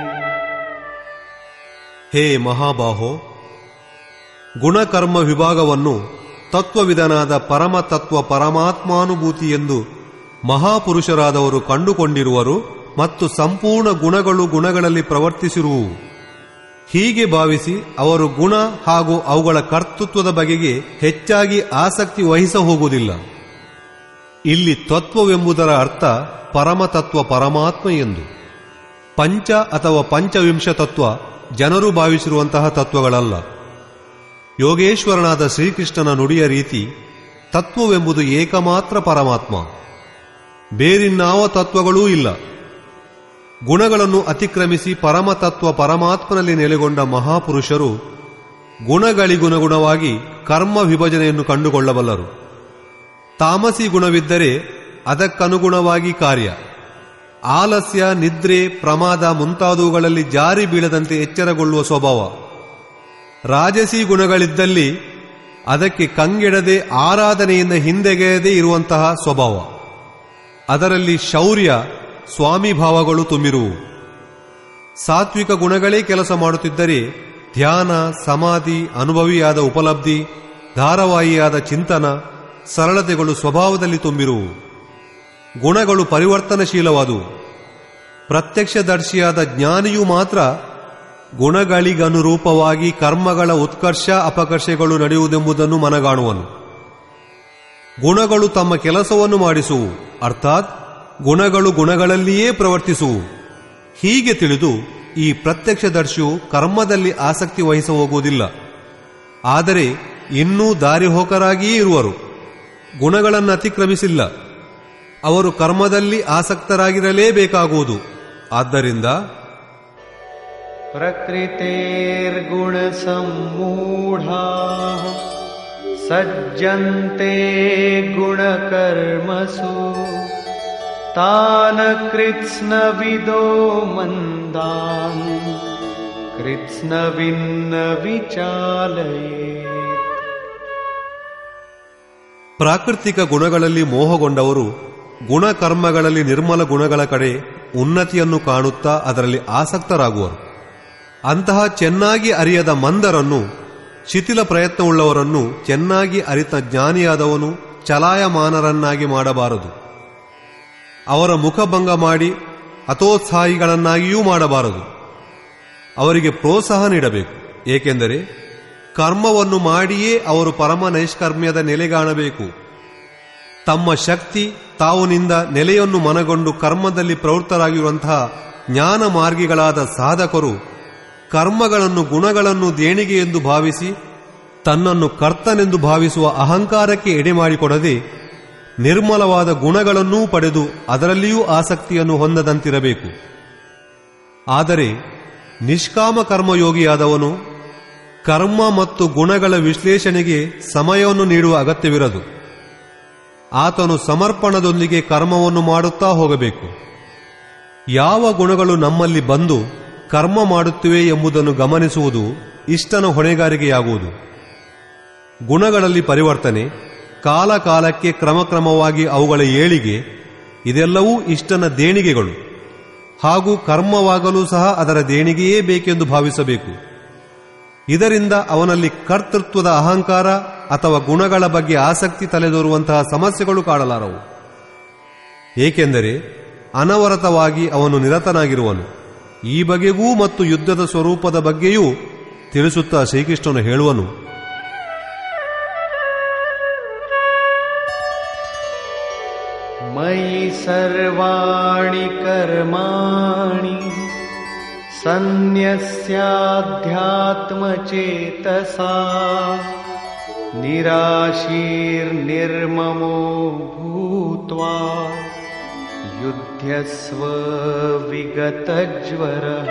ಹೇ ಮಹಾಬಾಹೋ ಗುಣಕರ್ಮ ವಿಭಾಗವನ್ನು ತತ್ವವಿಧನಾದ ಪರಮತತ್ವ ಪರಮಾತ್ಮಾನುಭೂತಿ ಎಂದು ಮಹಾಪುರುಷರಾದವರು ಕಂಡುಕೊಂಡಿರುವರು ಮತ್ತು ಸಂಪೂರ್ಣ ಗುಣಗಳು ಗುಣಗಳಲ್ಲಿ ಪ್ರವರ್ತಿಸಿರುವು ಹೀಗೆ ಭಾವಿಸಿ ಅವರು ಗುಣ ಹಾಗೂ ಅವುಗಳ ಕರ್ತೃತ್ವದ ಬಗೆಗೆ ಹೆಚ್ಚಾಗಿ ಆಸಕ್ತಿ ವಹಿಸ ಹೋಗುವುದಿಲ್ಲ ಇಲ್ಲಿ ತತ್ವವೆಂಬುದರ ಅರ್ಥ ಪರಮತತ್ವ ಪರಮಾತ್ಮ ಎಂದು ಪಂಚ ಅಥವಾ ಪಂಚವಿಂಶ ತತ್ವ ಜನರು ಭಾವಿಸಿರುವಂತಹ ತತ್ವಗಳಲ್ಲ ಯೋಗೇಶ್ವರನಾದ ಶ್ರೀಕೃಷ್ಣನ ನುಡಿಯ ರೀತಿ ತತ್ವವೆಂಬುದು ಏಕಮಾತ್ರ ಪರಮಾತ್ಮ ಬೇರಿನ್ನಾವ ತತ್ವಗಳೂ ಇಲ್ಲ ಗುಣಗಳನ್ನು ಅತಿಕ್ರಮಿಸಿ ಪರಮತತ್ವ ಪರಮಾತ್ಮನಲ್ಲಿ ನೆಲೆಗೊಂಡ ಮಹಾಪುರುಷರು ಗುಣಗಳಿಗುಣಗುಣವಾಗಿ ಕರ್ಮ ವಿಭಜನೆಯನ್ನು ಕಂಡುಕೊಳ್ಳಬಲ್ಲರು ತಾಮಸಿ ಗುಣವಿದ್ದರೆ ಅದಕ್ಕನುಗುಣವಾಗಿ ಕಾರ್ಯ ಆಲಸ್ಯ ನಿದ್ರೆ ಪ್ರಮಾದ ಮುಂತಾದವುಗಳಲ್ಲಿ ಜಾರಿ ಬೀಳದಂತೆ ಎಚ್ಚರಗೊಳ್ಳುವ ಸ್ವಭಾವ ರಾಜಸಿ ಗುಣಗಳಿದ್ದಲ್ಲಿ ಅದಕ್ಕೆ ಕಂಗೆಡದೆ ಆರಾಧನೆಯಿಂದ ಹಿಂದೆಗೆಯದೇ ಇರುವಂತಹ ಸ್ವಭಾವ ಅದರಲ್ಲಿ ಶೌರ್ಯ ಸ್ವಾಮಿ ಭಾವಗಳು ತುಂಬಿರುವು ಸಾತ್ವಿಕ ಗುಣಗಳೇ ಕೆಲಸ ಮಾಡುತ್ತಿದ್ದರೆ ಧ್ಯಾನ ಸಮಾಧಿ ಅನುಭವಿಯಾದ ಉಪಲಬ್ಧಿ ಧಾರಾವಾಹಿಯಾದ ಚಿಂತನ ಸರಳತೆಗಳು ಸ್ವಭಾವದಲ್ಲಿ ತುಂಬಿರುವು ಗುಣಗಳು ಪರಿವರ್ತನಶೀಲವಾದುವು ಪ್ರತ್ಯಕ್ಷದರ್ಶಿಯಾದ ಜ್ಞಾನಿಯು ಮಾತ್ರ ಗುಣಗಳಿಗನುರೂಪವಾಗಿ ಕರ್ಮಗಳ ಉತ್ಕರ್ಷ ಅಪಕರ್ಷಗಳು ನಡೆಯುವುದೆಂಬುದನ್ನು ಮನಗಾಣುವನು ಗುಣಗಳು ತಮ್ಮ ಕೆಲಸವನ್ನು ಮಾಡಿಸುವು ಅರ್ಥಾತ್ ಗುಣಗಳು ಗುಣಗಳಲ್ಲಿಯೇ ಪ್ರವರ್ತಿಸುವು ಹೀಗೆ ತಿಳಿದು ಈ ಪ್ರತ್ಯಕ್ಷದರ್ಶಿಯು ಕರ್ಮದಲ್ಲಿ ಆಸಕ್ತಿ ವಹಿಸ ಹೋಗುವುದಿಲ್ಲ ಆದರೆ ಇನ್ನೂ ದಾರಿಹೋಕರಾಗಿಯೇ ಇರುವರು ಗುಣಗಳನ್ನು ಅತಿಕ್ರಮಿಸಿಲ್ಲ ಅವರು ಕರ್ಮದಲ್ಲಿ ಆಸಕ್ತರಾಗಿರಲೇಬೇಕಾಗುವುದು ಆದ್ದರಿಂದ प्रकृतेर्गुणसम्मूढाः सज्जन्ते गुणकर्मसु तान् कृत्स्नविदो मन्दान् कृत्स्नविन्न विचालयेत् ಪ್ರಾಕೃತಿಕ ಗುಣಗಳಲ್ಲಿ ಮೋಹಗೊಂಡವರು ಗುಣಕರ್ಮಗಳಲ್ಲಿ ನಿರ್ಮಲ ಗುಣಗಳ ಕಡೆ ಉನ್ನತಿಯನ್ನು ಕಾಣುತ್ತಾ ಅದರಲ್ಲಿ ಆಸಕ್ತರಾಗುವರು ಅಂತಹ ಚೆನ್ನಾಗಿ ಅರಿಯದ ಮಂದರನ್ನು ಶಿಥಿಲ ಪ್ರಯತ್ನವುಳ್ಳವರನ್ನು ಚೆನ್ನಾಗಿ ಅರಿತ ಜ್ಞಾನಿಯಾದವನು ಚಲಾಯಮಾನರನ್ನಾಗಿ ಮಾಡಬಾರದು ಅವರ ಮುಖಭಂಗ ಮಾಡಿ ಹತೋತ್ಸಾಹಿಗಳನ್ನಾಗಿಯೂ ಮಾಡಬಾರದು ಅವರಿಗೆ ಪ್ರೋತ್ಸಾಹ ನೀಡಬೇಕು ಏಕೆಂದರೆ ಕರ್ಮವನ್ನು ಮಾಡಿಯೇ ಅವರು ಪರಮ ನೈಷ್ಕರ್ಮ್ಯದ ನೆಲೆಗಾಣಬೇಕು ತಮ್ಮ ಶಕ್ತಿ ತಾವುನಿಂದ ನೆಲೆಯನ್ನು ಮನಗೊಂಡು ಕರ್ಮದಲ್ಲಿ ಪ್ರವೃತ್ತರಾಗಿರುವಂತಹ ಜ್ಞಾನ ಮಾರ್ಗಿಗಳಾದ ಸಾಧಕರು ಕರ್ಮಗಳನ್ನು ಗುಣಗಳನ್ನು ದೇಣಿಗೆ ಎಂದು ಭಾವಿಸಿ ತನ್ನನ್ನು ಕರ್ತನೆಂದು ಭಾವಿಸುವ ಅಹಂಕಾರಕ್ಕೆ ಎಡೆಮಾಡಿಕೊಡದೆ ನಿರ್ಮಲವಾದ ಗುಣಗಳನ್ನೂ ಪಡೆದು ಅದರಲ್ಲಿಯೂ ಆಸಕ್ತಿಯನ್ನು ಹೊಂದದಂತಿರಬೇಕು ಆದರೆ ನಿಷ್ಕಾಮ ಕರ್ಮಯೋಗಿಯಾದವನು ಕರ್ಮ ಮತ್ತು ಗುಣಗಳ ವಿಶ್ಲೇಷಣೆಗೆ ಸಮಯವನ್ನು ನೀಡುವ ಅಗತ್ಯವಿರದು ಆತನು ಸಮರ್ಪಣದೊಂದಿಗೆ ಕರ್ಮವನ್ನು ಮಾಡುತ್ತಾ ಹೋಗಬೇಕು ಯಾವ ಗುಣಗಳು ನಮ್ಮಲ್ಲಿ ಬಂದು ಕರ್ಮ ಮಾಡುತ್ತಿವೆ ಎಂಬುದನ್ನು ಗಮನಿಸುವುದು ಇಷ್ಟನ ಹೊಣೆಗಾರಿಕೆಯಾಗುವುದು ಗುಣಗಳಲ್ಲಿ ಪರಿವರ್ತನೆ ಕಾಲ ಕಾಲಕ್ಕೆ ಕ್ರಮಕ್ರಮವಾಗಿ ಅವುಗಳ ಏಳಿಗೆ ಇದೆಲ್ಲವೂ ಇಷ್ಟನ ದೇಣಿಗೆಗಳು ಹಾಗೂ ಕರ್ಮವಾಗಲು ಸಹ ಅದರ ದೇಣಿಗೆಯೇ ಬೇಕೆಂದು ಭಾವಿಸಬೇಕು ಇದರಿಂದ ಅವನಲ್ಲಿ ಕರ್ತೃತ್ವದ ಅಹಂಕಾರ ಅಥವಾ ಗುಣಗಳ ಬಗ್ಗೆ ಆಸಕ್ತಿ ತಲೆದೋರುವಂತಹ ಸಮಸ್ಯೆಗಳು ಕಾಡಲಾರವು ಏಕೆಂದರೆ ಅನವರತವಾಗಿ ಅವನು ನಿರತನಾಗಿರುವನು ಈ ಬಗೆಗೂ ಮತ್ತು ಯುದ್ಧದ ಸ್ವರೂಪದ ಬಗ್ಗೆಯೂ ತಿಳಿಸುತ್ತಾ ಶ್ರೀಕೃಷ್ಣನು ಹೇಳುವನು मयि सर्वाणि कर्माणि सन्न्यस्याध्यात्मचेतसा निराशीर्निर्ममो भूत्वा युध्यस्व विगतज्वरः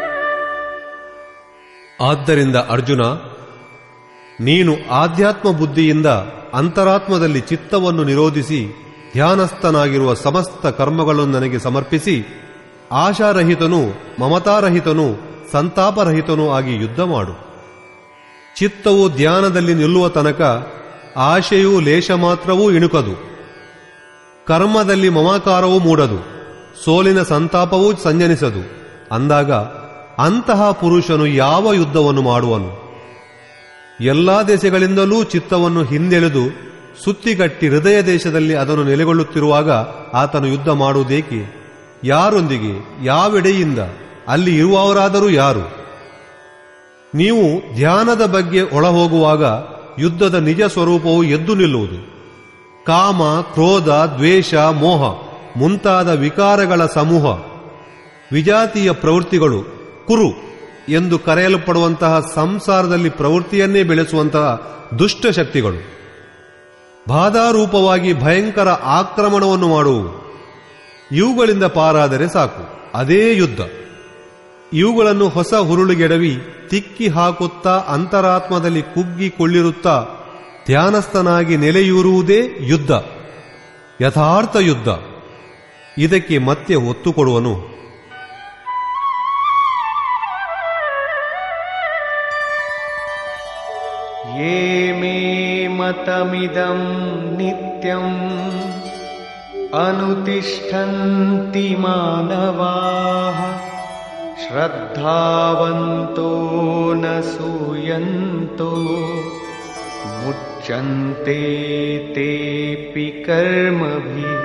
ಆದ್ದರಿಂದ ಅರ್ಜುನ ನೀನು ಆಧ್ಯಾತ್ಮ ಬುದ್ಧಿಯಿಂದ ಅಂತರಾತ್ಮದಲ್ಲಿ ಚಿತ್ತವನ್ನು ನಿರೋಧಿಸಿ ಧ್ಯಾನಸ್ಥನಾಗಿರುವ ಸಮಸ್ತ ಕರ್ಮಗಳನ್ನು ನನಗೆ ಸಮರ್ಪಿಸಿ ಆಶಾರಹಿತನೂ ಮಮತಾರಹಿತನೂ ಸಂತಾಪರಹಿತನೂ ಆಗಿ ಯುದ್ಧ ಮಾಡು ಚಿತ್ತವು ಧ್ಯಾನದಲ್ಲಿ ನಿಲ್ಲುವ ತನಕ ಆಶೆಯೂ ಲೇಷ ಮಾತ್ರವೂ ಇಣುಕದು ಕರ್ಮದಲ್ಲಿ ಮಮಕಾರವೂ ಮೂಡದು ಸೋಲಿನ ಸಂತಾಪವೂ ಸಂಜನಿಸದು ಅಂದಾಗ ಅಂತಹ ಪುರುಷನು ಯಾವ ಯುದ್ಧವನ್ನು ಮಾಡುವನು ಎಲ್ಲಾ ದೇಶಗಳಿಂದಲೂ ಚಿತ್ತವನ್ನು ಹಿಂದೆಳೆದು ಸುತ್ತಿಗಟ್ಟಿ ಹೃದಯ ದೇಶದಲ್ಲಿ ಅದನ್ನು ನೆಲೆಗೊಳ್ಳುತ್ತಿರುವಾಗ ಆತನು ಯುದ್ಧ ಮಾಡುವುದೇಕೆ ಯಾರೊಂದಿಗೆ ಯಾವೆಡೆಯಿಂದ ಅಲ್ಲಿ ಇರುವವರಾದರೂ ಯಾರು ನೀವು ಧ್ಯಾನದ ಬಗ್ಗೆ ಒಳಹೋಗುವಾಗ ಯುದ್ಧದ ನಿಜ ಸ್ವರೂಪವು ಎದ್ದು ನಿಲ್ಲುವುದು ಕಾಮ ಕ್ರೋಧ ದ್ವೇಷ ಮೋಹ ಮುಂತಾದ ವಿಕಾರಗಳ ಸಮೂಹ ವಿಜಾತೀಯ ಪ್ರವೃತ್ತಿಗಳು ಕುರು ಎಂದು ಕರೆಯಲ್ಪಡುವಂತಹ ಸಂಸಾರದಲ್ಲಿ ಪ್ರವೃತ್ತಿಯನ್ನೇ ಬೆಳೆಸುವಂತಹ ದುಷ್ಟ ಶಕ್ತಿಗಳು ಬಾಧಾರೂಪವಾಗಿ ಭಯಂಕರ ಆಕ್ರಮಣವನ್ನು ಮಾಡುವು ಇವುಗಳಿಂದ ಪಾರಾದರೆ ಸಾಕು ಅದೇ ಯುದ್ಧ ಇವುಗಳನ್ನು ಹೊಸ ಹುರುಳಿಗೆಡವಿ ತಿಕ್ಕಿ ಹಾಕುತ್ತಾ ಅಂತರಾತ್ಮದಲ್ಲಿ ಕುಗ್ಗಿಕೊಳ್ಳಿರುತ್ತಾ ಧ್ಯಾನಸ್ಥನಾಗಿ ನೆಲೆಯೂರುವುದೇ ಯುದ್ಧ ಯಥಾರ್ಥ ಯುದ್ಧ ಇದಕ್ಕೆ ಮತ್ತೆ ಒತ್ತು ಕೊಡುವನು ये मे मतमिदं नित्यम् अनुतिष्ठन्ति मानवाः श्रद्धावन्तो न सूयन्तो मुच्यन्ते तेऽपि कर्मभिः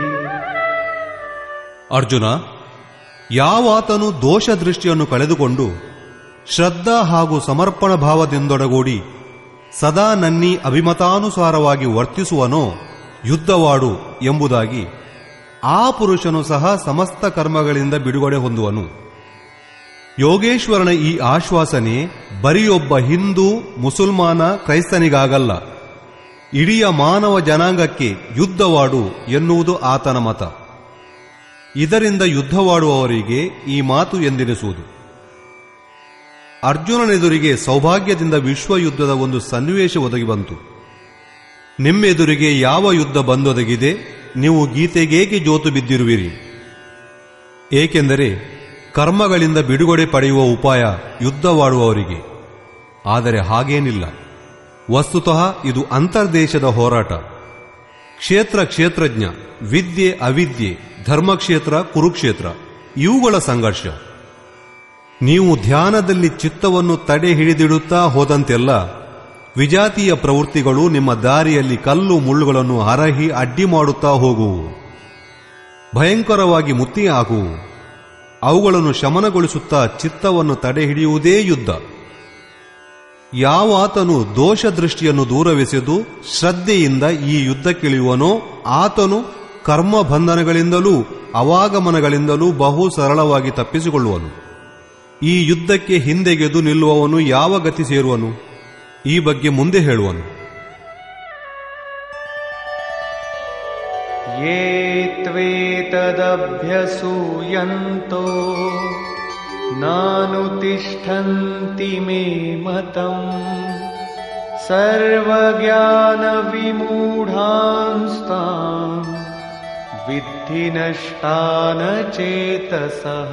ಅರ್ಜುನ ಯಾವಾತನು ದೋಷ ದೃಷ್ಟಿಯನ್ನು ಕಳೆದುಕೊಂಡು ಶ್ರದ್ಧಾ ಹಾಗೂ ಸಮರ್ಪಣ ಭಾವದಿಂದೊಡಗೂಡಿ ಸದಾ ನನ್ನಿ ಅಭಿಮತಾನುಸಾರವಾಗಿ ವರ್ತಿಸುವನೋ ಯುದ್ಧವಾಡು ಎಂಬುದಾಗಿ ಆ ಪುರುಷನು ಸಹ ಸಮಸ್ತ ಕರ್ಮಗಳಿಂದ ಬಿಡುಗಡೆ ಹೊಂದುವನು ಯೋಗೇಶ್ವರನ ಈ ಆಶ್ವಾಸನೆ ಬರಿಯೊಬ್ಬ ಹಿಂದೂ ಮುಸಲ್ಮಾನ ಕ್ರೈಸ್ತನಿಗಾಗಲ್ಲ ಇಡೀ ಮಾನವ ಜನಾಂಗಕ್ಕೆ ಯುದ್ಧವಾಡು ಎನ್ನುವುದು ಆತನ ಮತ ಇದರಿಂದ ಯುದ್ಧವಾಡುವವರಿಗೆ ಈ ಮಾತು ಎಂದೆನಿಸುವುದು ಅರ್ಜುನನೆದುರಿಗೆ ಸೌಭಾಗ್ಯದಿಂದ ವಿಶ್ವ ಯುದ್ಧದ ಒಂದು ಸನ್ನಿವೇಶ ಒದಗಿ ಬಂತು ನಿಮ್ಮೆದುರಿಗೆ ಯಾವ ಯುದ್ಧ ಬಂದೊದಗಿದೆ ನೀವು ಗೀತೆಗೇಕೆ ಜೋತು ಬಿದ್ದಿರುವಿರಿ ಏಕೆಂದರೆ ಕರ್ಮಗಳಿಂದ ಬಿಡುಗಡೆ ಪಡೆಯುವ ಉಪಾಯ ಯುದ್ಧವಾಡುವವರಿಗೆ ಆದರೆ ಹಾಗೇನಿಲ್ಲ ವಸ್ತುತಃ ಇದು ಅಂತರ್ದೇಶದ ಹೋರಾಟ ಕ್ಷೇತ್ರ ಕ್ಷೇತ್ರಜ್ಞ ವಿದ್ಯೆ ಅವಿದ್ಯೆ ಧರ್ಮಕ್ಷೇತ್ರ ಕುರುಕ್ಷೇತ್ರ ಇವುಗಳ ಸಂಘರ್ಷ ನೀವು ಧ್ಯಾನದಲ್ಲಿ ಚಿತ್ತವನ್ನು ತಡೆ ಹಿಡಿದಿಡುತ್ತಾ ಹೋದಂತೆಲ್ಲ ವಿಜಾತೀಯ ಪ್ರವೃತ್ತಿಗಳು ನಿಮ್ಮ ದಾರಿಯಲ್ಲಿ ಕಲ್ಲು ಮುಳ್ಳುಗಳನ್ನು ಹರಹಿ ಅಡ್ಡಿ ಮಾಡುತ್ತಾ ಹೋಗುವು ಭಯಂಕರವಾಗಿ ಮುತ್ತಿ ಆಗುವು ಅವುಗಳನ್ನು ಶಮನಗೊಳಿಸುತ್ತಾ ಚಿತ್ತವನ್ನು ತಡೆ ಹಿಡಿಯುವುದೇ ಯುದ್ಧ ಯಾವಾತನು ದೋಷ ದೃಷ್ಟಿಯನ್ನು ದೂರವೆಸೆದು ಶ್ರದ್ಧೆಯಿಂದ ಈ ಯುದ್ಧಕ್ಕಿಳಿಯುವನೋ ಆತನು ಕರ್ಮ ಬಂಧನಗಳಿಂದಲೂ ಅವಾಗಮನಗಳಿಂದಲೂ ಬಹು ಸರಳವಾಗಿ ತಪ್ಪಿಸಿಕೊಳ್ಳುವನು ಈ ಯುದ್ಧಕ್ಕೆ ಹಿಂದೆಗೆದು ನಿಲ್ಲುವವನು ಯಾವ ಗತಿ ಸೇರುವನು ಈ ಬಗ್ಗೆ ಮುಂದೆ ಹೇಳುವನು ये त्वेतदभ्यसूयन्तो नानुतिष्ठन्ति मे मतम् सर्वज्ञानविमूढांस्तान् विद्धि नष्टान चेतसः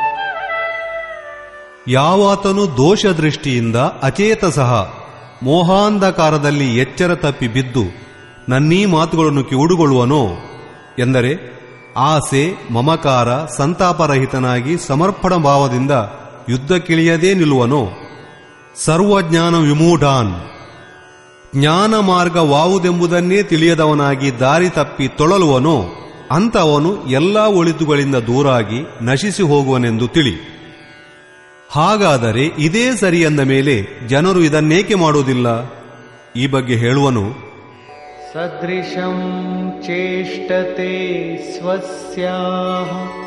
ಯಾವಾತನು ದೋಷ ದೃಷ್ಟಿಯಿಂದ ಅಚೇತಸಹ ಮೋಹಾಂಧಕಾರದಲ್ಲಿ ಎಚ್ಚರ ತಪ್ಪಿ ಬಿದ್ದು ನನ್ನೀ ಮಾತುಗಳನ್ನು ಕಿವುಡುಗೊಳ್ಳುವನೋ ಎಂದರೆ ಆಸೆ ಮಮಕಾರ ಸಂತಾಪರಹಿತನಾಗಿ ಸಮರ್ಪಣ ಭಾವದಿಂದ ಯುದ್ಧಕ್ಕಿಳಿಯದೇ ನಿಲ್ಲುವನೋ ಸರ್ವಜ್ಞಾನ ವಿಮೂಢಾನ್ ಜ್ಞಾನ ಮಾರ್ಗವಾವುದೆಂಬುದನ್ನೇ ತಿಳಿಯದವನಾಗಿ ದಾರಿ ತಪ್ಪಿ ತೊಳಲುವನೋ ಅಂತವನು ಎಲ್ಲಾ ಒಳಿತುಗಳಿಂದ ದೂರಾಗಿ ನಶಿಸಿ ಹೋಗುವನೆಂದು ತಿಳಿ ಹಾಗಾದರೆ ಇದೇ ಸರಿ ಎಂದ ಮೇಲೆ ಜನರು ಇದನ್ನೇಕೆ ಮಾಡುವುದಿಲ್ಲ ಈ ಬಗ್ಗೆ ಹೇಳುವನು सदृशं चेष्टते स्वस्याः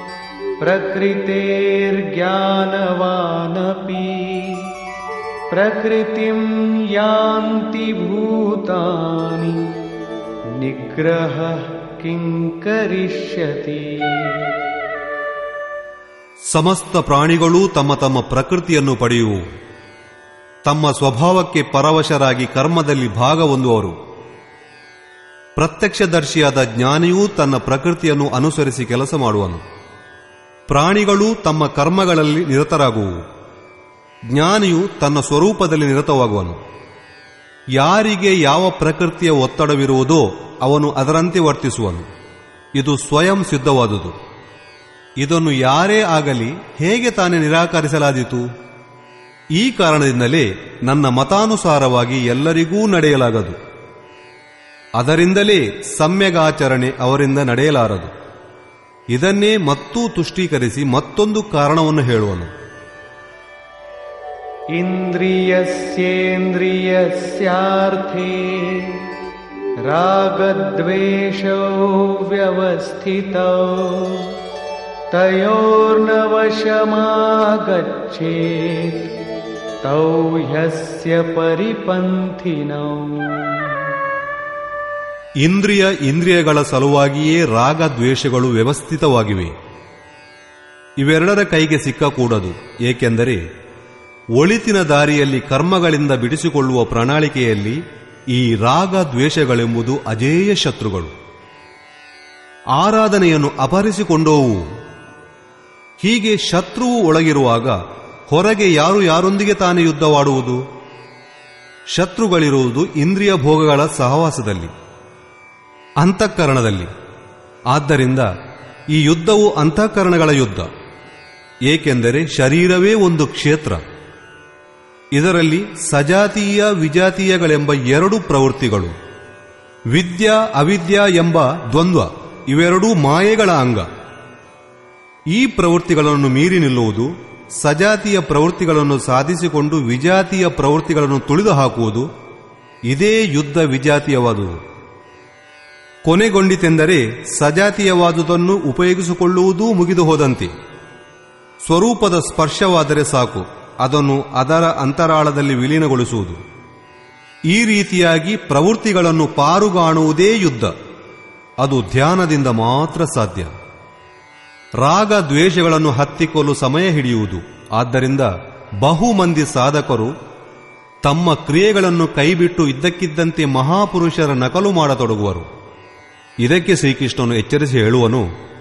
प्रकृतेर्ज्ञानवानपि प्रकृतिं यान्ति भूतानि निग्रहः किं करिष्यति ಸಮಸ್ತ ಪ್ರಾಣಿಗಳೂ ತಮ್ಮ ತಮ್ಮ ಪ್ರಕೃತಿಯನ್ನು ಪಡೆಯುವು ತಮ್ಮ ಸ್ವಭಾವಕ್ಕೆ ಪರವಶರಾಗಿ ಕರ್ಮದಲ್ಲಿ ಭಾಗ ಹೊಂದುವರು ಪ್ರತ್ಯಕ್ಷದರ್ಶಿಯಾದ ಜ್ಞಾನಿಯೂ ತನ್ನ ಪ್ರಕೃತಿಯನ್ನು ಅನುಸರಿಸಿ ಕೆಲಸ ಮಾಡುವನು ಪ್ರಾಣಿಗಳೂ ತಮ್ಮ ಕರ್ಮಗಳಲ್ಲಿ ನಿರತರಾಗುವು ಜ್ಞಾನಿಯು ತನ್ನ ಸ್ವರೂಪದಲ್ಲಿ ನಿರತವಾಗುವನು ಯಾರಿಗೆ ಯಾವ ಪ್ರಕೃತಿಯ ಒತ್ತಡವಿರುವುದೋ ಅವನು ಅದರಂತೆ ವರ್ತಿಸುವನು ಇದು ಸ್ವಯಂ ಸಿದ್ಧವಾದುದು ಇದನ್ನು ಯಾರೇ ಆಗಲಿ ಹೇಗೆ ತಾನೇ ನಿರಾಕರಿಸಲಾದೀತು ಈ ಕಾರಣದಿಂದಲೇ ನನ್ನ ಮತಾನುಸಾರವಾಗಿ ಎಲ್ಲರಿಗೂ ನಡೆಯಲಾಗದು ಅದರಿಂದಲೇ ಸಮ್ಯಗಾಚರಣೆ ಅವರಿಂದ ನಡೆಯಲಾರದು ಇದನ್ನೇ ಮತ್ತೂ ತುಷ್ಟೀಕರಿಸಿ ಮತ್ತೊಂದು ಕಾರಣವನ್ನು ಹೇಳುವನು इन्द्रियस्येन्द्रियस्यार्थे रागद्वेषौ व्यवस्थितौ तयोर्नवशमागच्छेत् तौ ह्यस्य परिपन्थिनौ ಇಂದ್ರಿಯ ಇಂದ್ರಿಯಗಳ ಸಲುವಾಗಿಯೇ ರಾಗ ದ್ವೇಷಗಳು ವ್ಯವಸ್ಥಿತವಾಗಿವೆ ಇವೆರಡರ ಕೈಗೆ ಸಿಕ್ಕಕೂಡದು ಏಕೆಂದರೆ ಒಳಿತಿನ ದಾರಿಯಲ್ಲಿ ಕರ್ಮಗಳಿಂದ ಬಿಡಿಸಿಕೊಳ್ಳುವ ಪ್ರಣಾಳಿಕೆಯಲ್ಲಿ ಈ ರಾಗ ದ್ವೇಷಗಳೆಂಬುದು ಅಜೇಯ ಶತ್ರುಗಳು ಆರಾಧನೆಯನ್ನು ಅಪಹರಿಸಿಕೊಂಡೋವು ಹೀಗೆ ಶತ್ರುವು ಒಳಗಿರುವಾಗ ಹೊರಗೆ ಯಾರು ಯಾರೊಂದಿಗೆ ತಾನೇ ಯುದ್ಧವಾಡುವುದು ಶತ್ರುಗಳಿರುವುದು ಇಂದ್ರಿಯ ಭೋಗಗಳ ಸಹವಾಸದಲ್ಲಿ ಅಂತಃಕರಣದಲ್ಲಿ ಆದ್ದರಿಂದ ಈ ಯುದ್ಧವು ಅಂತಃಕರಣಗಳ ಯುದ್ಧ ಏಕೆಂದರೆ ಶರೀರವೇ ಒಂದು ಕ್ಷೇತ್ರ ಇದರಲ್ಲಿ ಸಜಾತೀಯ ವಿಜಾತೀಯಗಳೆಂಬ ಎರಡು ಪ್ರವೃತ್ತಿಗಳು ವಿದ್ಯಾ ಅವಿದ್ಯಾ ಎಂಬ ದ್ವಂದ್ವ ಇವೆರಡೂ ಮಾಯೆಗಳ ಅಂಗ ಈ ಪ್ರವೃತ್ತಿಗಳನ್ನು ಮೀರಿ ನಿಲ್ಲುವುದು ಸಜಾತಿಯ ಪ್ರವೃತ್ತಿಗಳನ್ನು ಸಾಧಿಸಿಕೊಂಡು ವಿಜಾತಿಯ ಪ್ರವೃತ್ತಿಗಳನ್ನು ತುಳಿದು ಹಾಕುವುದು ಇದೇ ಯುದ್ಧ ವಿಜಾತೀಯವಾದುದು ಕೊನೆಗೊಂಡಿತೆಂದರೆ ಸಜಾತೀಯವಾದುದನ್ನು ಉಪಯೋಗಿಸಿಕೊಳ್ಳುವುದೂ ಮುಗಿದು ಹೋದಂತೆ ಸ್ವರೂಪದ ಸ್ಪರ್ಶವಾದರೆ ಸಾಕು ಅದನ್ನು ಅದರ ಅಂತರಾಳದಲ್ಲಿ ವಿಲೀನಗೊಳಿಸುವುದು ಈ ರೀತಿಯಾಗಿ ಪ್ರವೃತ್ತಿಗಳನ್ನು ಪಾರುಗಾಣುವುದೇ ಯುದ್ಧ ಅದು ಧ್ಯಾನದಿಂದ ಮಾತ್ರ ಸಾಧ್ಯ ರಾಗ ದ್ವೇಷಗಳನ್ನು ಹತ್ತಿಕ್ಕಲು ಸಮಯ ಹಿಡಿಯುವುದು ಆದ್ದರಿಂದ ಬಹು ಮಂದಿ ಸಾಧಕರು ತಮ್ಮ ಕ್ರಿಯೆಗಳನ್ನು ಕೈಬಿಟ್ಟು ಇದ್ದಕ್ಕಿದ್ದಂತೆ ಮಹಾಪುರುಷರ ನಕಲು ಮಾಡತೊಡಗುವರು ಇದಕ್ಕೆ ಶ್ರೀಕೃಷ್ಣನು ಎಚ್ಚರಿಸಿ ಹೇಳುವನು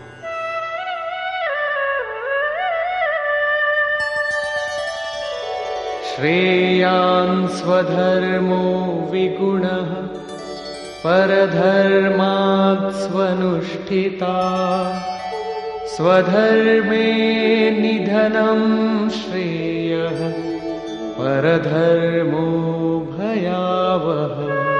श्रेयान् स्वधर्मो विगुणः परधर्मात् स्वनुष्ठिता स्वधर्मे निधनं श्रेयः परधर्मो भयावः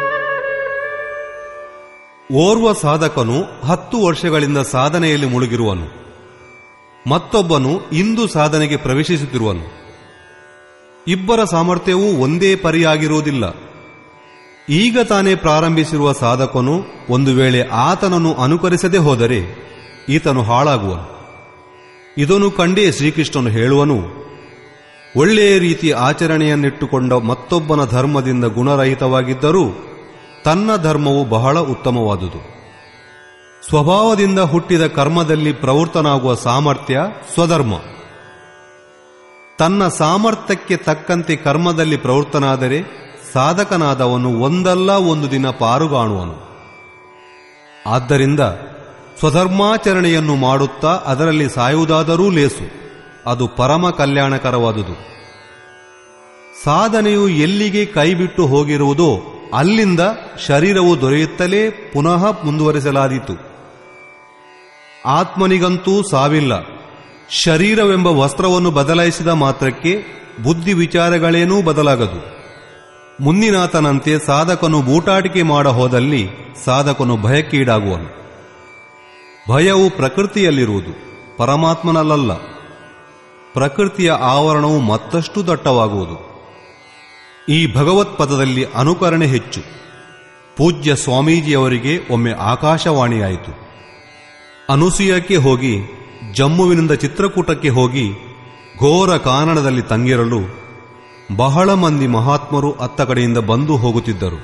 ಓರ್ವ ಸಾಧಕನು ಹತ್ತು ವರ್ಷಗಳಿಂದ ಸಾಧನೆಯಲ್ಲಿ ಮುಳುಗಿರುವನು ಮತ್ತೊಬ್ಬನು ಇಂದು ಸಾಧನೆಗೆ ಪ್ರವೇಶಿಸುತ್ತಿರುವನು ಇಬ್ಬರ ಸಾಮರ್ಥ್ಯವೂ ಒಂದೇ ಪರಿಯಾಗಿರುವುದಿಲ್ಲ ಈಗ ತಾನೇ ಪ್ರಾರಂಭಿಸಿರುವ ಸಾಧಕನು ಒಂದು ವೇಳೆ ಆತನನ್ನು ಅನುಕರಿಸದೆ ಹೋದರೆ ಈತನು ಹಾಳಾಗುವನು ಇದನ್ನು ಕಂಡೇ ಶ್ರೀಕೃಷ್ಣನು ಹೇಳುವನು ಒಳ್ಳೆಯ ರೀತಿ ಆಚರಣೆಯನ್ನಿಟ್ಟುಕೊಂಡ ಮತ್ತೊಬ್ಬನ ಧರ್ಮದಿಂದ ಗುಣರಹಿತವಾಗಿದ್ದರೂ ತನ್ನ ಧರ್ಮವು ಬಹಳ ಉತ್ತಮವಾದುದು ಸ್ವಭಾವದಿಂದ ಹುಟ್ಟಿದ ಕರ್ಮದಲ್ಲಿ ಪ್ರವೃತ್ತನಾಗುವ ಸಾಮರ್ಥ್ಯ ಸ್ವಧರ್ಮ ತನ್ನ ಸಾಮರ್ಥ್ಯಕ್ಕೆ ತಕ್ಕಂತೆ ಕರ್ಮದಲ್ಲಿ ಪ್ರವೃತ್ತನಾದರೆ ಸಾಧಕನಾದವನು ಒಂದಲ್ಲ ಒಂದು ದಿನ ಪಾರುಗಾಣುವನು ಆದ್ದರಿಂದ ಸ್ವಧರ್ಮಾಚರಣೆಯನ್ನು ಮಾಡುತ್ತಾ ಅದರಲ್ಲಿ ಸಾಯುವುದಾದರೂ ಲೇಸು ಅದು ಪರಮ ಕಲ್ಯಾಣಕರವಾದುದು ಸಾಧನೆಯು ಎಲ್ಲಿಗೆ ಕೈಬಿಟ್ಟು ಹೋಗಿರುವುದೋ ಅಲ್ಲಿಂದ ಶರೀರವು ದೊರೆಯುತ್ತಲೇ ಪುನಃ ಮುಂದುವರಿಸಲಾದೀತು ಆತ್ಮನಿಗಂತೂ ಸಾವಿಲ್ಲ ಶರೀರವೆಂಬ ವಸ್ತ್ರವನ್ನು ಬದಲಾಯಿಸಿದ ಮಾತ್ರಕ್ಕೆ ಬುದ್ಧಿ ವಿಚಾರಗಳೇನೂ ಬದಲಾಗದು ಮುಂದಿನಾತನಂತೆ ಸಾಧಕನು ಬೂಟಾಟಿಕೆ ಮಾಡ ಹೋದಲ್ಲಿ ಸಾಧಕನು ಭಯಕ್ಕೀಡಾಗುವನು ಭಯವು ಪ್ರಕೃತಿಯಲ್ಲಿರುವುದು ಪರಮಾತ್ಮನಲ್ಲ ಪ್ರಕೃತಿಯ ಆವರಣವು ಮತ್ತಷ್ಟು ದಟ್ಟವಾಗುವುದು ಈ ಭಗವತ್ಪದದಲ್ಲಿ ಅನುಕರಣೆ ಹೆಚ್ಚು ಪೂಜ್ಯ ಸ್ವಾಮೀಜಿಯವರಿಗೆ ಒಮ್ಮೆ ಆಕಾಶವಾಣಿಯಾಯಿತು ಅನುಸೂಯಕ್ಕೆ ಹೋಗಿ ಜಮ್ಮುವಿನಿಂದ ಚಿತ್ರಕೂಟಕ್ಕೆ ಹೋಗಿ ಘೋರ ಕಾನಡದಲ್ಲಿ ತಂಗಿರಲು ಬಹಳ ಮಂದಿ ಮಹಾತ್ಮರು ಅತ್ತ ಕಡೆಯಿಂದ ಬಂದು ಹೋಗುತ್ತಿದ್ದರು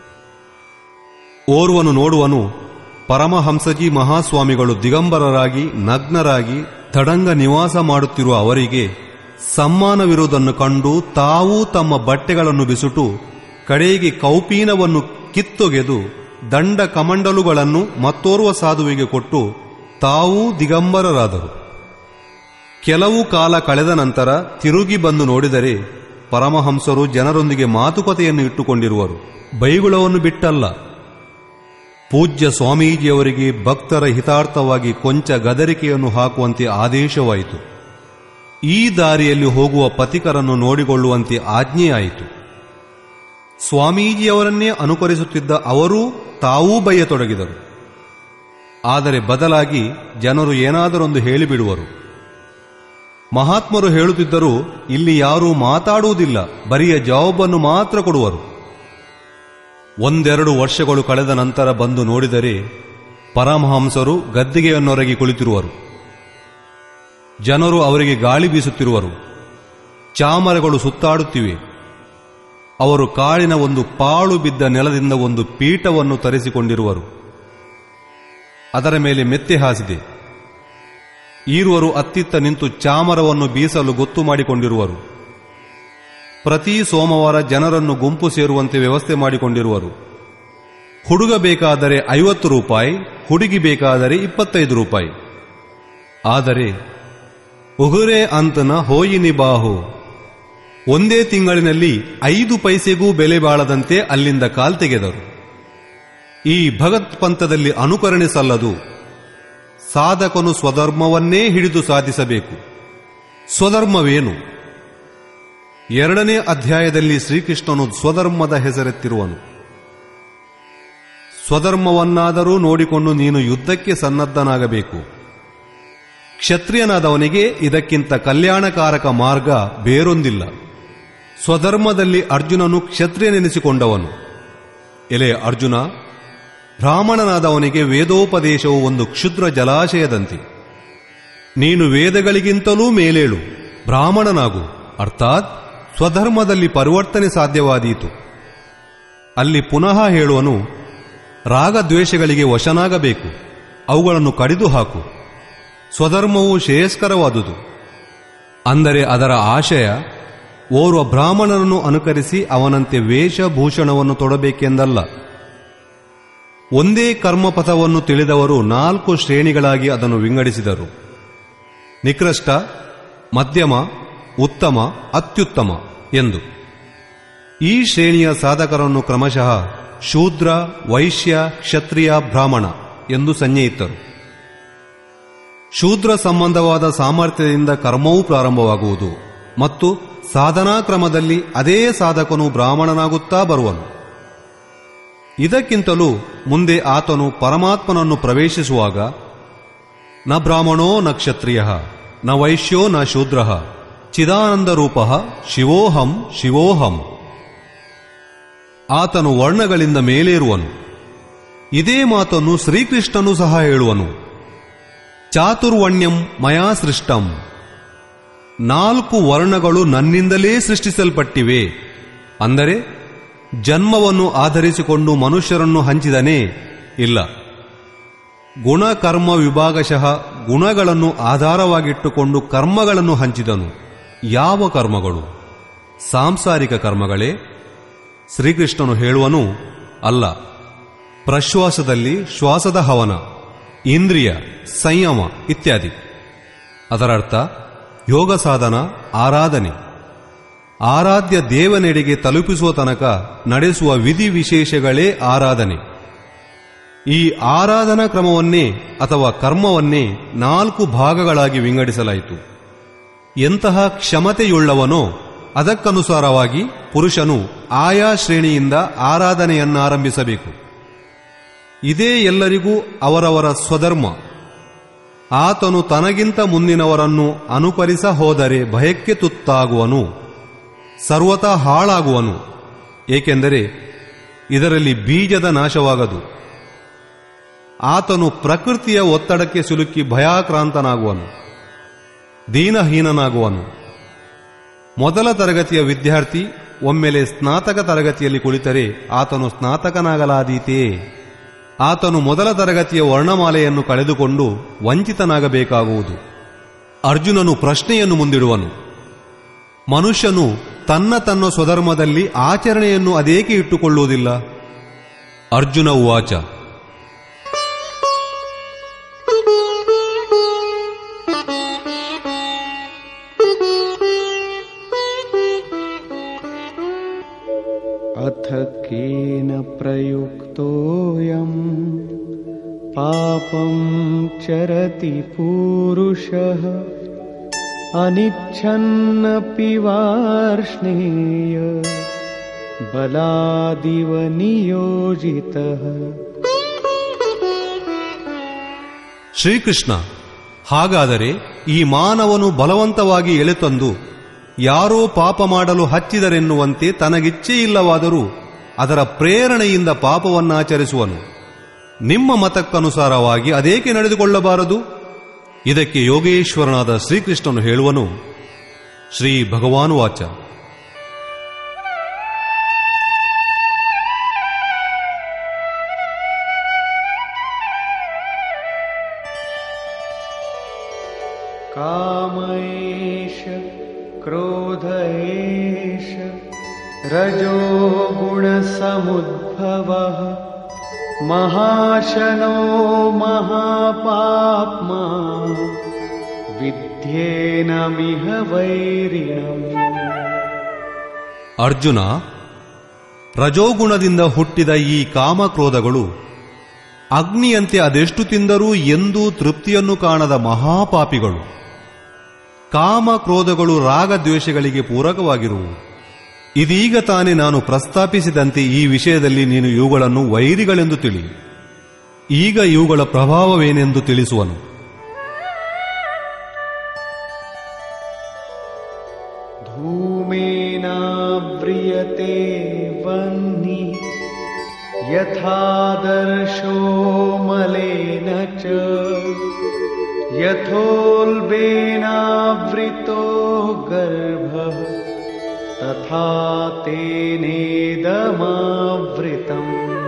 ಓರ್ವನು ನೋಡುವನು ಪರಮಹಂಸಜಿ ಮಹಾಸ್ವಾಮಿಗಳು ದಿಗಂಬರರಾಗಿ ನಗ್ನರಾಗಿ ತಡಂಗ ನಿವಾಸ ಮಾಡುತ್ತಿರುವ ಅವರಿಗೆ ಸಮ್ಮಾನವಿರುವುದನ್ನು ಕಂಡು ತಾವೂ ತಮ್ಮ ಬಟ್ಟೆಗಳನ್ನು ಬಿಸುಟು ಕಡೆಗೆ ಕೌಪೀನವನ್ನು ಕಿತ್ತೊಗೆದು ದಂಡ ಕಮಂಡಲುಗಳನ್ನು ಮತ್ತೋರ್ವ ಸಾಧುವಿಗೆ ಕೊಟ್ಟು ತಾವೂ ದಿಗಂಬರರಾದರು ಕೆಲವು ಕಾಲ ಕಳೆದ ನಂತರ ತಿರುಗಿ ಬಂದು ನೋಡಿದರೆ ಪರಮಹಂಸರು ಜನರೊಂದಿಗೆ ಮಾತುಕತೆಯನ್ನು ಇಟ್ಟುಕೊಂಡಿರುವರು ಬೈಗುಳವನ್ನು ಬಿಟ್ಟಲ್ಲ ಪೂಜ್ಯ ಸ್ವಾಮೀಜಿಯವರಿಗೆ ಭಕ್ತರ ಹಿತಾರ್ಥವಾಗಿ ಕೊಂಚ ಗದರಿಕೆಯನ್ನು ಹಾಕುವಂತೆ ಆದೇಶವಾಯಿತು ಈ ದಾರಿಯಲ್ಲಿ ಹೋಗುವ ಪಥಿಕರನ್ನು ನೋಡಿಕೊಳ್ಳುವಂತೆ ಆಜ್ಞೆಯಾಯಿತು ಸ್ವಾಮೀಜಿಯವರನ್ನೇ ಅನುಕರಿಸುತ್ತಿದ್ದ ಅವರೂ ತಾವೂ ಬಯ್ಯತೊಡಗಿದರು ಆದರೆ ಬದಲಾಗಿ ಜನರು ಏನಾದರೊಂದು ಹೇಳಿಬಿಡುವರು ಮಹಾತ್ಮರು ಹೇಳುತ್ತಿದ್ದರೂ ಇಲ್ಲಿ ಯಾರೂ ಮಾತಾಡುವುದಿಲ್ಲ ಬರಿಯ ಜವಾಬನ್ನು ಮಾತ್ರ ಕೊಡುವರು ಒಂದೆರಡು ವರ್ಷಗಳು ಕಳೆದ ನಂತರ ಬಂದು ನೋಡಿದರೆ ಪರಮಹಂಸರು ಗದ್ದಿಗೆಯನ್ನೊರಗಿ ಕುಳಿತಿರುವರು ಜನರು ಅವರಿಗೆ ಗಾಳಿ ಬೀಸುತ್ತಿರುವರು ಚಾಮರಗಳು ಸುತ್ತಾಡುತ್ತಿವೆ ಅವರು ಕಾಳಿನ ಒಂದು ಪಾಳು ಬಿದ್ದ ನೆಲದಿಂದ ಒಂದು ಪೀಠವನ್ನು ತರಿಸಿಕೊಂಡಿರುವರು ಅದರ ಮೇಲೆ ಮೆತ್ತೆ ಹಾಸಿದೆ ಈರುವರು ಅತ್ತಿತ್ತ ನಿಂತು ಚಾಮರವನ್ನು ಬೀಸಲು ಗೊತ್ತು ಮಾಡಿಕೊಂಡಿರುವರು ಪ್ರತಿ ಸೋಮವಾರ ಜನರನ್ನು ಗುಂಪು ಸೇರುವಂತೆ ವ್ಯವಸ್ಥೆ ಮಾಡಿಕೊಂಡಿರುವರು ಹುಡುಗ ಬೇಕಾದರೆ ಐವತ್ತು ರೂಪಾಯಿ ಹುಡುಗಿ ಬೇಕಾದರೆ ಇಪ್ಪತ್ತೈದು ರೂಪಾಯಿ ಆದರೆ ಉಗುರೆ ಅಂತನ ಹೋಯಿನಿ ಬಾಹು ಒಂದೇ ತಿಂಗಳಿನಲ್ಲಿ ಐದು ಪೈಸೆಗೂ ಬೆಲೆ ಬಾಳದಂತೆ ಅಲ್ಲಿಂದ ಕಾಲ್ತೆಗೆದರು ಈ ಭಗತ್ ಪಂಥದಲ್ಲಿ ಅನುಕರಣೆ ಸಲ್ಲದು ಸಾಧಕನು ಸ್ವಧರ್ಮವನ್ನೇ ಹಿಡಿದು ಸಾಧಿಸಬೇಕು ಸ್ವಧರ್ಮವೇನು ಎರಡನೇ ಅಧ್ಯಾಯದಲ್ಲಿ ಶ್ರೀಕೃಷ್ಣನು ಸ್ವಧರ್ಮದ ಹೆಸರೆತ್ತಿರುವನು ಸ್ವಧರ್ಮವನ್ನಾದರೂ ನೋಡಿಕೊಂಡು ನೀನು ಯುದ್ಧಕ್ಕೆ ಸನ್ನದ್ಧನಾಗಬೇಕು ಕ್ಷತ್ರಿಯನಾದವನಿಗೆ ಇದಕ್ಕಿಂತ ಕಲ್ಯಾಣಕಾರಕ ಮಾರ್ಗ ಬೇರೊಂದಿಲ್ಲ ಸ್ವಧರ್ಮದಲ್ಲಿ ಅರ್ಜುನನು ಕ್ಷತ್ರಿಯನೆನಿಸಿಕೊಂಡವನು ಎಲೆ ಅರ್ಜುನ ಬ್ರಾಹ್ಮಣನಾದವನಿಗೆ ವೇದೋಪದೇಶವು ಒಂದು ಕ್ಷುದ್ರ ಜಲಾಶಯದಂತೆ ನೀನು ವೇದಗಳಿಗಿಂತಲೂ ಮೇಲೇಳು ಬ್ರಾಹ್ಮಣನಾಗು ಅರ್ಥಾತ್ ಸ್ವಧರ್ಮದಲ್ಲಿ ಪರಿವರ್ತನೆ ಸಾಧ್ಯವಾದೀತು ಅಲ್ಲಿ ಪುನಃ ಹೇಳುವನು ರಾಗದ್ವೇಷಗಳಿಗೆ ವಶನಾಗಬೇಕು ಅವುಗಳನ್ನು ಕಡಿದು ಹಾಕು ಸ್ವಧರ್ಮವು ಶ್ರೇಯಸ್ಕರವಾದುದು ಅಂದರೆ ಅದರ ಆಶಯ ಓರ್ವ ಬ್ರಾಹ್ಮಣನನ್ನು ಅನುಕರಿಸಿ ಅವನಂತೆ ವೇಷಭೂಷಣವನ್ನು ತೊಡಬೇಕೆಂದಲ್ಲ ಒಂದೇ ಕರ್ಮಪಥವನ್ನು ತಿಳಿದವರು ನಾಲ್ಕು ಶ್ರೇಣಿಗಳಾಗಿ ಅದನ್ನು ವಿಂಗಡಿಸಿದರು ನಿಕೃಷ್ಟ ಮಧ್ಯಮ ಉತ್ತಮ ಅತ್ಯುತ್ತಮ ಎಂದು ಈ ಶ್ರೇಣಿಯ ಸಾಧಕರನ್ನು ಕ್ರಮಶಃ ಶೂದ್ರ ವೈಶ್ಯ ಕ್ಷತ್ರಿಯ ಬ್ರಾಹ್ಮಣ ಎಂದು ಸಂಜ್ಞೆಯಿತ್ತರು ಶೂದ್ರ ಸಂಬಂಧವಾದ ಸಾಮರ್ಥ್ಯದಿಂದ ಕರ್ಮವೂ ಪ್ರಾರಂಭವಾಗುವುದು ಮತ್ತು ಸಾಧನಾ ಕ್ರಮದಲ್ಲಿ ಅದೇ ಸಾಧಕನು ಬ್ರಾಹ್ಮಣನಾಗುತ್ತಾ ಬರುವನು ಇದಕ್ಕಿಂತಲೂ ಮುಂದೆ ಆತನು ಪರಮಾತ್ಮನನ್ನು ಪ್ರವೇಶಿಸುವಾಗ ನ ಬ್ರಾಹ್ಮಣೋ ನ ಕ್ಷತ್ರಿಯ ನ ವೈಶ್ಯೋ ನ ಶೂದ್ರ ಚಿದಾನಂದ ರೂಪ ಶಿವೋಹಂ ಶಿವೋಹಂ ಆತನು ವರ್ಣಗಳಿಂದ ಮೇಲೇರುವನು ಇದೇ ಮಾತನ್ನು ಶ್ರೀಕೃಷ್ಣನು ಸಹ ಹೇಳುವನು ಚಾತುರ್ವಣ್ಯಂ ಮಯಾ ಸೃಷ್ಟಂ ನಾಲ್ಕು ವರ್ಣಗಳು ನನ್ನಿಂದಲೇ ಸೃಷ್ಟಿಸಲ್ಪಟ್ಟಿವೆ ಅಂದರೆ ಜನ್ಮವನ್ನು ಆಧರಿಸಿಕೊಂಡು ಮನುಷ್ಯರನ್ನು ಹಂಚಿದನೇ ಇಲ್ಲ ಗುಣ ಕರ್ಮ ವಿಭಾಗಶಃ ಗುಣಗಳನ್ನು ಆಧಾರವಾಗಿಟ್ಟುಕೊಂಡು ಕರ್ಮಗಳನ್ನು ಹಂಚಿದನು ಯಾವ ಕರ್ಮಗಳು ಸಾಂಸಾರಿಕ ಕರ್ಮಗಳೇ ಶ್ರೀಕೃಷ್ಣನು ಹೇಳುವನು ಅಲ್ಲ ಪ್ರಶ್ವಾಸದಲ್ಲಿ ಶ್ವಾಸದ ಹವನ ಇಂದ್ರಿಯ ಸಂಯಮ ಇತ್ಯಾದಿ ಅದರರ್ಥ ಯೋಗ ಸಾಧನ ಆರಾಧನೆ ಆರಾಧ್ಯ ದೇವನೆಡೆಗೆ ತಲುಪಿಸುವ ತನಕ ನಡೆಸುವ ವಿಧಿ ವಿಶೇಷಗಳೇ ಆರಾಧನೆ ಈ ಆರಾಧನಾ ಕ್ರಮವನ್ನೇ ಅಥವಾ ಕರ್ಮವನ್ನೇ ನಾಲ್ಕು ಭಾಗಗಳಾಗಿ ವಿಂಗಡಿಸಲಾಯಿತು ಎಂತಹ ಕ್ಷಮತೆಯುಳ್ಳವನೋ ಅದಕ್ಕನುಸಾರವಾಗಿ ಪುರುಷನು ಆಯಾ ಶ್ರೇಣಿಯಿಂದ ಆರಾಧನೆಯನ್ನಾರಂಭಿಸಬೇಕು ಇದೇ ಎಲ್ಲರಿಗೂ ಅವರವರ ಸ್ವಧರ್ಮ ಆತನು ತನಗಿಂತ ಮುಂದಿನವರನ್ನು ಅನುಕರಿಸ ಹೋದರೆ ಭಯಕ್ಕೆ ತುತ್ತಾಗುವನು ಸರ್ವತಾ ಹಾಳಾಗುವನು ಏಕೆಂದರೆ ಇದರಲ್ಲಿ ಬೀಜದ ನಾಶವಾಗದು ಆತನು ಪ್ರಕೃತಿಯ ಒತ್ತಡಕ್ಕೆ ಸಿಲುಕಿ ಭಯಾಕ್ರಾಂತನಾಗುವನು ದೀನಹೀನನಾಗುವನು ಮೊದಲ ತರಗತಿಯ ವಿದ್ಯಾರ್ಥಿ ಒಮ್ಮೆಲೆ ಸ್ನಾತಕ ತರಗತಿಯಲ್ಲಿ ಕುಳಿತರೆ ಆತನು ಸ್ನಾತಕನಾಗಲಾದೀತೇ ಆತನು ಮೊದಲ ತರಗತಿಯ ವರ್ಣಮಾಲೆಯನ್ನು ಕಳೆದುಕೊಂಡು ವಂಚಿತನಾಗಬೇಕಾಗುವುದು ಅರ್ಜುನನು ಪ್ರಶ್ನೆಯನ್ನು ಮುಂದಿಡುವನು ಮನುಷ್ಯನು ತನ್ನ ತನ್ನ ಸ್ವಧರ್ಮದಲ್ಲಿ ಆಚರಣೆಯನ್ನು ಅದೇಕೆ ಇಟ್ಟುಕೊಳ್ಳುವುದಿಲ್ಲ ಅರ್ಜುನ ಉವಾಚ अथ केन प्रयुक्तोऽयम् पापं चरति पूरुषः अनिच्छन्नपि वार्ष्णेय बलादिव नियोजितः ಶ್ರೀಕೃಷ್ಣ ಹಾಗಾದರೆ ಈ ಮಾನವನು ಬಲವಂತವಾಗಿ ಎಳೆತಂದು ಯಾರೋ ಪಾಪ ಮಾಡಲು ಹಚ್ಚಿದರೆನ್ನುವಂತೆ ತನಗಿಚ್ಛೆಯಿಲ್ಲವಾದರೂ ಅದರ ಪ್ರೇರಣೆಯಿಂದ ಪಾಪವನ್ನಾಚರಿಸುವನು ನಿಮ್ಮ ಮತಕ್ಕನುಸಾರವಾಗಿ ಅದೇಕೆ ನಡೆದುಕೊಳ್ಳಬಾರದು ಇದಕ್ಕೆ ಯೋಗೇಶ್ವರನಾದ ಶ್ರೀಕೃಷ್ಣನು ಹೇಳುವನು ಶ್ರೀ ಭಗವಾನುವಾಚ काम एष क्रोध एष रजो गुणसमुद्भवः महाशनो महापाप्मा विद्येनमिह वैरिणम् ಅರ್ಜುನ ರಜೋಗುಣದಿಂದ ಹುಟ್ಟಿದ ಈ ಕಾಮಕ್ರೋಧಗಳು ಅಗ್ನಿಯಂತೆ ಅದೆಷ್ಟು ತಿಂದರೂ ಎಂದೂ ತೃಪ್ತಿಯನ್ನು ಕಾಣದ ಮಹಾಪಾಪಿಗಳು ಕಾಮಕ್ರೋಧಗಳು ರಾಗದ್ವೇಷಗಳಿಗೆ ಪೂರಕವಾಗಿರುವು ಇದೀಗ ತಾನೇ ನಾನು ಪ್ರಸ್ತಾಪಿಸಿದಂತೆ ಈ ವಿಷಯದಲ್ಲಿ ನೀನು ಇವುಗಳನ್ನು ವೈರಿಗಳೆಂದು ತಿಳಿ ಈಗ ಇವುಗಳ ಪ್ರಭಾವವೇನೆಂದು ತಿಳಿಸುವನು धूमेनाव्रियते वह्नि यथादर्शो मलेन च यथोल्बेनावृतो गर्भः तथा तेनेदमावृतम्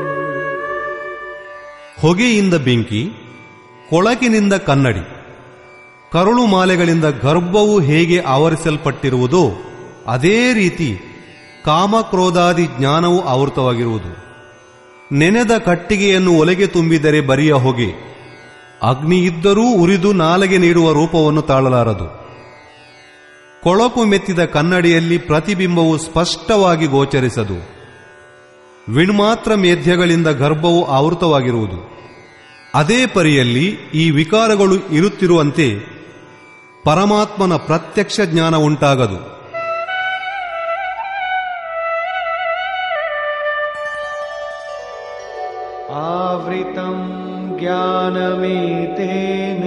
ಹೊಗೆಯಿಂದ ಬೆಂಕಿ ಕೊಳಕಿನಿಂದ ಕನ್ನಡಿ ಕರುಳು ಮಾಲೆಗಳಿಂದ ಗರ್ಭವು ಹೇಗೆ ಆವರಿಸಲ್ಪಟ್ಟಿರುವುದೋ ಅದೇ ರೀತಿ ಕಾಮಕ್ರೋಧಾದಿ ಜ್ಞಾನವು ಆವೃತವಾಗಿರುವುದು ನೆನೆದ ಕಟ್ಟಿಗೆಯನ್ನು ಒಲೆಗೆ ತುಂಬಿದರೆ ಬರಿಯ ಹೊಗೆ ಅಗ್ನಿ ಇದ್ದರೂ ಉರಿದು ನಾಲೆಗೆ ನೀಡುವ ರೂಪವನ್ನು ತಾಳಲಾರದು ಕೊಳಕು ಮೆತ್ತಿದ ಕನ್ನಡಿಯಲ್ಲಿ ಪ್ರತಿಬಿಂಬವು ಸ್ಪಷ್ಟವಾಗಿ ಗೋಚರಿಸದು ವಿಣ್ಮಾತ್ರ ಮೇಧ್ಯಗಳಿಂದ ಗರ್ಭವು ಆವೃತವಾಗಿರುವುದು ಅದೇ ಪರಿಯಲ್ಲಿ ಈ ವಿಕಾರಗಳು ಇರುತ್ತಿರುವಂತೆ ಪರಮಾತ್ಮನ ಪ್ರತ್ಯಕ್ಷ ಜ್ಞಾನ ಉಂಟಾಗದು आवृतं ज्ञानमेतेन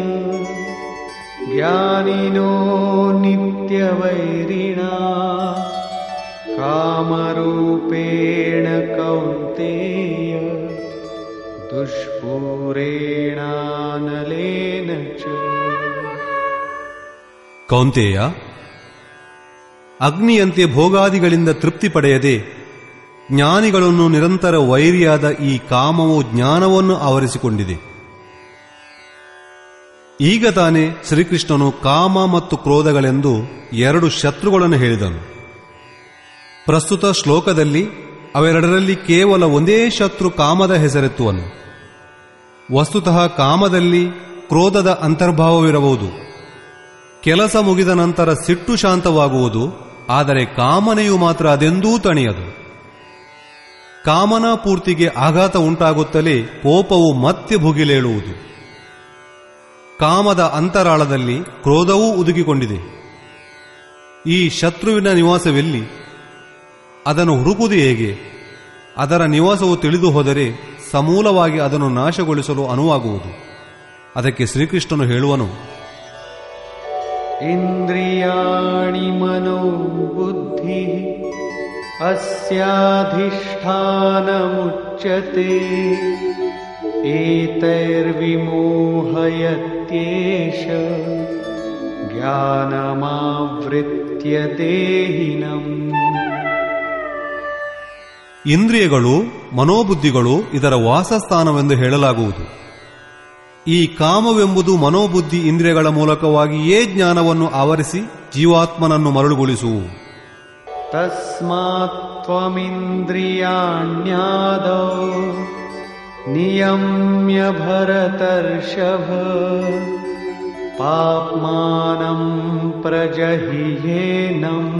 ज्ञानिनो नित्यवैरिणा कामरूपेण कौन्तेय दुष्पूरेणानलेन च ಕೌಂತೆಯ ಅಗ್ನಿಯಂತೆ ಭೋಗಾದಿಗಳಿಂದ ತೃಪ್ತಿ ಪಡೆಯದೆ ಜ್ಞಾನಿಗಳನ್ನು ನಿರಂತರ ವೈರಿಯಾದ ಈ ಕಾಮವು ಜ್ಞಾನವನ್ನು ಆವರಿಸಿಕೊಂಡಿದೆ ಈಗ ತಾನೇ ಶ್ರೀಕೃಷ್ಣನು ಕಾಮ ಮತ್ತು ಕ್ರೋಧಗಳೆಂದು ಎರಡು ಶತ್ರುಗಳನ್ನು ಹೇಳಿದನು ಪ್ರಸ್ತುತ ಶ್ಲೋಕದಲ್ಲಿ ಅವೆರಡರಲ್ಲಿ ಕೇವಲ ಒಂದೇ ಶತ್ರು ಕಾಮದ ಹೆಸರೆತ್ತುವನು ವಸ್ತುತಃ ಕಾಮದಲ್ಲಿ ಕ್ರೋಧದ ಅಂತರ್ಭಾವವಿರಬಹುದು ಕೆಲಸ ಮುಗಿದ ನಂತರ ಸಿಟ್ಟು ಶಾಂತವಾಗುವುದು ಆದರೆ ಕಾಮನೆಯು ಮಾತ್ರ ಅದೆಂದೂ ತಣಿಯದು ಕಾಮನಾ ಪೂರ್ತಿಗೆ ಆಘಾತ ಉಂಟಾಗುತ್ತಲೇ ಕೋಪವು ಮತ್ತೆ ಭುಗಿಲೇಳುವುದು ಕಾಮದ ಅಂತರಾಳದಲ್ಲಿ ಕ್ರೋಧವೂ ಉದುಗಿಕೊಂಡಿದೆ ಈ ಶತ್ರುವಿನ ನಿವಾಸವೆಲ್ಲಿ ಅದನ್ನು ಹುಡುಕುವುದು ಹೇಗೆ ಅದರ ನಿವಾಸವು ತಿಳಿದು ಹೋದರೆ ಸಮೂಲವಾಗಿ ಅದನ್ನು ನಾಶಗೊಳಿಸಲು ಅನುವಾಗುವುದು ಅದಕ್ಕೆ ಶ್ರೀಕೃಷ್ಣನು ಹೇಳುವನು इन्द्रियाणि मनो बुद्धिः अस्याधिष्ठानमुच्यते एतैर्विमोहयत्येष ज्ञानमावृत्य देहिनम् ಇಂದ್ರಿಯಗಳು ಮನೋಬುದ್ಧಿಗಳು ಇದರ ವಾಸಸ್ಥಾನವೆಂದು ಹೇಳಲಾಗುವುದು ಈ ಕಾಮವೆಂಬುದು ಮನೋಬುದ್ಧಿ ಇಂದ್ರಿಯಗಳ ಮೂಲಕವಾಗಿಯೇ ಜ್ಞಾನವನ್ನು ಆವರಿಸಿ ಜೀವಾತ್ಮನನ್ನು ಮರಳುಗೊಳಿಸುವು तस्मात् त्वमिन्द्रियाण्यादौ नियम्य भरतर्षभ पाप्मानं प्रजहियेनम्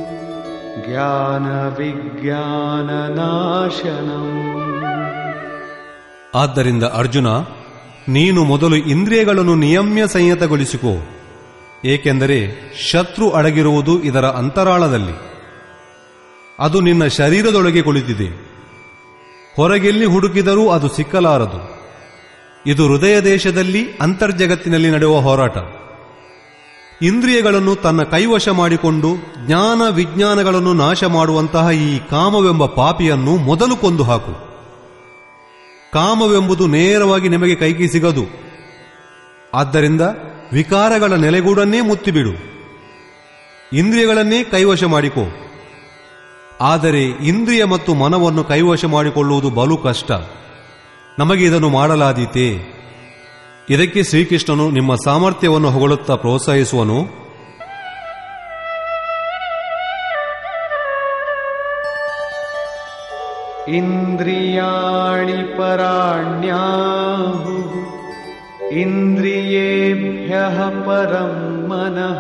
ज्ञानविज्ञाननाशनम् ಆದ್ದರಿಂದ ಅರ್ಜುನ ನೀನು ಮೊದಲು ಇಂದ್ರಿಯಗಳನ್ನು ನಿಯಮ್ಯ ಸಂಯತಗೊಳಿಸಿಕೋ ಏಕೆಂದರೆ ಶತ್ರು ಅಡಗಿರುವುದು ಇದರ ಅಂತರಾಳದಲ್ಲಿ ಅದು ನಿನ್ನ ಶರೀರದೊಳಗೆ ಕುಳಿತಿದೆ ಹೊರಗೆಲ್ಲಿ ಹುಡುಕಿದರೂ ಅದು ಸಿಕ್ಕಲಾರದು ಇದು ಹೃದಯ ದೇಶದಲ್ಲಿ ಅಂತರ್ಜಗತ್ತಿನಲ್ಲಿ ನಡೆಯುವ ಹೋರಾಟ ಇಂದ್ರಿಯಗಳನ್ನು ತನ್ನ ಕೈವಶ ಮಾಡಿಕೊಂಡು ಜ್ಞಾನ ವಿಜ್ಞಾನಗಳನ್ನು ನಾಶ ಮಾಡುವಂತಹ ಈ ಕಾಮವೆಂಬ ಪಾಪಿಯನ್ನು ಮೊದಲು ಕೊಂದು ಹಾಕು ಕಾಮವೆಂಬುದು ನೇರವಾಗಿ ನಿಮಗೆ ಕೈಗೆ ಸಿಗದು ಆದ್ದರಿಂದ ವಿಕಾರಗಳ ನೆಲೆಗೂಡನ್ನೇ ಮುತ್ತಿಬಿಡು ಇಂದ್ರಿಯಗಳನ್ನೇ ಕೈವಶ ಮಾಡಿಕೋ ಆದರೆ ಇಂದ್ರಿಯ ಮತ್ತು ಮನವನ್ನು ಕೈವಶ ಮಾಡಿಕೊಳ್ಳುವುದು ಬಲು ಕಷ್ಟ ನಮಗೆ ಇದನ್ನು ಮಾಡಲಾದೀತೆ ಇದಕ್ಕೆ ಶ್ರೀಕೃಷ್ಣನು ನಿಮ್ಮ ಸಾಮರ್ಥ್ಯವನ್ನು ಹೊಗಳುತ್ತಾ ಪ್ರೋತ್ಸಾಹಿಸುವನು इन्द्रियाणि पराण्याहुः इन्द्रियेभ्यः परं मनः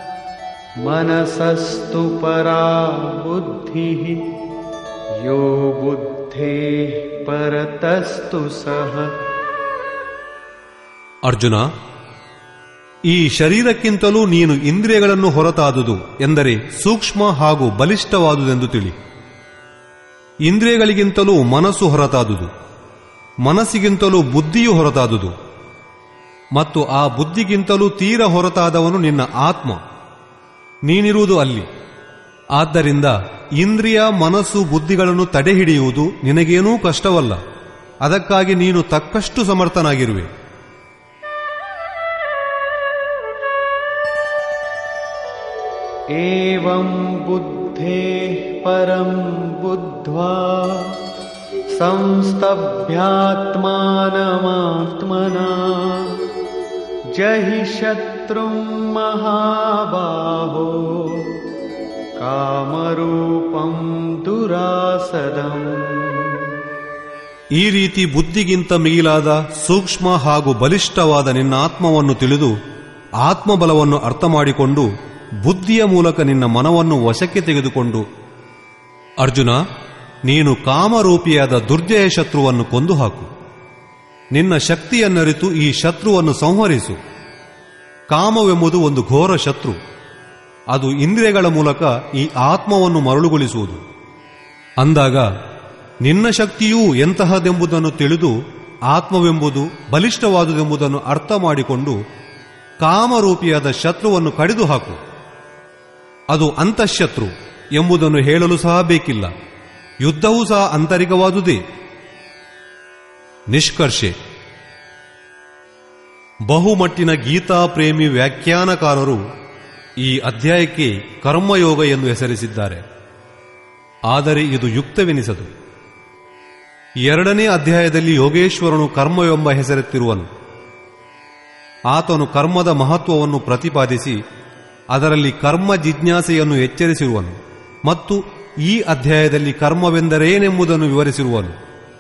मनसस्तु परा बुद्धिः यो बुद्धेः परतस्तु सः ಅರ್ಜುನ ಈ ಶರೀರಕ್ಕಿಂತಲೂ ನೀನು ಇಂದ್ರಿಯಗಳನ್ನು ಹೊರತಾದುದು ಎಂದರೆ ಸೂಕ್ಷ್ಮ ಹಾಗೂ ಬಲಿಷ್ಠವಾದುದೆಂದು ತಿಳಿ ಇಂದ್ರಿಯಗಳಿಗಿಂತಲೂ ಮನಸ್ಸು ಹೊರತಾದುದು ಮನಸ್ಸಿಗಿಂತಲೂ ಬುದ್ಧಿಯು ಹೊರತಾದುದು ಮತ್ತು ಆ ಬುದ್ಧಿಗಿಂತಲೂ ತೀರ ಹೊರತಾದವನು ನಿನ್ನ ಆತ್ಮ ನೀನಿರುವುದು ಅಲ್ಲಿ ಆದ್ದರಿಂದ ಇಂದ್ರಿಯ ಮನಸ್ಸು ಬುದ್ಧಿಗಳನ್ನು ತಡೆಹಿಡಿಯುವುದು ನಿನಗೇನೂ ಕಷ್ಟವಲ್ಲ ಅದಕ್ಕಾಗಿ ನೀನು ತಕ್ಕಷ್ಟು ಸಮರ್ಥನಾಗಿರುವೆ एवं बुद्धेः परं बुद्ध्वा संस्तभ्यात्मानमात्मना जहि शत्रुं महाबाहो कामरूपं दुरासदम् ಈ ರೀತಿ ಬುದ್ಧಿಗಿಂತ ಮಿಗಿಲಾದ ಸೂಕ್ಷ್ಮ ಹಾಗೂ ಬಲಿಷ್ಠವಾದ ನಿನ್ನ ಆತ್ಮವನ್ನು ತಿಳಿದು ಆತ್ಮಬಲವನ್ನು ಅರ್ಥ ಮಾಡಿಕೊಂಡು ಬುದ್ಧಿಯ ಮೂಲಕ ನಿನ್ನ ಮನವನ್ನು ವಶಕ್ಕೆ ತೆಗೆದುಕೊಂಡು ಅರ್ಜುನ ನೀನು ಕಾಮರೂಪಿಯಾದ ದುರ್ಜಯ ಶತ್ರುವನ್ನು ಕೊಂದು ಹಾಕು ನಿನ್ನ ಶಕ್ತಿಯನ್ನರಿತು ಈ ಶತ್ರುವನ್ನು ಸಂಹರಿಸು ಕಾಮವೆಂಬುದು ಒಂದು ಘೋರ ಶತ್ರು ಅದು ಇಂದ್ರಿಯಗಳ ಮೂಲಕ ಈ ಆತ್ಮವನ್ನು ಮರಳುಗೊಳಿಸುವುದು ಅಂದಾಗ ನಿನ್ನ ಶಕ್ತಿಯೂ ಎಂತಹದೆಂಬುದನ್ನು ತಿಳಿದು ಆತ್ಮವೆಂಬುದು ಬಲಿಷ್ಠವಾದುದೆಂಬುದನ್ನು ಅರ್ಥ ಮಾಡಿಕೊಂಡು ಕಾಮರೂಪಿಯಾದ ಶತ್ರುವನ್ನು ಕಡಿದು ಹಾಕು ಅದು ಅಂತಃಶತ್ರು ಎಂಬುದನ್ನು ಹೇಳಲು ಸಹ ಬೇಕಿಲ್ಲ ಯುದ್ಧವೂ ಸಹ ಆಂತರಿಕವಾದುದೇ ನಿಷ್ಕರ್ಷೆ ಬಹುಮಟ್ಟಿನ ಗೀತಾ ಪ್ರೇಮಿ ವ್ಯಾಖ್ಯಾನಕಾರರು ಈ ಅಧ್ಯಾಯಕ್ಕೆ ಕರ್ಮಯೋಗ ಎಂದು ಹೆಸರಿಸಿದ್ದಾರೆ ಆದರೆ ಇದು ಯುಕ್ತವೆನಿಸದು ಎರಡನೇ ಅಧ್ಯಾಯದಲ್ಲಿ ಯೋಗೇಶ್ವರನು ಕರ್ಮವೆಂಬ ಹೆಸರೆತ್ತಿರುವನು ಆತನು ಕರ್ಮದ ಮಹತ್ವವನ್ನು ಪ್ರತಿಪಾದಿಸಿ ಅದರಲ್ಲಿ ಕರ್ಮ ಜಿಜ್ಞಾಸೆಯನ್ನು ಎಚ್ಚರಿಸಿರುವನು ಮತ್ತು ಈ ಅಧ್ಯಾಯದಲ್ಲಿ ಕರ್ಮವೆಂದರೇನೆಂಬುದನ್ನು ವಿವರಿಸಿರುವನು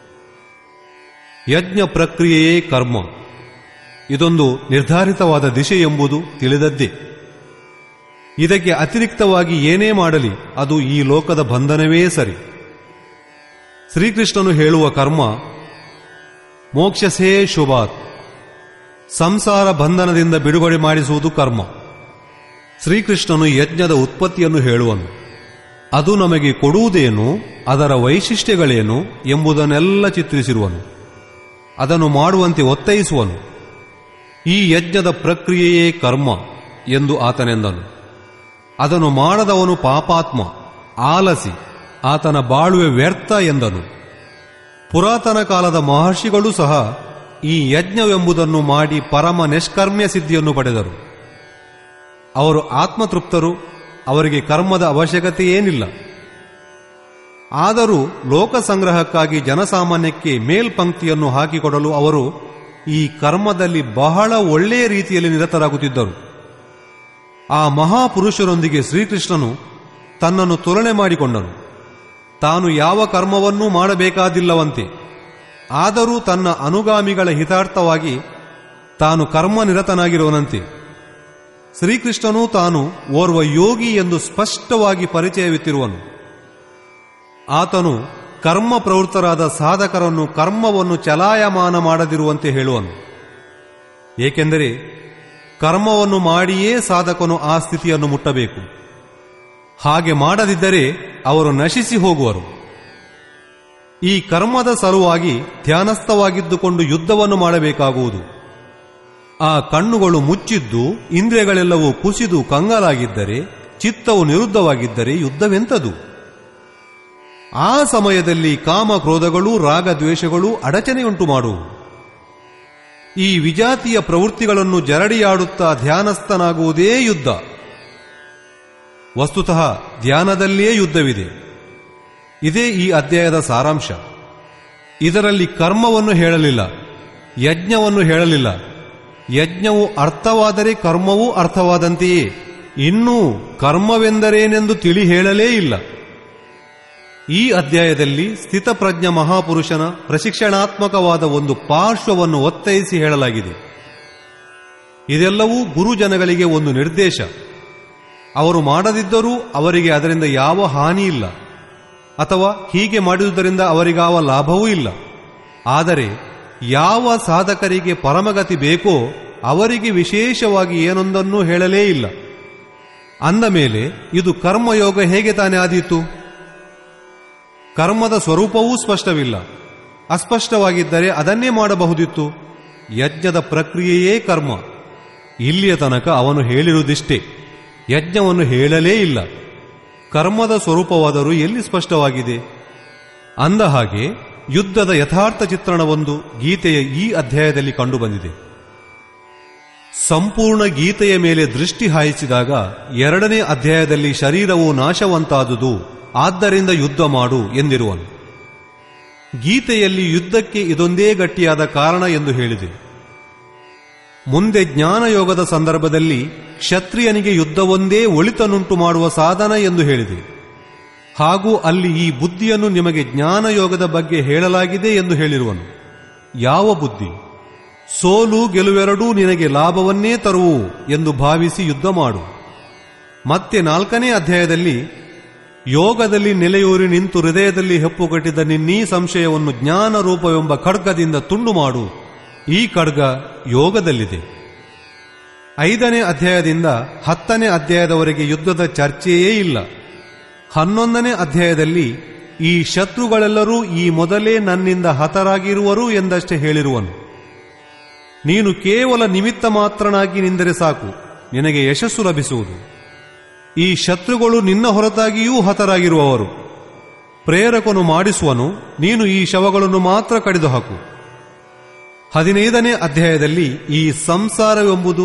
ಯಜ್ಞ ಪ್ರಕ್ರಿಯೆಯೇ ಕರ್ಮ ಇದೊಂದು ನಿರ್ಧಾರಿತವಾದ ದಿಶೆ ಎಂಬುದು ತಿಳಿದದ್ದೇ ಇದಕ್ಕೆ ಅತಿರಿಕ್ತವಾಗಿ ಏನೇ ಮಾಡಲಿ ಅದು ಈ ಲೋಕದ ಬಂಧನವೇ ಸರಿ ಶ್ರೀಕೃಷ್ಣನು ಹೇಳುವ ಕರ್ಮ ಮೋಕ್ಷಸೇ ಶುಭಾತ್ ಸಂಸಾರ ಬಂಧನದಿಂದ ಬಿಡುಗಡೆ ಮಾಡಿಸುವುದು ಕರ್ಮ ಶ್ರೀಕೃಷ್ಣನು ಯಜ್ಞದ ಉತ್ಪತ್ತಿಯನ್ನು ಹೇಳುವನು ಅದು ನಮಗೆ ಕೊಡುವುದೇನು ಅದರ ವೈಶಿಷ್ಟ್ಯಗಳೇನು ಎಂಬುದನ್ನೆಲ್ಲ ಚಿತ್ರಿಸಿರುವನು ಅದನ್ನು ಮಾಡುವಂತೆ ಒತ್ತೈಸುವನು ಈ ಯಜ್ಞದ ಪ್ರಕ್ರಿಯೆಯೇ ಕರ್ಮ ಎಂದು ಆತನೆಂದನು ಅದನ್ನು ಮಾಡದವನು ಪಾಪಾತ್ಮ ಆಲಸಿ ಆತನ ಬಾಳುವೆ ವ್ಯರ್ಥ ಎಂದನು ಪುರಾತನ ಕಾಲದ ಮಹರ್ಷಿಗಳೂ ಸಹ ಈ ಯಜ್ಞವೆಂಬುದನ್ನು ಮಾಡಿ ಪರಮ ನಿಷ್ಕರ್ಮ್ಯ ಸಿದ್ಧಿಯನ್ನು ಪಡೆದರು ಅವರು ಆತ್ಮತೃಪ್ತರು ಅವರಿಗೆ ಕರ್ಮದ ಅವಶ್ಯಕತೆಯೇನಿಲ್ಲ ಆದರೂ ಲೋಕ ಸಂಗ್ರಹಕ್ಕಾಗಿ ಜನಸಾಮಾನ್ಯಕ್ಕೆ ಮೇಲ್ಪಂಕ್ತಿಯನ್ನು ಹಾಕಿಕೊಡಲು ಅವರು ಈ ಕರ್ಮದಲ್ಲಿ ಬಹಳ ಒಳ್ಳೆಯ ರೀತಿಯಲ್ಲಿ ನಿರತರಾಗುತ್ತಿದ್ದರು ಆ ಮಹಾಪುರುಷರೊಂದಿಗೆ ಶ್ರೀಕೃಷ್ಣನು ತನ್ನನ್ನು ತುಲನೆ ಮಾಡಿಕೊಂಡನು ತಾನು ಯಾವ ಕರ್ಮವನ್ನೂ ಮಾಡಬೇಕಾದಿಲ್ಲವಂತೆ ಆದರೂ ತನ್ನ ಅನುಗಾಮಿಗಳ ಹಿತಾರ್ಥವಾಗಿ ತಾನು ಕರ್ಮನಿರತನಾಗಿರುವನಂತೆ ಶ್ರೀಕೃಷ್ಣನು ತಾನು ಓರ್ವ ಯೋಗಿ ಎಂದು ಸ್ಪಷ್ಟವಾಗಿ ಪರಿಚಯವಿತ್ತಿರುವನು ಆತನು ಕರ್ಮ ಪ್ರವೃತ್ತರಾದ ಸಾಧಕರನ್ನು ಕರ್ಮವನ್ನು ಚಲಾಯಮಾನ ಮಾಡದಿರುವಂತೆ ಹೇಳುವನು ಏಕೆಂದರೆ ಕರ್ಮವನ್ನು ಮಾಡಿಯೇ ಸಾಧಕನು ಆ ಸ್ಥಿತಿಯನ್ನು ಮುಟ್ಟಬೇಕು ಹಾಗೆ ಮಾಡದಿದ್ದರೆ ಅವರು ನಶಿಸಿ ಹೋಗುವರು ಈ ಕರ್ಮದ ಸಲುವಾಗಿ ಧ್ಯಾನಸ್ಥವಾಗಿದ್ದುಕೊಂಡು ಯುದ್ಧವನ್ನು ಮಾಡಬೇಕಾಗುವುದು ಆ ಕಣ್ಣುಗಳು ಮುಚ್ಚಿದ್ದು ಇಂದ್ರಿಯಗಳೆಲ್ಲವೂ ಕುಸಿದು ಕಂಗಾಲಾಗಿದ್ದರೆ ಚಿತ್ತವು ನಿರುದ್ಧವಾಗಿದ್ದರೆ ಯುದ್ಧವೆಂತದು ಆ ಸಮಯದಲ್ಲಿ ಕಾಮ ಕ್ರೋಧಗಳು ರಾಗ ದ್ವೇಷಗಳು ಅಡಚಣೆಯುಂಟು ಮಾಡುವು ಈ ವಿಜಾತಿಯ ಪ್ರವೃತ್ತಿಗಳನ್ನು ಜರಡಿಯಾಡುತ್ತಾ ಧ್ಯಾನಸ್ಥನಾಗುವುದೇ ಯುದ್ಧ ವಸ್ತುತಃ ಧ್ಯಾನದಲ್ಲಿಯೇ ಯುದ್ಧವಿದೆ ಇದೇ ಈ ಅಧ್ಯಾಯದ ಸಾರಾಂಶ ಇದರಲ್ಲಿ ಕರ್ಮವನ್ನು ಹೇಳಲಿಲ್ಲ ಯಜ್ಞವನ್ನು ಹೇಳಲಿಲ್ಲ ಯಜ್ಞವು ಅರ್ಥವಾದರೆ ಕರ್ಮವೂ ಅರ್ಥವಾದಂತೆಯೇ ಇನ್ನೂ ಕರ್ಮವೆಂದರೇನೆಂದು ತಿಳಿ ಹೇಳಲೇ ಇಲ್ಲ ಈ ಅಧ್ಯಾಯದಲ್ಲಿ ಸ್ಥಿತಪ್ರಜ್ಞ ಮಹಾಪುರುಷನ ಪ್ರಶಿಕ್ಷಣಾತ್ಮಕವಾದ ಒಂದು ಪಾರ್ಶ್ವವನ್ನು ಒತ್ತೈಸಿ ಹೇಳಲಾಗಿದೆ ಇದೆಲ್ಲವೂ ಗುರುಜನಗಳಿಗೆ ಒಂದು ನಿರ್ದೇಶ ಅವರು ಮಾಡದಿದ್ದರೂ ಅವರಿಗೆ ಅದರಿಂದ ಯಾವ ಹಾನಿ ಇಲ್ಲ ಅಥವಾ ಹೀಗೆ ಮಾಡಿದುದರಿಂದ ಅವರಿಗಾವ ಲಾಭವೂ ಇಲ್ಲ ಆದರೆ ಯಾವ ಸಾಧಕರಿಗೆ ಪರಮಗತಿ ಬೇಕೋ ಅವರಿಗೆ ವಿಶೇಷವಾಗಿ ಏನೊಂದನ್ನೂ ಹೇಳಲೇ ಇಲ್ಲ ಅಂದ ಮೇಲೆ ಇದು ಕರ್ಮಯೋಗ ಹೇಗೆ ತಾನೇ ಆದೀತು ಕರ್ಮದ ಸ್ವರೂಪವೂ ಸ್ಪಷ್ಟವಿಲ್ಲ ಅಸ್ಪಷ್ಟವಾಗಿದ್ದರೆ ಅದನ್ನೇ ಮಾಡಬಹುದಿತ್ತು ಯಜ್ಞದ ಪ್ರಕ್ರಿಯೆಯೇ ಕರ್ಮ ಇಲ್ಲಿಯ ತನಕ ಅವನು ಹೇಳಿರುವುದಿಷ್ಟೇ ಯಜ್ಞವನ್ನು ಹೇಳಲೇ ಇಲ್ಲ ಕರ್ಮದ ಸ್ವರೂಪವಾದರೂ ಎಲ್ಲಿ ಸ್ಪಷ್ಟವಾಗಿದೆ ಅಂದ ಹಾಗೆ ಯುದ್ಧದ ಯಥಾರ್ಥ ಚಿತ್ರಣವೊಂದು ಗೀತೆಯ ಈ ಅಧ್ಯಾಯದಲ್ಲಿ ಕಂಡುಬಂದಿದೆ ಸಂಪೂರ್ಣ ಗೀತೆಯ ಮೇಲೆ ದೃಷ್ಟಿ ಹಾಯಿಸಿದಾಗ ಎರಡನೇ ಅಧ್ಯಾಯದಲ್ಲಿ ಶರೀರವು ನಾಶವಂತಾದುದು ಆದ್ದರಿಂದ ಯುದ್ಧ ಮಾಡು ಎಂದಿರುವನು ಗೀತೆಯಲ್ಲಿ ಯುದ್ಧಕ್ಕೆ ಇದೊಂದೇ ಗಟ್ಟಿಯಾದ ಕಾರಣ ಎಂದು ಹೇಳಿದೆ ಮುಂದೆ ಜ್ಞಾನಯೋಗದ ಸಂದರ್ಭದಲ್ಲಿ ಕ್ಷತ್ರಿಯನಿಗೆ ಯುದ್ಧವೊಂದೇ ಒಳಿತನುಂಟು ಮಾಡುವ ಸಾಧನ ಎಂದು ಹೇಳಿದೆ ಹಾಗೂ ಅಲ್ಲಿ ಈ ಬುದ್ಧಿಯನ್ನು ನಿಮಗೆ ಜ್ಞಾನಯೋಗದ ಬಗ್ಗೆ ಹೇಳಲಾಗಿದೆ ಎಂದು ಹೇಳಿರುವನು ಯಾವ ಬುದ್ಧಿ ಸೋಲು ಗೆಲುವೆರಡೂ ನಿನಗೆ ಲಾಭವನ್ನೇ ತರುವು ಎಂದು ಭಾವಿಸಿ ಯುದ್ಧ ಮಾಡು ಮತ್ತೆ ನಾಲ್ಕನೇ ಅಧ್ಯಾಯದಲ್ಲಿ ಯೋಗದಲ್ಲಿ ನೆಲೆಯೂರಿ ನಿಂತು ಹೃದಯದಲ್ಲಿ ಹೆಪ್ಪುಗಟ್ಟಿದ್ದ ನಿನ್ನೀ ಸಂಶಯವನ್ನು ಜ್ಞಾನ ರೂಪವೆಂಬ ಖಡ್ಗದಿಂದ ತುಂಡು ಮಾಡು ಈ ಖಡ್ಗ ಯೋಗದಲ್ಲಿದೆ ಐದನೇ ಅಧ್ಯಾಯದಿಂದ ಹತ್ತನೇ ಅಧ್ಯಾಯದವರೆಗೆ ಯುದ್ಧದ ಚರ್ಚೆಯೇ ಇಲ್ಲ ಹನ್ನೊಂದನೇ ಅಧ್ಯಾಯದಲ್ಲಿ ಈ ಶತ್ರುಗಳೆಲ್ಲರೂ ಈ ಮೊದಲೇ ನನ್ನಿಂದ ಹತರಾಗಿರುವರು ಎಂದಷ್ಟೇ ಹೇಳಿರುವನು ನೀನು ಕೇವಲ ನಿಮಿತ್ತ ಮಾತ್ರನಾಗಿ ನಿಂದರೆ ಸಾಕು ನಿನಗೆ ಯಶಸ್ಸು ಲಭಿಸುವುದು ಈ ಶತ್ರುಗಳು ನಿನ್ನ ಹೊರತಾಗಿಯೂ ಹತರಾಗಿರುವವರು ಪ್ರೇರಕನು ಮಾಡಿಸುವನು ನೀನು ಈ ಶವಗಳನ್ನು ಮಾತ್ರ ಕಡಿದು ಹಾಕು ಹದಿನೈದನೇ ಅಧ್ಯಾಯದಲ್ಲಿ ಈ ಸಂಸಾರವೆಂಬುದು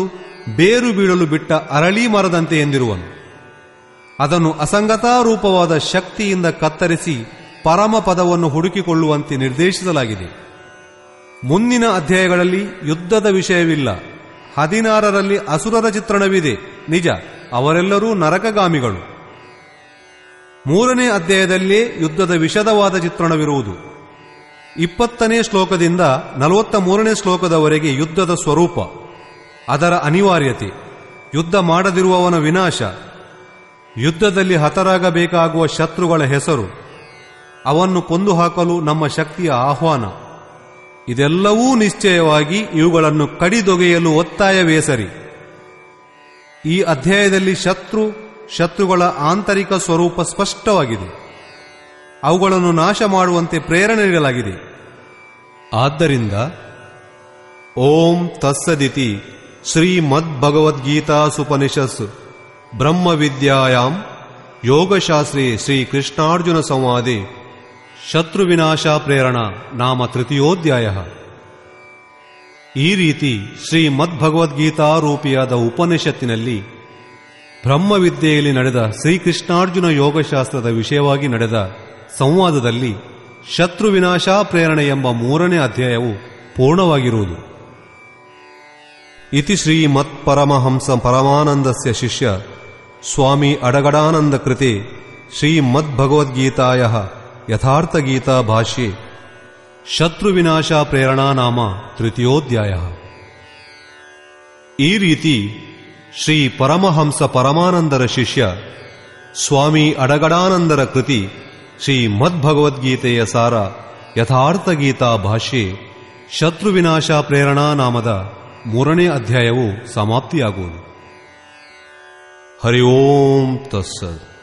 ಬೇರು ಬೀಳಲು ಬಿಟ್ಟ ಅರಳಿ ಮರದಂತೆ ಎಂದಿರುವನು ಅದನ್ನು ಅಸಂಗತಾರೂಪವಾದ ಶಕ್ತಿಯಿಂದ ಕತ್ತರಿಸಿ ಪರಮ ಪದವನ್ನು ಹುಡುಕಿಕೊಳ್ಳುವಂತೆ ನಿರ್ದೇಶಿಸಲಾಗಿದೆ ಮುಂದಿನ ಅಧ್ಯಾಯಗಳಲ್ಲಿ ಯುದ್ಧದ ವಿಷಯವಿಲ್ಲ ಹದಿನಾರರಲ್ಲಿ ಅಸುರರ ಚಿತ್ರಣವಿದೆ ನಿಜ ಅವರೆಲ್ಲರೂ ನರಕಗಾಮಿಗಳು ಮೂರನೇ ಅಧ್ಯಾಯದಲ್ಲೇ ಯುದ್ಧದ ವಿಷದವಾದ ಚಿತ್ರಣವಿರುವುದು ಇಪ್ಪತ್ತನೇ ಶ್ಲೋಕದಿಂದ ನಲವತ್ತ ಮೂರನೇ ಶ್ಲೋಕದವರೆಗೆ ಯುದ್ಧದ ಸ್ವರೂಪ ಅದರ ಅನಿವಾರ್ಯತೆ ಯುದ್ಧ ಮಾಡದಿರುವವನ ವಿನಾಶ ಯುದ್ಧದಲ್ಲಿ ಹತರಾಗಬೇಕಾಗುವ ಶತ್ರುಗಳ ಹೆಸರು ಅವನ್ನು ಕೊಂದು ಹಾಕಲು ನಮ್ಮ ಶಕ್ತಿಯ ಆಹ್ವಾನ ಇದೆಲ್ಲವೂ ನಿಶ್ಚಯವಾಗಿ ಇವುಗಳನ್ನು ಕಡಿದೊಗೆಯಲು ಒತ್ತಾಯವೇ ಸರಿ ಈ ಅಧ್ಯಾಯದಲ್ಲಿ ಶತ್ರು ಶತ್ರುಗಳ ಆಂತರಿಕ ಸ್ವರೂಪ ಸ್ಪಷ್ಟವಾಗಿದೆ ಅವುಗಳನ್ನು ನಾಶ ಮಾಡುವಂತೆ ಪ್ರೇರಣೆ ನೀಡಲಾಗಿದೆ ಆದ್ದರಿಂದ ಓಂ ತತ್ಸದಿತಿ ಶ್ರೀಮದ್ಭಗವದ್ಗೀತಾಸುಪನಿಷತ್ಸು ಬ್ರಹ್ಮವಿದ್ಯಾಯಾಂ ಯೋಗಶಾಸ್ತ್ರೇ ಶ್ರೀಕೃಷ್ಣಾರ್ಜುನ ಸಂವಾದೆ ಶತ್ರುವಿನಾಶ ಪ್ರೇರಣಾ ನಾಮ ತೃತೀಯೋಧ್ಯಾಯ ಈ ರೀತಿ ಶ್ರೀಮದ್ಭಗವದ್ಗೀತಾ ರೂಪಿಯಾದ ಉಪನಿಷತ್ತಿನಲ್ಲಿ ಬ್ರಹ್ಮವಿದ್ಯೆಯಲ್ಲಿ ನಡೆದ ಶ್ರೀಕೃಷ್ಣಾರ್ಜುನ ಯೋಗಶಾಸ್ತ್ರದ ವಿಷಯವಾಗಿ ನಡೆದ ಸಂವಾದದಲ್ಲಿ ಶತ್ರುವಿನಾಶ ಪ್ರೇರಣೆ ಎಂಬ ಮೂರನೇ ಅಧ್ಯಾಯವು ಪೂರ್ಣವಾಗಿರುವುದು ಇತಿ ಶ್ರೀಮತ್ ಪರಮಹಂಸ ಪರಮಾನಂದಸ್ಯ ಶಿಷ್ಯ ಸ್ವಾಮಿ ಅಡಗಡಾನಂದ ಕೃತೆ ಶ್ರೀಮದ್ಭಗವದ್ಗೀತಾಯ ಯಥಾರ್ಥಗೀತಾ ಭಾಷ್ಯೆ ಶತ್ರುವಿನಾಶ ಪ್ರೇರಣಾ ನಾಮ ತೃತೀಯೋಧ್ಯಾಯ ಈ ರೀತಿ ಶ್ರೀ ಪರಮಹಂಸ ಪರಮಾನಂದರ ಶಿಷ್ಯ ಸ್ವಾಮಿ ಅಡಗಡಾನಂದರ ಕೃತಿ ಶ್ರೀ ಮದ್ಭಗವದ್ಗೀತೆಯ ಸಾರ ಯಥಾರ್ಥಗೀತಾ ಭಾಷ್ಯೆ ಶತ್ರುವಿನಾಶ ಪ್ರೇರಣಾ ನಾಮದ ಮೂರನೇ ಅಧ್ಯಾಯವು ಸಮಾಪ್ತಿಯಾಗುವುದು ಹರಿ ಓಂ ತಸ್ಸದ್